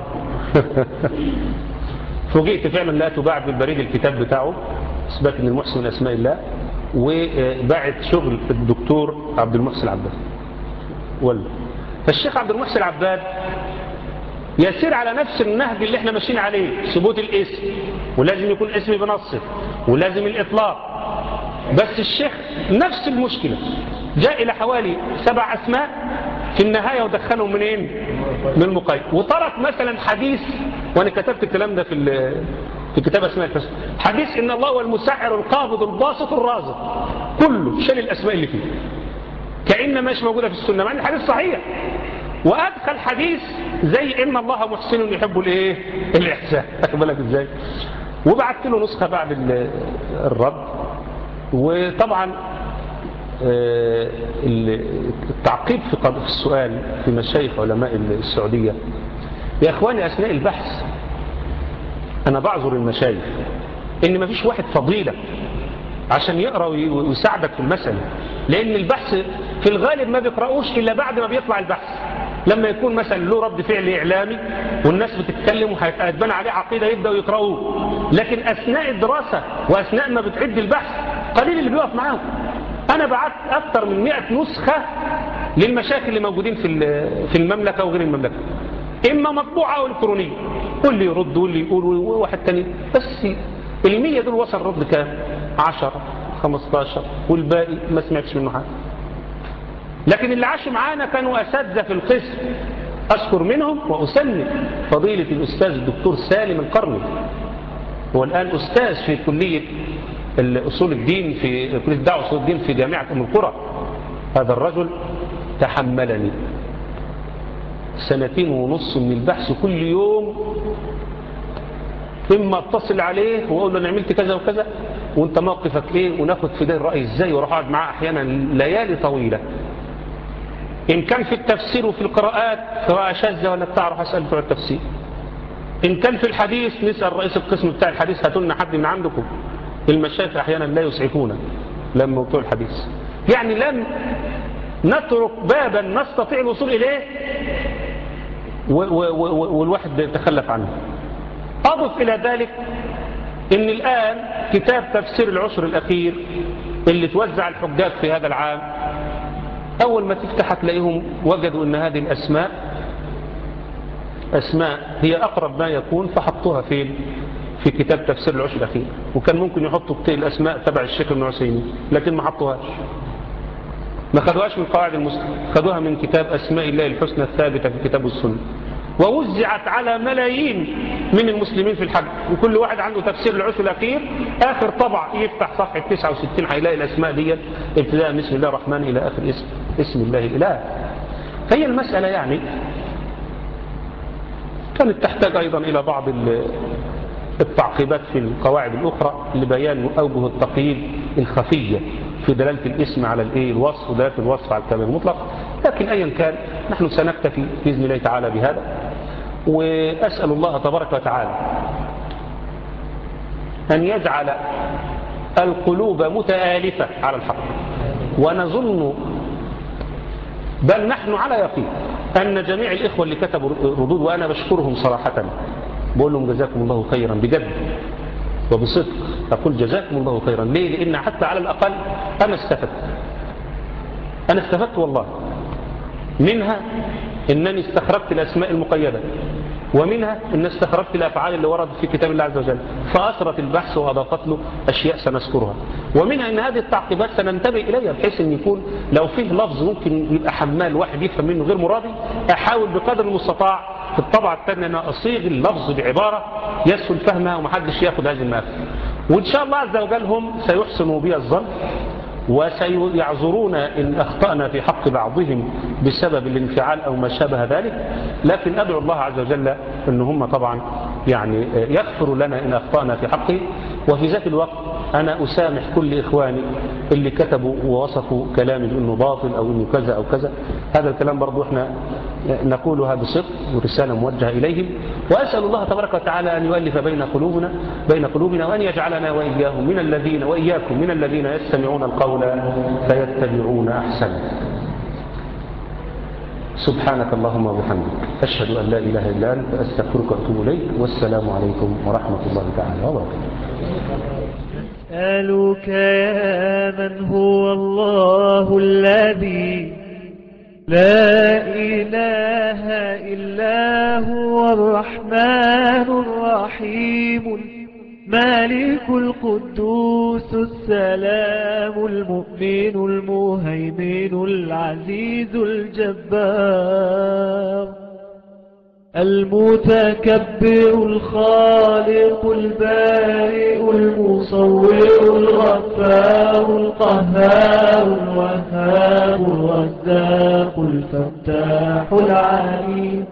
فوجئت فعلا لقيته باعت بالبريد الكتاب بتاعه اثبات ان المحسن من اسماء الله وباعت شغل الدكتور عبد المحسن العباد ولا فالشيخ عبد المحسن العباد يسير على نفس النهج اللي احنا ماشيين عليه ثبوت الاسم ولازم يكون اسم بنصه ولازم الاطلاق بس الشيخ نفس المشكلة جاء إلى حوالي سبع أسماء في النهاية ودخلهم منين من المقيد وترك مثلا حديث وأنا كتبت الكلام ده في في كتاب أسماء الحسنى حديث إن الله هو المسعر القابض الباسط الرازق كله شال الأسماء اللي فيه كأن مش موجودة في السنة مع أن الحديث صحيح وأدخل حديث زي إن الله محسن يحب الإيه الإحسان أخذ بالك إزاي وبعت له نسخة بعد الرد وطبعا التعقيب في السؤال في مشايخ علماء السعودية يا اخواني اثناء البحث انا بعذر المشايخ ان ما فيش واحد فضيلة عشان يقرأ ويساعدك في المسألة لان البحث في الغالب ما بيقرأوش الا بعد ما بيطلع البحث لما يكون مثلا له رد فعل إعلامي والناس بتتكلم وهيتبنى عليه عقيدة يبدأوا يقرأوه لكن أثناء الدراسة وأثناء ما بتعد البحث قليل اللي بيقف معاهم أنا بعت أكثر من 100 نسخة للمشاكل اللي موجودين في في المملكة وغير المملكة إما مطبوعة أو إلكترونية واللي يرد واللي يقول وواحد تاني بس المية دول وصل رد كام 10 15 والباقي ما سمعتش منه حاجة لكن اللي عاشوا معانا كانوا أساتذة في القسم أشكر منهم وأسلم فضيلة الأستاذ الدكتور سالم القرني هو الآن أستاذ في كلية أصول الدين في كلية الدعوة أصول الدين في جامعة أم القرى هذا الرجل تحملني سنتين ونص من البحث كل يوم إما اتصل عليه وأقول له أنا عملت كذا وكذا وانت موقفك ايه وناخد في ده الرأي ازاي واروح اقعد معاه احيانا ليالي طويلة ان كان في التفسير وفي القراءات قراءة شاذة ولا بتعرف اسأل بتوع التفسير ان كان في الحديث نسأل رئيس القسم بتاع الحديث هاتوا لنا حد من عندكم المشايخ احيانا لا يسعفونا لما بتوع الحديث يعني لم نترك بابا نستطيع الوصول اليه والواحد يتخلف عنه اضف الى ذلك ان الان كتاب تفسير العشر الاخير اللي توزع الحجاج في هذا العام اول ما تفتح تلاقيهم وجدوا ان هذه الاسماء اسماء هي اقرب ما يكون فحطوها فين في كتاب تفسير العشر الاخير وكان ممكن يحطوا الاسماء تبع الشيخ ابن عثيمين لكن ما حطوهاش ما خدوهاش من قواعد المسلم خدوها من كتاب اسماء الله الحسنى الثابته في كتاب السنه ووزعت على ملايين من المسلمين في الحج وكل واحد عنده تفسير العشر الأخير آخر طبع يفتح صفحة 69 هيلاقي الأسماء دي ابتداء بسم الله الرحمن إلى آخر اسم اسم الله الإله فهي المسألة يعني كانت تحتاج أيضا إلى بعض التعقيبات في القواعد الأخرى لبيان أوجه التقييد الخفية في دلالة الاسم على الايه الوصف ودلالة الوصف على الكلام المطلق لكن أيا كان نحن سنكتفي بإذن الله تعالى بهذا وأسأل الله تبارك وتعالى أن يجعل القلوب متآلفة على الحق ونظن بل نحن على يقين أن جميع الإخوة اللي كتبوا ردود وأنا بشكرهم صراحة بقول لهم جزاكم الله خيرا بجد وبصدق أقول جزاكم الله خيرا ليه لأن حتى على الأقل أنا استفدت أنا استفدت والله منها أنني استخرجت الأسماء المقيدة ومنها أن استخرجت الأفعال اللي وردت في كتاب الله عز وجل فأسرت البحث وأضافت له أشياء سنذكرها ومنها أن هذه التعقيبات سننتبه إليها بحيث أن يكون لو فيه لفظ ممكن يبقى حمال واحد يفهم منه غير مرادي أحاول بقدر المستطاع في الطبعة الثانية أن أصيغ اللفظ بعبارة يسهل فهمها ومحدش ياخد هذه المافة وإن شاء الله عز وجل هم سيحسنوا بي الظن وسيعذرون إن أخطأنا في حق بعضهم بسبب الانفعال أو ما شابه ذلك لكن أدعو الله عز وجل أن هم طبعا يعني يغفر لنا إن أخطأنا في حقه وفي ذات الوقت أنا أسامح كل إخواني اللي كتبوا ووصفوا كلامي بأنه باطل أو أنه كذا أو كذا هذا الكلام برضو إحنا نقولها بصدق ورسالة موجهة إليهم وأسأل الله تبارك وتعالى أن يؤلف بين قلوبنا بين قلوبنا وأن يجعلنا وإياهم من الذين وإياكم من الذين يستمعون القول فيتبعون أحسنه سبحانك اللهم وبحمدك أشهد أن لا إله إلا أنت أستغفرك وأتوب إليك والسلام عليكم ورحمة الله تعالى وبركاته أسألك يا من هو الله الذي لا إله إلا هو الرحمن الرحيم مالك القدوس السلام المؤمن المهيمن العزيز الجبار المتكبر الخالق البارئ المصور الغفار القهار الوهاب الرزاق الفتاح العليم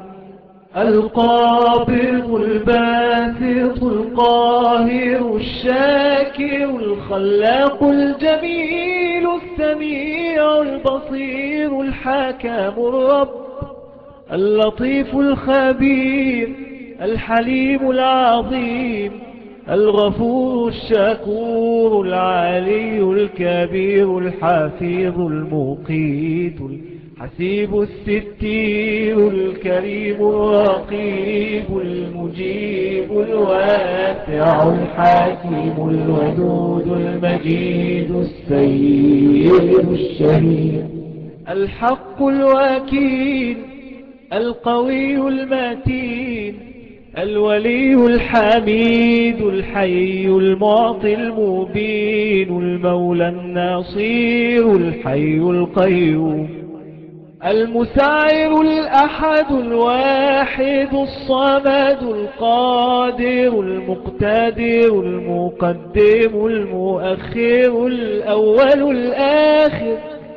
القابض الباسط القاهر الشاكر الخلاق الجميل السميع البصير الحكم الرب اللطيف الخبير الحليم العظيم الغفور الشكور العلي الكبير الحفيظ المقيت حسيب الستير الكريم الرقيب المجيب الواسع الحكيم الودود المجيد السيد الشهيد الحق الوكيل القوي المتين الولي الحميد الحي المعطي المبين المولى الناصير الحي القيوم المسعر الأحد الواحد الصمد القادر المقتدر المقدم المؤخر الأول الآخر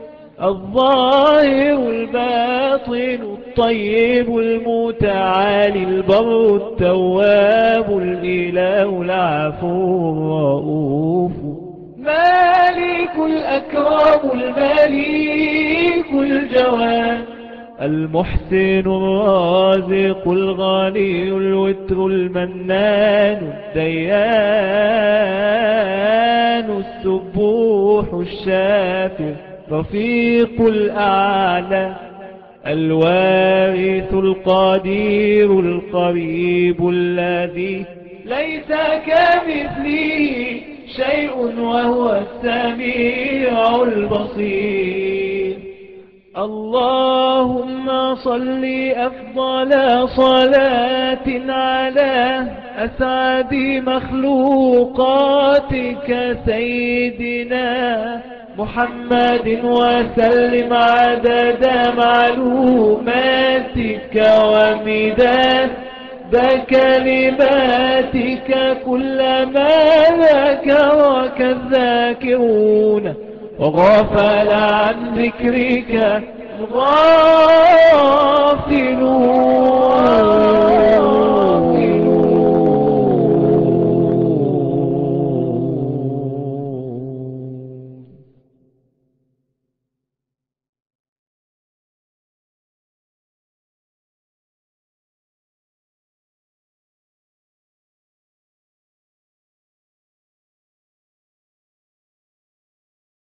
الظاهر الباطن الطيب المتعالي البر التواب الإله العفو الرؤوف مالك الأكرم المليك الجواد المحسن الرازق الغني الوتر المنان الديان السبوح الشافع رفيق الأعلى الوارث القدير القريب الذي ليس كمثله شيء وهو السميع البصير اللهم صل أفضل صلاة على أسعد مخلوقاتك سيدنا محمد وسلم عدد معلوماتك ومداد بكلماتك كلما ذكرك الذاكرون وغفل عن ذكرك الغافلون